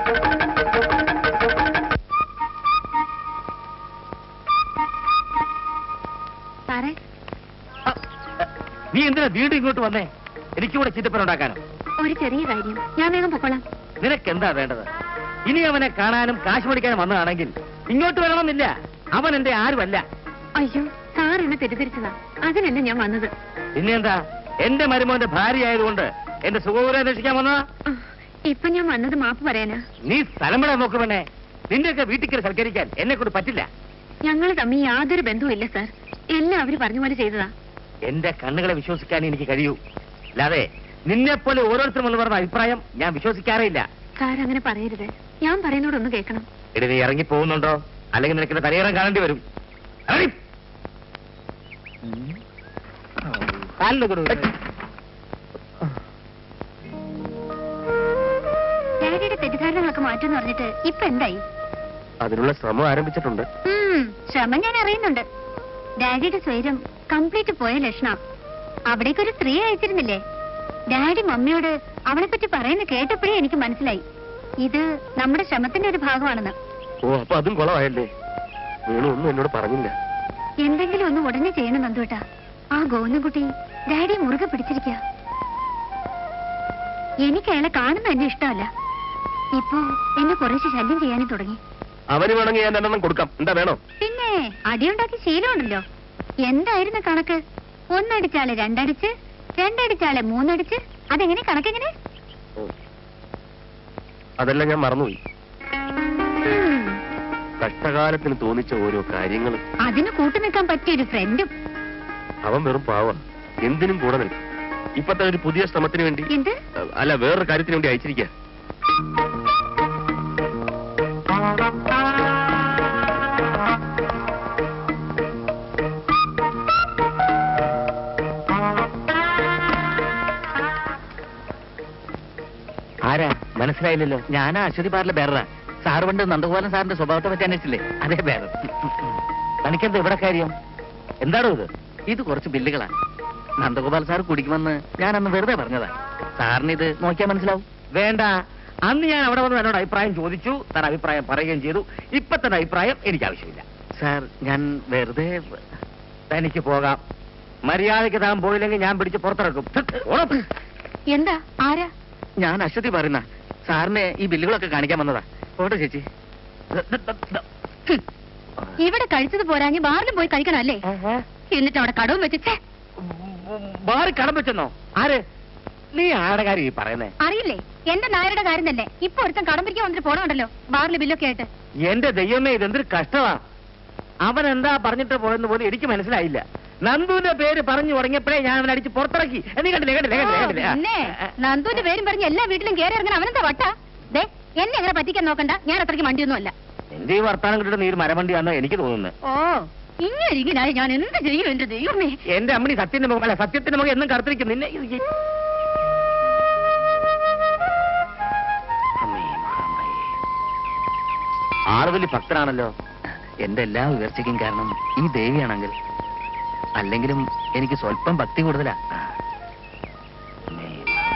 സാറേ നീ എന്തിനാ വീണ്ടും ഇങ്ങോട്ട് വന്നേ എനിക്കൂടെ ചീത്തപ്പനുണ്ടാക്കാനോ ഒരു ചെറിയ കാര്യം ഞാൻ വേഗം പൊക്കോളാം നിനക്ക് എന്താ വേണ്ടത് ഇനി അവനെ കാണാനും കാശ് മേടിക്കാനും വന്നതാണെങ്കിൽ ഇങ്ങോട്ട് വരണമെന്നില്ല അവൻ എന്റെ ആരുമല്ല അയ്യോ സാർ എന്നെ തെറ്റിദ്ധരിച്ചതാ അതിനല്ല ഞാൻ വന്നത് പിന്നെന്താ എന്റെ മരുമോന്റെ ഭാര്യ ആയതുകൊണ്ട് എന്റെ സുഖപൂരം അന്വേഷിക്കാൻ വന്നതാ ആ, ഇപ്പൊ ഞാൻ വന്നത് മാപ്പ് പറയാനാ നീ സ്ഥലം വിടാൻ നോക്കുമെന്നെ നിന്റെയൊക്കെ വീട്ടിൽ കയറി സൽക്കരിക്കാൻ എന്നെ കൊണ്ട് പറ്റില്ല ഞങ്ങൾ തമ്മിൽ യാതൊരു ബന്ധവുമില്ല സാർ എല്ലാം അവര് പറഞ്ഞ പോലെ ചെയ്തതാ എന്റെ കണ്ണുകളെ വിശ്വസിക്കാൻ എനിക്ക് കഴിയൂ അല്ലാതെ നിന്നെ പോലെ ഓരോരുത്തരും എന്ന് പറഞ്ഞ അഭിപ്രായം ഞാൻ വിശ്വസിക്കാറേ ഇല്ല സാർ അങ്ങനെ പറയരുത് ഞാൻ പറയുന്നോടൊന്ന് കേൾക്കണം എടി നീ ഇറങ്ങി പോകുന്നുണ്ടോ അല്ലെങ്കിൽ നിനക്ക് എന്റെ തലയിറം കാണേണ്ടി വരും ഇറങ്ങി. കാലിന് കൊടു. ഡാഡിയുടെ തെറ്റിദ്ധാരണകളൊക്കെ മാറ്റുമെന്ന് പറഞ്ഞിട്ട് ഇപ്പൊ എന്തായി അതിനുള്ള ശ്രമം ആരംഭിച്ചിട്ടുണ്ട് ഉം, ശ്രമം ഞാൻ അറിയുന്നുണ്ട് ഡാഡിയുടെ സ്വൈരം കംപ്ലീറ്റ് പോയ ലക്ഷണം അവിടേക്ക് ഒരു സ്ത്രീ അയച്ചിരുന്നില്ലേ ഡാഡി മമ്മിയോട് അവളെ പറ്റി പറയുന്ന കേട്ടപ്പോഴേ എനിക്ക് മനസ്സിലായി ഇത് നമ്മുടെ ശ്രമത്തിന്റെ ഒരു ഭാഗമാണെന്ന് ഓ അപ്പൊ അതും കുളമായല്ലേ വേണു ഒന്നും എന്നോട് പറഞ്ഞില്ല എന്തെങ്കിലും ഒന്ന് ഉടനെ ചെയ്യണം നന്ദുട്ടാ ആ ഗോവിന്ദൻകുട്ടി ഡാഡി മുറുകെ പിടിച്ചിരിക്കുക എനിക്ക് അയാളെ കാണുന്ന എന്നെ ഇഷ്ടമല്ല ഇപ്പോ എന്നെ കുറേശ്ശെ ശല്യം ചെയ്യാനും തുടങ്ങി അവന് വേണമെങ്കിൽ ഞാൻ രണ്ടെണ്ണം കൊടുക്കാം എന്താ വേണോ പിന്നെ അടിയുണ്ടാക്കി ശീലമുണ്ടല്ലോ എന്തായിരുന്നു കണക്ക് ഒന്നടിച്ചാല് രണ്ടടിച്ച് രണ്ടടിച്ചാല് മൂന്നടിച്ച് അതെങ്ങനെ കണക്കെങ്ങനെ ഓ. അതെല്ലാം ഞാൻ മറന്നുപോയി കഷ്ടകാലത്തിന് തോന്നിച്ച ഓരോ കാര്യങ്ങൾ അതിന് കൂട്ടുനിൽക്കാൻ പറ്റിയൊരു ഫ്രണ്ടും അവൻ വെറും പാവ എന്തിനും കൂടെ നിൽക്കും ഇപ്പത്തെ ഒരു പുതിയ ശ്രമത്തിന് വേണ്ടി എന്ത് അല്ല വേറൊരു കാര്യത്തിന് വേണ്ടി അയച്ചിരിക്കുക ആരാ മനസ്സിലായില്ലല്ലോ ഞാനാ അശ്വതി പാറിലെ ബേറ സാറ് പണ്ട് നന്ദഗോപാലൻ സാറിന്റെ സ്വഭാവത്തെ പറ്റി അന്വേഷിച്ചില്ലേ അതേ ബേറ തനിക്കെന്താ ഇവിടെ കാര്യം എന്താണോ ഇത് ഇത് കുറച്ച് ബില്ലുകളാ നന്ദഗോപാൽ സാർ കുടിക്കുമെന്ന് ഞാൻ അന്ന് വെറുതെ പറഞ്ഞതാ സാറിന് ഇത് നോക്കിയാൽ മനസ്സിലാവും വേണ്ട അന്ന് ഞാൻ അവിടെ വന്ന് എന്നോട് അഭിപ്രായം ചോദിച്ചു താൻ അഭിപ്രായം പറയുകയും ചെയ്തു ഇപ്പൊ തന്നെ അഭിപ്രായം എനിക്ക് ആവശ്യമില്ല സാർ ഞാൻ വെറുതെ തനിക്ക് പോകാം മര്യാദയ്ക്ക് താൻ പോയില്ലെങ്കിൽ ഞാൻ പിടിച്ച് പുറത്തിറക്കും ഉറപ്പ്. എന്താ ആരാ ഞാൻ അശ്വതി പറയുന്ന സാറിനെ ഈ ബില്ലുകളൊക്കെ കാണിക്കാൻ വന്നതാ ഓട്ടെ ചേച്ചി ഹും. ഇവിടെ കഴിച്ചത് പോരാഞ്ഞ് ബാറിലും പോയി കഴിക്കണല്ലേ എന്നിട്ട് അവിടെ കടവും വെച്ച് ഛെ, ബാറി കടം വെച്ചെന്നോ ആര് നീ ആരുടെ കാര്യം ഈ പറയുന്നേ അറിയില്ലേ എന്റെ നായരുടെ കാര്യം തന്നെ ഇപ്പൊ ഒരുത്തൻ കടം പിരിക്കാൻ വന്നിട്ട് പോണുണ്ടല്ലോ ബാറിലെ ബില്ലൊക്കെ ആയിട്ട് എന്റെ ദൈവമേ ഇതെന്തൊരു കഷ്ടമാ അവൻ എന്താ പറഞ്ഞിട്ട് പോയെന്ന് പോലും എനിക്ക് മനസ്സിലായില്ല നന്ദുവിന്റെ പേര് പറഞ്ഞു തുടങ്ങിയപ്പോഴേ ഞാൻ അവനെ അടിച്ച് പുറത്തിറക്കി നീ കണ്ടില്ലേ കണ്ടില്ലേ ഓ, കണ്ടില്ലേ പിന്നെ കണ്ടില്ലേ നന്ദുവിന്റെ പേരും പറഞ്ഞ് എല്ലാ വീട്ടിലും കയറി ഇറങ്ങണം അവനെന്താ വട്ടാ ദേ എന്നെ അങ്ങനെ പറ്റിക്കാൻ നോക്കണ്ട ഞാൻ അത്രയ്ക്ക് വണ്ടിയൊന്നും അല്ല എന്റെ ഈ വർത്താനം കിട്ടിട്ട് നീ ഒരു മരവണ്ടിയാണെന്ന് എനിക്ക് തോന്നുന്നത് ഓ ഇങ്ങനെ ഇങ്ങനായി ഞാൻ എന്ത് ചെയ്യും എന്റെ ദൈവമേ എന്റെ അമ്മണി സത്യന്റെ മുഖം അല്ല സത്യത്തിന്റെ മുഖം എന്നും കറുത്തിരിക്കും നിന്നെ ഇത് ഈ- അമ്മേ, മഹാമായേ. ആള് വലിയ ഭക്തനാണല്ലോ എന്റെ എല്ലാ ഉയർച്ചയ്ക്കും കാരണം ഈ ദേവിയാണെങ്കിൽ അല്ലെങ്കിലും എനിക്ക് സ്വല്പം ഭക്തി കൂടുതലാ അമ്മേ,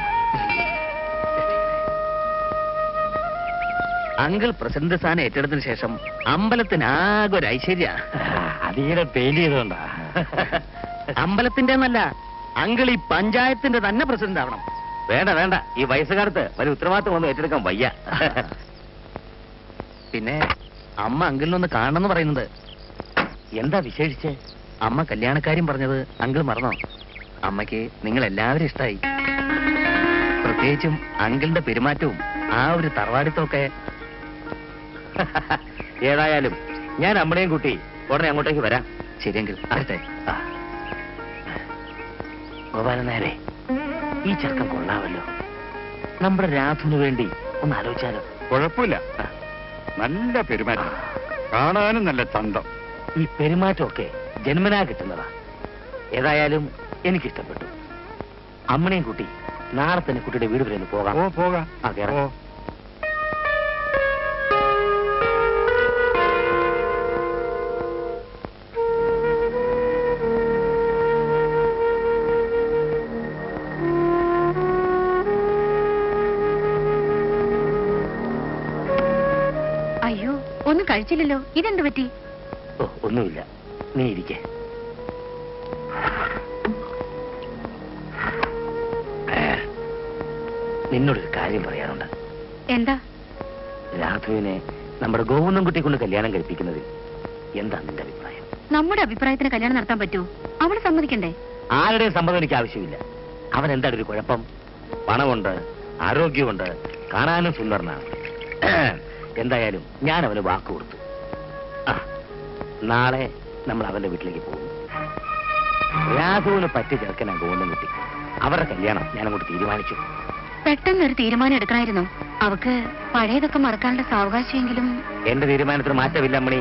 അങ്കിൾ പ്രസിഡന്റ് സ്ഥാനം ഏറ്റെടുത്തതിന് ശേഷം അമ്പലത്തിന് ആകെ ഒരു ഐശ്വര്യ അതീരെ പെയിന്റ് ചെയ്തോണ്ടാ അമ്പലത്തിന്റെ എന്നല്ല അങ്കിൾ ഈ പഞ്ചായത്തിന്റെ തന്നെ പ്രസിഡന്റ് ആവണം വേണ്ട വേണ്ട ഈ വയസ്സുകാലത്ത് വലിയ ഉത്തരവാദിത്വം ഒന്നും ഏറ്റെടുക്കാൻ വയ്യ പിന്നെ അമ്മ അങ്കിളിനൊന്ന് കാണണമെന്ന് പറയുന്നത് എന്താ വിശേഷിച്ച് അമ്മ കല്യാണക്കാര്യം പറഞ്ഞത് അങ്കിൾ മറന്നോ അമ്മയ്ക്ക് നിങ്ങൾ എല്ലാവരും ഇഷ്ടായി പ്രത്യേകിച്ചും അങ്കിളിന്റെ പെരുമാറ്റവും ആ ഒരു തറവാടിത്തമൊക്കെ ഏതായാലും ഞാൻ അമ്മളെയും കുട്ടി ഉടനെ അങ്ങോട്ടേക്ക് വരാം ശരി അങ്കിൾ വരട്ടെ ആ. ഗോപാലൻ നേരെ ഈ ചെറുക്കം കൊള്ളാമല്ലോ നമ്മുടെ രാധുവിന് വേണ്ടി ഒന്ന് ആലോചിച്ചാലോ കുഴപ്പമില്ല നല്ല പെരുമാറ്റം കാണാനും നല്ല ചന്തം ഈ പെരുമാറ്റമൊക്കെ ജന്മനാ കിട്ടുന്നതാ ഏതായാലും എനിക്കിഷ്ടപ്പെട്ടു അമ്മനെയും കുട്ടി നാളെ തന്നെ കുട്ടിയുടെ വീട് വരെ ഒന്ന് പോകാം ഓ പോകാം ആ, കേറാം. ഓ അയ്യോ ഒന്നും കഴിച്ചില്ലല്ലോ ഇതെന്ത് പറ്റി ഓ ഒന്നുമില്ല നീ ഇരിക്കേ നിന്നോടൊരു കാര്യം പറയാനുണ്ട് എന്താ രാഘുവിനെ നമ്മുടെ ഗോവിന്ദൻകുട്ടി കൊണ്ട് കല്യാണം കഴിപ്പിക്കുന്നതിൽ എന്താ നിന്റെ അഭിപ്രായം നമ്മുടെ അഭിപ്രായത്തിന് കല്യാണം നടത്താൻ പറ്റുമോ അവള് സമ്മതിക്കണ്ടേ ആരുടെയും സമ്മതം എനിക്ക് ആവശ്യമില്ല അവൻ എന്താണ് ഒരു കുഴപ്പം പണമുണ്ട് ആരോഗ്യമുണ്ട് കാണാനും സുന്ദരനാണ് എന്തായാലും ഞാൻ അവന് വാക്ക് കൊടുത്തു ആ നാളെ നമ്മൾ അവന്റെ വീട്ടിലേക്ക് പോകും രാഘുവിന് പറ്റിയ ചെറുക്കനാ ഗോവിന്ദൻകുട്ടി അവരുടെ കല്യാണം ഞാൻ അങ്ങോട്ട് തീരുമാനിച്ചു പെട്ടെന്ന് ഒരു തീരുമാനം എടുക്കണമായിരുന്നു അവക്ക് പഴയതൊക്കെ മറക്കാനുള്ള സാവകാശമെങ്കിലും എന്റെ തീരുമാനത്തിന് മാറ്റമില്ല അമ്മണി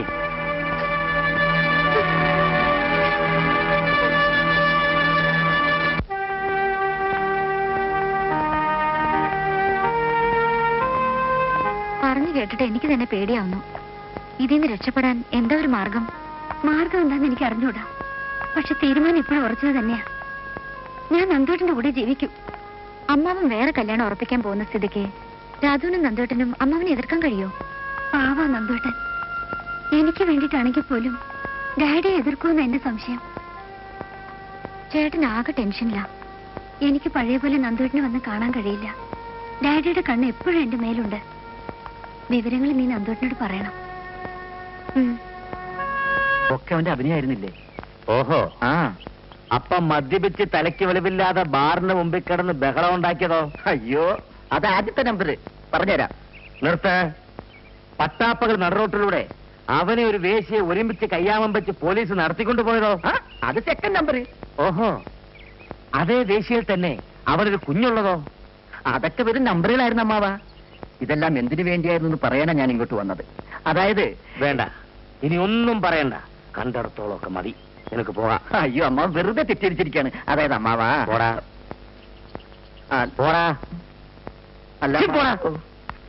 പറഞ്ഞു കേട്ടിട്ട് എനിക്ക് തന്നെ പേടിയാവുന്നു ഇതിൽ നിന്ന് രക്ഷപ്പെടാൻ എന്താ ഒരു മാർഗം മാർഗം എന്താന്ന് എനിക്ക് അറിഞ്ഞൂടാ പക്ഷെ തീരുമാനം ഇപ്പോഴും ഉറച്ചത് തന്നെയാ ഞാൻ നന്ദോട്ടിന്റെ കൂടെ ജീവിക്കും അമ്മാവൻ വേറെ കല്യാണം ഉറപ്പിക്കാൻ പോകുന്ന സ്ഥിതിക്ക് രാധുവിനും നന്ദോട്ടനും അമ്മാവനെ എതിർക്കാൻ കഴിയോ പാവാ നന്ദോട്ടൻ എനിക്ക് വേണ്ടിയിട്ടാണെങ്കിൽ പോലും ഡാഡിയെ എതിർക്കുമെന്ന് എന്റെ സംശയം ചേട്ടൻ ആകെ ടെൻഷനില്ല എനിക്ക് പഴയ പോലെ നന്ദോട്ടിനെ വന്ന് കാണാൻ കഴിയില്ല ഡാഡിയുടെ കണ്ണ് എപ്പോഴും എന്റെ മേലുണ്ട് വിവരങ്ങൾ നീ നന്ദോട്ടിനോട് പറയണം ഉം. ഒക്കെ അവന്റെ അഭിനയായിരുന്നില്ലേ ഓഹോ ആ അപ്പം മദ്യപിച്ച് തലയ്ക്ക് വെളിവില്ലാതെ ബാറിന് മുമ്പിൽ കിടന്ന് ബഹളം ഉണ്ടാക്കിയതോ അയ്യോ അത് ആദ്യത്തെ നമ്പർ പറഞ്ഞുതരാം നിർത്ത് പട്ടാപ്പകൾ നടുറോട്ടിലൂടെ അവനെ ഒരു വേശ്യയെ ഒരുമിച്ച് കയ്യാമം വെച്ച് പോലീസ് നടത്തിക്കൊണ്ടു പോയതോ ആ, അത് സെക്കൻഡ് നമ്പർ ഓഹോ അതേ വേശ്യയിൽ തന്നെ അവനൊരു കുഞ്ഞുള്ളതോ അതൊക്കെ വെറും നമ്പറുകളായിരുന്നു അമ്മാവ ഇതെല്ലാം എന്തിനു വേണ്ടിയായിരുന്നു എന്ന് പറയാനാ ഞാൻ ഇങ്ങോട്ട് വന്നത് അതായത് വേണ്ട ഇനി ഒന്നും പറയണ്ട കണ്ടിടത്തോളം ഒക്കെ മതി നിനക്ക് പോകാം അയ്യോ അമ്മാവ് വെറുതെ തെറ്റിദ്ധരിച്ചിരിക്കാണ് അതായത് അമ്മാവ പോടാ ആ, പോടാ അല്ല ഛി, പോടാ. അമ്മാവ.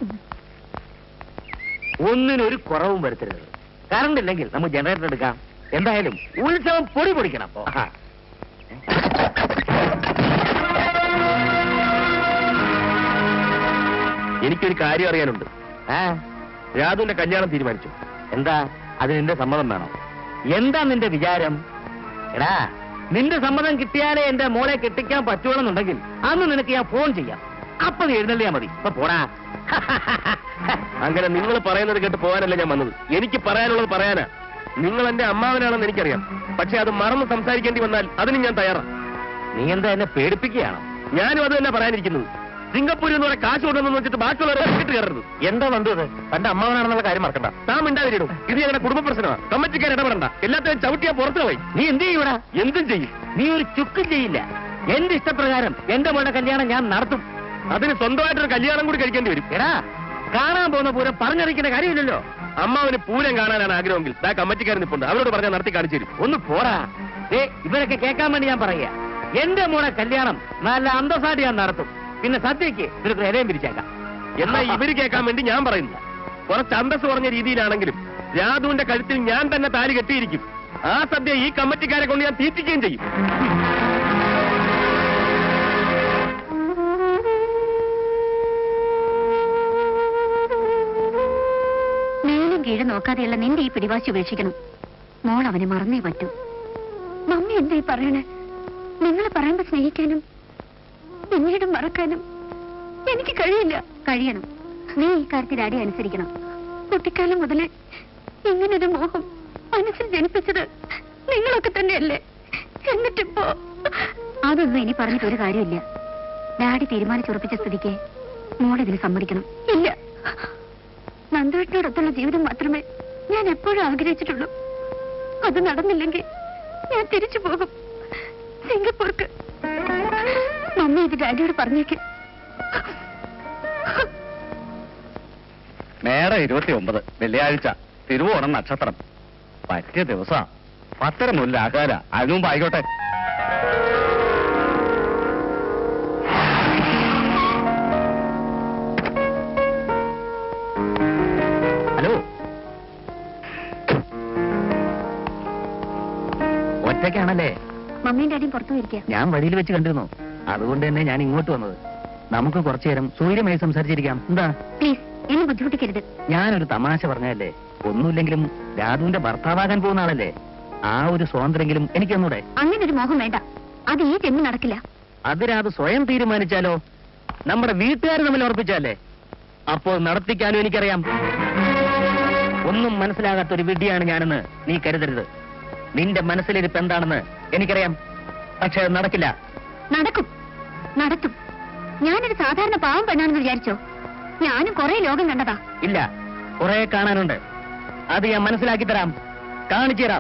ഒന്നിനൊരു കുറവും വരുത്തരുത് കറണ്ട് ഇല്ലെങ്കിൽ നമുക്ക് ജനറേറ്റർ എടുക്കാം എന്തായാലും ഉത്സവം പൊടി പൊടിക്കണം ആഹാ. എനിക്കൊരു കാര്യം അറിയാനുണ്ട് ആ, രാധുവിന്റെ കല്യാണം തീരുമാനിച്ചു എന്താ അതിന് നിന്റെ സമ്മതം വേണം എന്താ നിന്റെ വിചാരം എടാ നിന്റെ സമ്മതം കിട്ടിയാലേ എന്റെ മോളെ കെട്ടിക്കാൻ പറ്റുള്ളെന്നുണ്ടെങ്കിൽ അന്ന് നിനക്ക് ഞാൻ ഫോൺ ചെയ്യാം അപ്പൊ നീ എഴുന്നള്ളിയാ മതി ഇപ്പൊ പോടാ അങ്ങനെ നിങ്ങൾ പറയുന്നത് കേട്ട് പോകാനല്ല ഞാൻ വന്നത് എനിക്ക് പറയാനുള്ളത് പറയാനാ നിങ്ങൾ എന്റെ അമ്മാവനാണെന്ന് എനിക്കറിയാം പക്ഷെ അത് മറന്ന് സംസാരിക്കേണ്ടി വന്നാൽ അതിന് ഞാൻ തയ്യാറാണ് നീ എന്താ എന്നെ പേടിപ്പിക്കുകയാണോ ഞാനും അത് തന്നെ പറയാനിരിക്കുന്നത് സിംഗപ്പൂരിൽ നിന്ന് ഇവിടെ കാശ് കൊണ്ടുവന്നു വെച്ചിട്ട് ബാക്കിയുള്ളവരെ കിട്ട് കയറരുത് എന്താ നന്ദു ഇത് തന്റെ അമ്മാവനാണെന്നുള്ള കാര്യം മറക്കണ്ട താൻ മിണ്ടാതിരിടും ഇത് ഞങ്ങളുടെ കുടുംബ പ്രശ്നമാണ് കമ്മിറ്റിക്കാർ ഇടപെടണ്ട എല്ലാത്തിനും ചവിട്ടിയാ പുറത്തു പോയി നീ എന്ത് ചെയ്യൂടാ എന്തും ചെയ്യും നീ ഒരു ചുക്കും ചെയ്യില്ല എന്റെ ഇഷ്ടപ്രകാരം എന്റെ മോളുടെ കല്യാണം ഞാൻ നടത്തും അതിന് സ്വന്തമായിട്ടൊരു കല്യാണം കൂടി കഴിക്കേണ്ടി വരും എടാ കാണാൻ പോകുന്ന പൂരം പറഞ്ഞറിയിക്കുന്ന കാര്യമില്ലല്ലോ അമ്മാവന് പൂരം കാണാനാണ് ആഗ്രഹമെങ്കിൽ ആ കമ്മിറ്റിക്കാരൻ നിപ്പുണ്ട് അവരോട് പറഞ്ഞാൽ നടത്തി കാണിച്ചു തരും ഒന്ന് പോടാ ദേ ഇവരൊക്കെ കേൾക്കാൻ വേണ്ടി ഞാൻ പറയാ എന്റെ മോളെ കല്യാണം നല്ല അന്തസ്സായിട്ട് ഞാൻ നടത്തും പിന്നെ സദ്യക്ക് നിനക്ക് ഇലയും പിരിച്ചേക്കാം എന്നാൽ ഇവര് കേൾക്കാൻ വേണ്ടി ഞാൻ പറയുന്നു കുറച്ച് അന്തസ് കുറഞ്ഞ രീതിയിലാണെങ്കിലും രാധുവിന്റെ കഴുത്തിൽ ഞാൻ തന്നെ താലി കെട്ടിയിരിക്കും ആ സദ്യ ഈ കമ്മിറ്റിക്കാരെ കൊണ്ട് ഞാൻ തീറ്റിക്കുകയും ചെയ്യും മേലും കീഴും നോക്കാതെയുള്ള നിന്റെ ഈ പിടിവാശി ഉപേക്ഷിക്കണം മോൾ അവനെ മറന്നേ പറ്റൂ മമ്മി എന്തായി പറയണേ നിങ്ങൾ പറയുമ്പോ സ്നേഹിക്കാനും പിന്നീട് മറക്കാനും എനിക്ക് കഴിയില്ല കഴിയണം നീ ഈ കാര്യത്തിൽ അടി അനുസരിക്കണം കുട്ടിക്കാലം മുതലേ ഇങ്ങനൊരു മോഹം മനസ്സിൽ ജനിപ്പിച്ചത് നിങ്ങളൊക്കെ തന്നെയല്ലേ എന്നിട്ടിപ്പോ അതൊന്നും ഇനി പറഞ്ഞിട്ട് ഒരു കാര്യമില്ല ഡാഡി തീരുമാനിച്ചുറപ്പിച്ച സ്ഥിതിക്ക് മോളിതിന് സമ്മതിക്കണം ഇല്ല നന്ദുവേട്ടനോടൊത്തുള്ള ജീവിതം മാത്രമേ ഞാൻ എപ്പോഴും ആഗ്രഹിച്ചിട്ടുള്ളൂ അത് നടന്നില്ലെങ്കിൽ ഞാൻ തിരിച്ചു പോകും സിംഗപ്പൂർക്ക് മമ്മി ഇത് ഡാഡിയോട് പറഞ്ഞേക്ക് മേടം ഇരുപത്തി ഒമ്പത് വെള്ളിയാഴ്ച തിരുവോണം നക്ഷത്രം പറ്റിയ ദിവസാ പത്തര മുതൽ ആകാര അതിനു മുമ്പ് ആയിക്കോട്ടെ ഹലോ ഒറ്റയ്ക്കാണല്ലേ മമ്മിയും ഡാഡിയും പുറത്തു പോയിരിക്കുക ഞാൻ വഴിയിൽ വെച്ച് കണ്ടിരുന്നു അതുകൊണ്ട് തന്നെ ഞാൻ ഇങ്ങോട്ട് വന്നത് നമുക്ക് കുറച്ചു നേരം സൂര്യമായി സംസാരിച്ചിരിക്കാം എന്താ പ്ലീസ് എന്നെ ബുദ്ധിമുട്ടിക്കരുത് ഞാനൊരു തമാശ പറഞ്ഞതല്ലേ ഒന്നുമില്ലെങ്കിലും രാധുവിന്റെ ഭർത്താവാകാൻ പോകുന്ന ആളല്ലേ ആ ഒരു സ്വാതന്ത്ര്യമെങ്കിലും എനിക്കൊന്നൂടെ അങ്ങനെ ഒരു മോഹം വേണ്ട അത് ഈ ജന്മം നടക്കില്ല അത് രാധു സ്വയം തീരുമാനിച്ചാലോ നമ്മുടെ വീട്ടുകാർ തമ്മിൽ ഉറപ്പിച്ചാലേ അപ്പോൾ നടത്തിക്കാനും എനിക്കറിയാം ഒന്നും മനസ്സിലാകാത്ത ഒരു വിഡ്ഢിയാണ് ഞാനെന്ന് നീ കരുതരുത് നിന്റെ മനസ്സിലിരിപ്പ് എന്താണെന്ന് എനിക്കറിയാം പക്ഷെ അത് നടക്കില്ല നടക്കും നടത്തും ഞാനൊരു സാധാരണ പാവം പെണ്ണാണെന്ന് വിചാരിച്ചോ ഞാനും കുറെ ലോകം കണ്ടതാ ഇല്ല കുറെ കാണാനുണ്ട് അത് ഞാൻ മനസ്സിലാക്കി തരാം കാണിച്ചു തരാം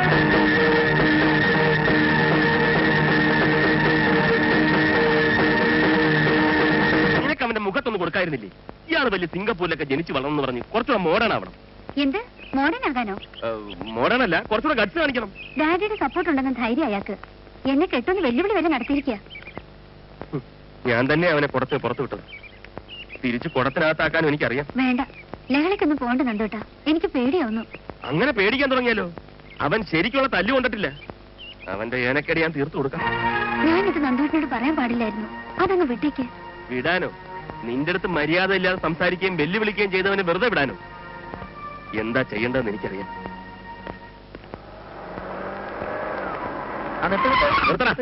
നിനക്ക് അവന്റെ മുഖത്തൊന്ന് കൊടുക്കായിരുന്നില്ലേ ഇയാൾ വലിയ സിംഗപ്പൂരിലൊക്കെ ജനിച്ചു വളർന്നു പറഞ്ഞ് കുറച്ചുകൂടെ മോഡേൺ ആവണം എന്ത് മോഡേൺ ആകാനോ മോഡേൺ അല്ല കുറച്ചുകൂടെ ഗട്സ് കാണിക്കണം ഡാഡിയുടെ സപ്പോർട്ട് ഉണ്ടെന്ന് ധൈര്യം അയാൾക്ക് എന്നെ കെട്ടുന്ന വെല്ലുവിളി വരെ നടത്തിയിരിക്കുക ഹും, ഞാൻ തന്നെ അവനെ പുറത്ത് പുറത്തു വിട്ടത് തിരിച്ച് കുടത്തിനകത്താക്കാനും എനിക്കറിയാം വേണ്ട ലഹളയ്ക്കൊന്നും പോകണ്ട നന്ദോട്ടാ എനിക്ക് പേടിയാവുന്നു അങ്ങനെ പേടിക്കാൻ തുടങ്ങിയാലോ അവൻ ശരിക്കുള്ള തല്ലു കൊണ്ടിട്ടില്ല അവന്റെ ഏനക്കടി ഞാൻ തീർത്തു കൊടുക്കാം ഞാനിത് നന്ദോട്ടിനോട് പറയാൻ പാടില്ലായിരുന്നു അതങ്ങ് വിട്ടേക്ക് വിടാനോ നിന്റെ അടുത്ത് മര്യാദ ഇല്ലാതെ സംസാരിക്കുകയും വെല്ലുവിളിക്കുകയും ചെയ്തവനെ വെറുതെ വിടാനോ എന്താ ചെയ്യേണ്ടതെന്ന് എനിക്കറിയാം നിർത്തടാ.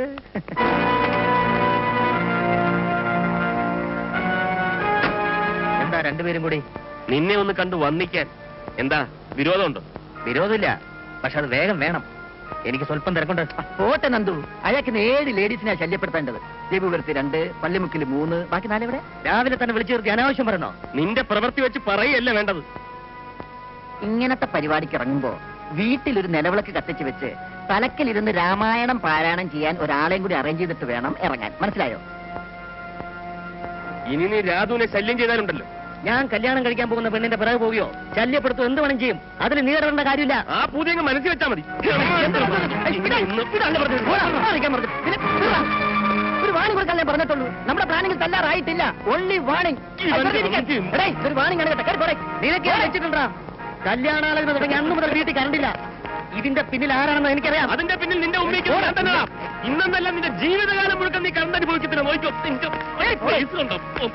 എന്താ രണ്ടുപേരും കൂടി നിന്നെ ഒന്ന് കണ്ടു വന്നിക്കാൻ എന്താ വിരോധമുണ്ടോ വിരോധമില്ല പക്ഷെ അത് വേഗം വേണം എനിക്ക് സ്വല്പം തിരക്കുണ്ട് പോട്ടെ നന്ദു അയാൾക്ക് ഇന്ന് ഏഴ് ലേഡീസിനെ ശല്യപ്പെടുത്തേണ്ടത് ജബുപുരത്ത് രണ്ട് പള്ളിമുക്കിൽ മൂന്ന് ബാക്കി നാലെവിടെ രാവിലെ തന്നെ വിളിച്ചു നിർത്തി അനാവശ്യം പറഞ്ഞോ നിന്റെ പ്രവൃത്തി വെച്ച് പറയല്ല വേണ്ടത് ഇങ്ങനത്തെ പരിപാടിക്ക് ഇറങ്ങുമ്പോ വീട്ടിലൊരു നിലവിളക്ക് കത്തിച്ച് വെച്ച് തലക്കിലിരുന്ന് രാമായണം പാരായണം ചെയ്യാൻ ഒരാളെയും കൂടി അറേഞ്ച് ചെയ്തിട്ട് വേണം ഇറങ്ങാൻ മനസ്സിലായോ ഇനി നീ രാധുവിനെ ശല്യം ചെയ്താലുണ്ടല്ലോ ഞാൻ കല്യാണം കഴിക്കാൻ പോകുന്ന പെണ്ണിന്റെ പിറകെ പോവുകയോ ശല്യപ്പെടുത്തോ എന്ത് വേണം ചെയ്യും അതിൽ നീ ഇടേണ്ട കാര്യമില്ല ആ പൂതി അങ്ങ് മനസ്സിൽ വെച്ചാ മതി ഒരു വാണിംഗ് കൊടുക്കാൻ പറഞ്ഞിട്ടുള്ളൂ നമ്മുടെ പ്ലാനിങ്ങിൽ തല്ലാറായിട്ടില്ല ഓൺലി വാണിംഗ് ഒരു വാണിംഗ് ആണ് കേട്ടോ കേറി പോരെ. നിനക്ക് വെച്ചിട്ടുണ്ടാ കല്യാണാലോചന തുടങ്ങി അന്ന് മുതൽ വീട്ടിൽ കണ്ടില്ല ഇതിന്റെ പിന്നിൽ ആരാണെന്ന് എനിക്കറിയാം അതിന്റെ പിന്നിൽ നിന്റെ ഉമ്മയ്ക്ക് ഞാൻ തന്നെടാ. ഇന്നെന്നല്ല നിന്റെ ജീവിതകാലം മുഴുക്കം നീ കണ്ടനുഭവിക്കത്തില്ല നോക്കിയോ നിന്റെ വയസ്സുണ്ടോ ഉം.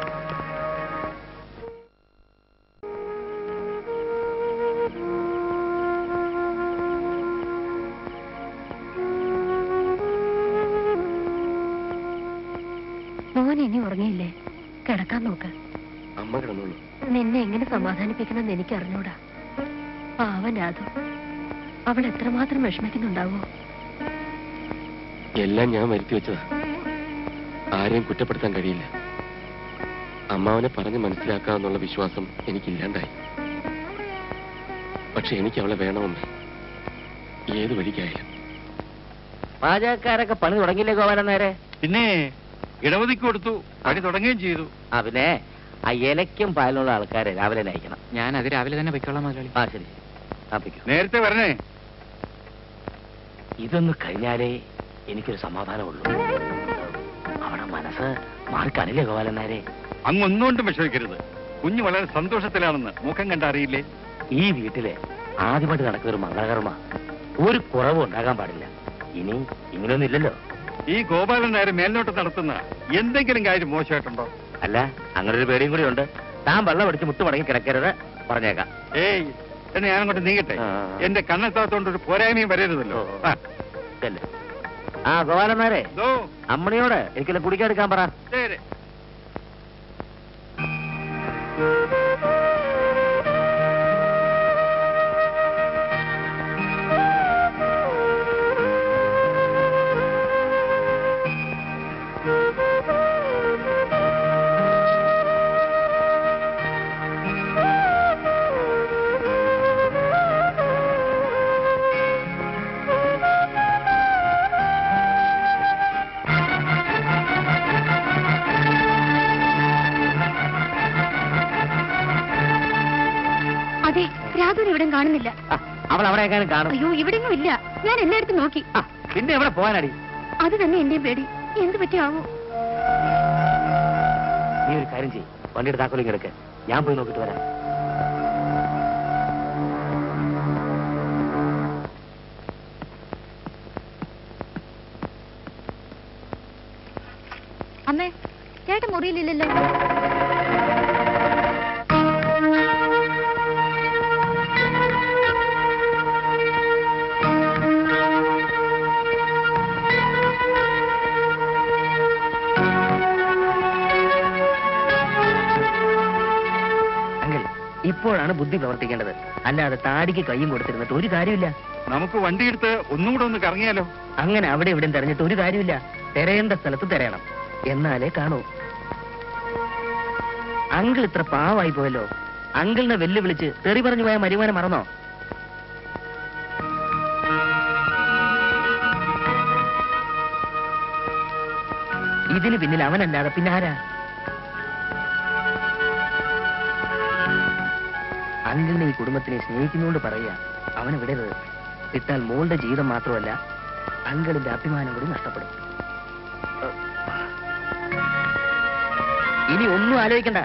മോൻ ഇനി ഉറങ്ങിയില്ലേ കിടക്കാൻ നോക്ക് അമ്മ കിടന്നോളൂ നിന്നെ എങ്ങനെ സമാധാനിപ്പിക്കണമെന്ന് എനിക്ക് അറിഞ്ഞൂടാ പാവൻ രാധു അവൾ എത്രമാത്രം വിഷമിക്കുന്നുണ്ടാവോ എല്ലാം ഞാൻ വരുത്തി വെച്ചതാ ആരെയും കുറ്റപ്പെടുത്താൻ കഴിയില്ല അമ്മാവനെ പറഞ്ഞ് മനസ്സിലാക്കാമെന്നുള്ള വിശ്വാസം എനിക്കില്ലാണ്ടായി പക്ഷെ എനിക്ക് അവളെ വേണമെന്ന് ഏത് വഴിക്കായാലും പാചകക്കാരൊക്കെ പണി തുടങ്ങിയില്ലേ ഗോപാലൻ നേരെ പിന്നെ ഇടവതിക്ക് കൊടുത്തു പണി തുടങ്ങുകയും ചെയ്തു ആ പിന്നെ ആ ഇലയ്ക്കും പാലിനുള്ള ആൾക്കാരെ രാവിലെ തന്നെ അയക്കണം ഞാൻ അത് രാവിലെ തന്നെ പൊയ്ക്കോളാം മുതലാളി ആ ശരി ആപ്പിക്കൂ നേരത്തെ വരണേ ഇതൊന്ന് കഴിഞ്ഞാലേ എനിക്കൊരു സമാധാനമുള്ളൂ അവിടെ മനസ്സ് മാറിക്കാണില്ലേ ഗോപാലൻ നേരെ അങ്ങ് ഒന്നുകൊണ്ടും വിഷമിക്കരുത് കുഞ്ഞ് വളരെ സന്തോഷത്തിലാണെന്ന് മുഖം കണ്ടറിയില്ലേ ഈ വീട്ടില് ആദ്യമായിട്ട് നടക്കുന്ന ഒരു മംഗളകർമ്മ ഒരു കുറവും ഉണ്ടാകാൻ പാടില്ല ഇനി ഇങ്ങനെയൊന്നും ഇല്ലല്ലോ ഈ ഗോപാലൻ നായർ മേൽനോട്ട് നടത്തുന്ന എന്തെങ്കിലും കാര്യം മോശമായിട്ടുണ്ടോ അല്ല അങ്ങനെ ഒരു പേടിയും കൂടി ഉണ്ട് താൻ വെള്ളം അടിച്ച് മുട്ട് മടങ്ങി കിടക്കരുത് പറഞ്ഞേക്കാം ഏയ് എന്നെ ഞാൻ അങ്ങോട്ട് നീങ്ങട്ടെ ആ. എന്റെ കണ്ണെത്താത്തോണ്ട് ഒരു പോരായ്മയും വരരുതല്ലോ ഓ. ആ, ചെല്ല്. ആ ഗോപാലൻ നേരെ ദോ, അമ്മണിയോട് എനിക്കെല്ലാം കുടിക്കെടുക്കാൻ പറ ശരി. അതെ രാധുവിനെ ഇവിടെ കാണുന്നില്ല ആ, അവൾ അവിടെ എങ്ങാനും കാണും അയ്യോ ഇവിടെങ്ങും ഇല്ല ഞാൻ എല്ലായിടത്തും നോക്കി ആ, പിന്നെ എവിടെ പോകാനടി അത് തന്നെ എന്റെയും പേടി എന്ത് പറ്റിയാവോ നീ ഒരു കാര്യം ചെയ്യും വണ്ടിയുടെ താക്കോലും കിടക്ക് ഞാൻ പോയി നോക്കിട്ട് വരാം അമ്മേ ചേട്ടൻ മുറിയിലില്ലല്ലോ അങ്കിൾ ഇപ്പോഴാണ് ബുദ്ധി പ്രവർത്തിക്കേണ്ടത് അല്ലാതെ താടിക്ക് കൈയും കൊടുത്തിരുന്നിട്ട് ഒരു കാര്യമില്ല നമുക്ക് വണ്ടി എടുത്ത് ഒന്നും കൂടെ ഒന്ന് കറങ്ങിയാലോ അങ്ങനെ അവിടെ ഇവിടെയും തെരഞ്ഞിട്ട് ഒരു കാര്യമില്ല തിരയേണ്ട സ്ഥലത്ത് തിരയണം എന്നാലേ കാണൂ അങ്കിൾ ഇത്ര പാവായി പോയല്ലോ അങ്കിളിനെ വെല്ലുവിളിച്ച് തെറി പറഞ്ഞു പോയ മരുമാനം മറന്നോ ഇതിന് പിന്നിൽ അവനല്ലാതെ പിന്നെ ആരാ അങ്കിളിനെ ഈ കുടുംബത്തിനെ സ്നേഹിക്കുന്നോണ്ട് പറയുക അവനെ വിടരുത് ഇട്ടാൽ മോളുടെ ജീവിതം മാത്രമല്ല അങ്കിളിന്റെ അഭിമാനം കൂടി നഷ്ടപ്പെടും ഇനി ഒന്നും ആലോചിക്കണ്ട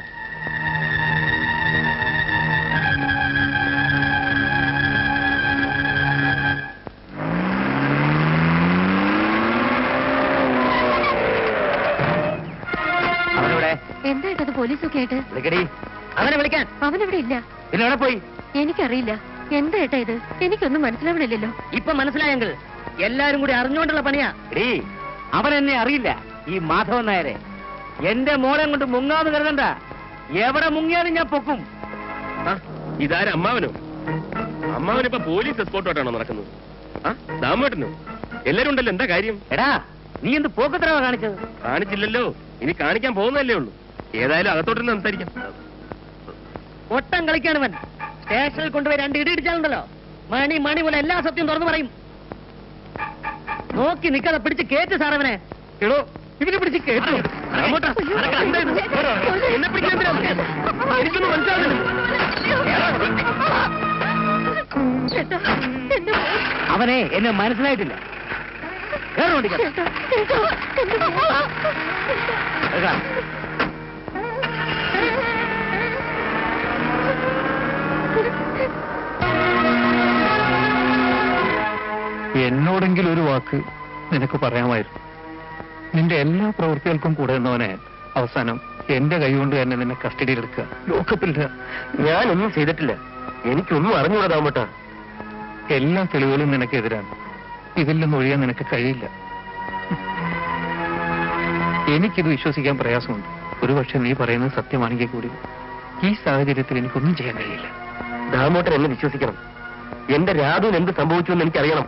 അവനെവിടെ എന്താ ഏട്ടത് പോലീസൊക്കെ ആയിട്ട് വിളിക്കടി അവനെ വിളിക്കാൻ അവനെവിടെ ഇല്ല പിന്നെ എവിടെ പോയി എനിക്കറിയില്ല എന്താ ഏട്ടാ ഇത് എനിക്കൊന്നും മനസ്സിലാവണില്ലല്ലോ ഇപ്പൊ മനസ്സിലായെങ്കിൽ എല്ലാരും കൂടി അറിഞ്ഞുകൊണ്ടുള്ള പണിയാ എടീ അവൻ എന്നെ അറിയില്ല ഈ മാധവൻ നായരെ എന്റെ മോളെ കൊണ്ട് മുങ്ങാന്ന് കരുതണ്ട എവിടെ മുങ്ങിയാലും ഞാൻ പൊക്കും ആ, ഇതാരാ അമ്മാവനോ അമ്മാവനിപ്പോ പോലീസ് എസ്കോർട്ടോട്ടാണോ നടക്കുന്നത് ആ ദാമേട്ടനോ എല്ലാരും ഉണ്ടല്ലോ എന്താ കാര്യം എടാ നീ എന്ത് പോക്കത്തരവാ കാണിച്ചത് കാണിച്ചില്ലല്ലോ ഇനി കാണിക്കാൻ പോകുന്നതല്ലേ ഉള്ളൂ ഏതായാലും അകത്തോട്ടിരുന്ന് സംസാരിക്കാം ഒട്ടം കളിക്കാണ് ഇവൻ സ്റ്റേഷനിൽ കൊണ്ടുപോയി രണ്ട് ഇടി ഇടിച്ചാലുണ്ടല്ലോ മണി മണി പോലെ എല്ലാ സത്യം തുറന്നു പറയും നോക്കി നിൽക്കാതെ പിടിച്ച് കേറ്റ് സാറവനെ എടോ ഇവനെ പിടിച്ച് കേട്ടു അങ്ങോട്ടാ എന്നെ പിടിക്കാൻ എന്തിനാ? എനിക്കൊന്നും മനസ്സിലാവുന്നില്ല അവനെ എന്നെ മനസ്സിലായിട്ടില്ല വേറെ ഓടിക്കാം എന്നോടെങ്കിലും ഒരു വാക്ക് നിനക്ക് പറയാമായിരുന്നു നിന്റെ എല്ലാ പ്രവൃത്തികൾക്കും കൂടെ നിന്നവനെ അവസാനം എന്റെ കൈകൊണ്ട് തന്നെ നിന്നെ കസ്റ്റഡിയിലെടുക്കുക ലോക്കപ്പില്ല ഞാനൊന്നും ചെയ്തിട്ടില്ല എനിക്കൊന്നും അറിഞ്ഞൂടാ ദാമോട്ടാ എല്ലാ തെളിവുകളും നിനക്കെതിരാണ് ഇതിൽ നിന്ന് ഒഴിയാൻ നിനക്ക് കഴിയില്ല എനിക്കിത് വിശ്വസിക്കാൻ പ്രയാസമുണ്ട് ഒരുപക്ഷെ നീ പറയുന്നത് സത്യമാണെങ്കിൽ കൂടി ഈ സാഹചര്യത്തിൽ എനിക്കൊന്നും ചെയ്യാൻ കഴിയില്ല ദാമോട്ടൻ എന്നെ വിശ്വസിക്കണം എന്റെ രാധുവിന് എന്ത് സംഭവിച്ചു എന്ന് എനിക്കറിയണം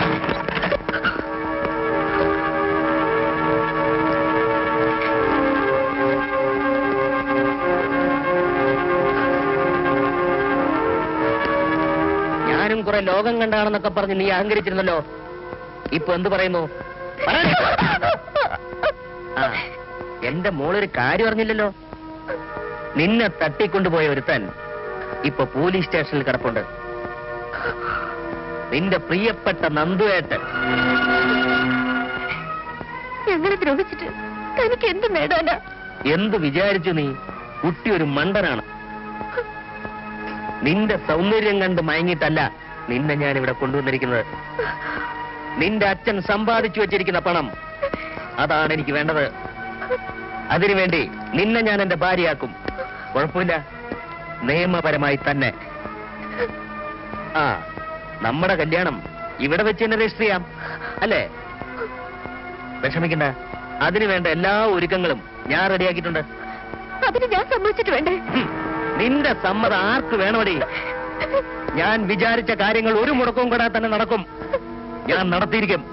ഞാനും കുറെ ലോകം കണ്ടാണെന്നൊക്കെ പറഞ്ഞ് നീ അഹങ്കരിച്ചിരുന്നല്ലോ ഇപ്പൊ എന്ത് പറയുന്നു പറയണേ. ആ, എന്റെ മോളൊരു കാര്യം അറിഞ്ഞില്ലല്ലോ നിന്നെ തട്ടിക്കൊണ്ടുപോയ ഒരുത്തൻ ഇപ്പൊ പോലീസ് സ്റ്റേഷനിൽ കിടപ്പുണ്ട് നിന്റെ പ്രിയപ്പെട്ട നന്ദുവേട്ടൻ ഞങ്ങളെ ദ്രോഹിച്ചിട്ട് തനിക്ക് എന്ത് നേടാനാ എന്ത് വിചാരിച്ചു നീ കുട്ടി ഒരു മണ്ടനാണ് നിന്റെ സൗന്ദര്യം കണ്ട് മയങ്ങിയിട്ടല്ല നിന്നെ ഞാൻ ഇവിടെ കൊണ്ടുവന്നിരിക്കുന്നത് നിന്റെ അച്ഛൻ സമ്പാദിച്ചു വെച്ചിരിക്കുന്ന പണം അതാണ് എനിക്ക് വേണ്ടത് അതിനുവേണ്ടി നിന്നെ ഞാൻ എന്റെ ഭാര്യയാക്കും കുഴപ്പമില്ല നിയമപരമായി തന്നെ ആ നമ്മുടെ കല്യാണം ഇവിടെ വെച്ച് തന്നെ രജിസ്റ്റർ ചെയ്യാം അല്ലേ വിഷമിക്കണ്ട അതിനു വേണ്ട എല്ലാ ഒരുക്കങ്ങളും ഞാൻ റെഡിയാക്കിയിട്ടുണ്ട് അതിന് ഞാൻ സമ്മതിച്ചിട്ട് വേണ്ടേ ഹും, നിന്റെ സമ്മതം ആർക്ക് വേണമടി ഞാൻ വിചാരിച്ച കാര്യങ്ങൾ ഒരു മുടക്കവും കൂടാതെ തന്നെ നടക്കും ഞാൻ നടത്തിയിരിക്കും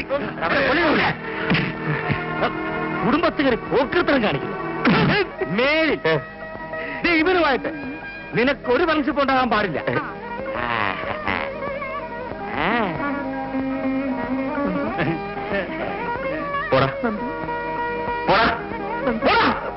കുടുംബത്തിന് പോക്കൃത്തരം കാണിക്കില്ല മേലിൽ ദേ ഇവനുമായിട്ട് നിനക്ക് ഒരു ഫ്രണ്ട്ഷിപ്പ് ഉണ്ടാകാൻ പാടില്ല പോടാ പോടാ പോടാ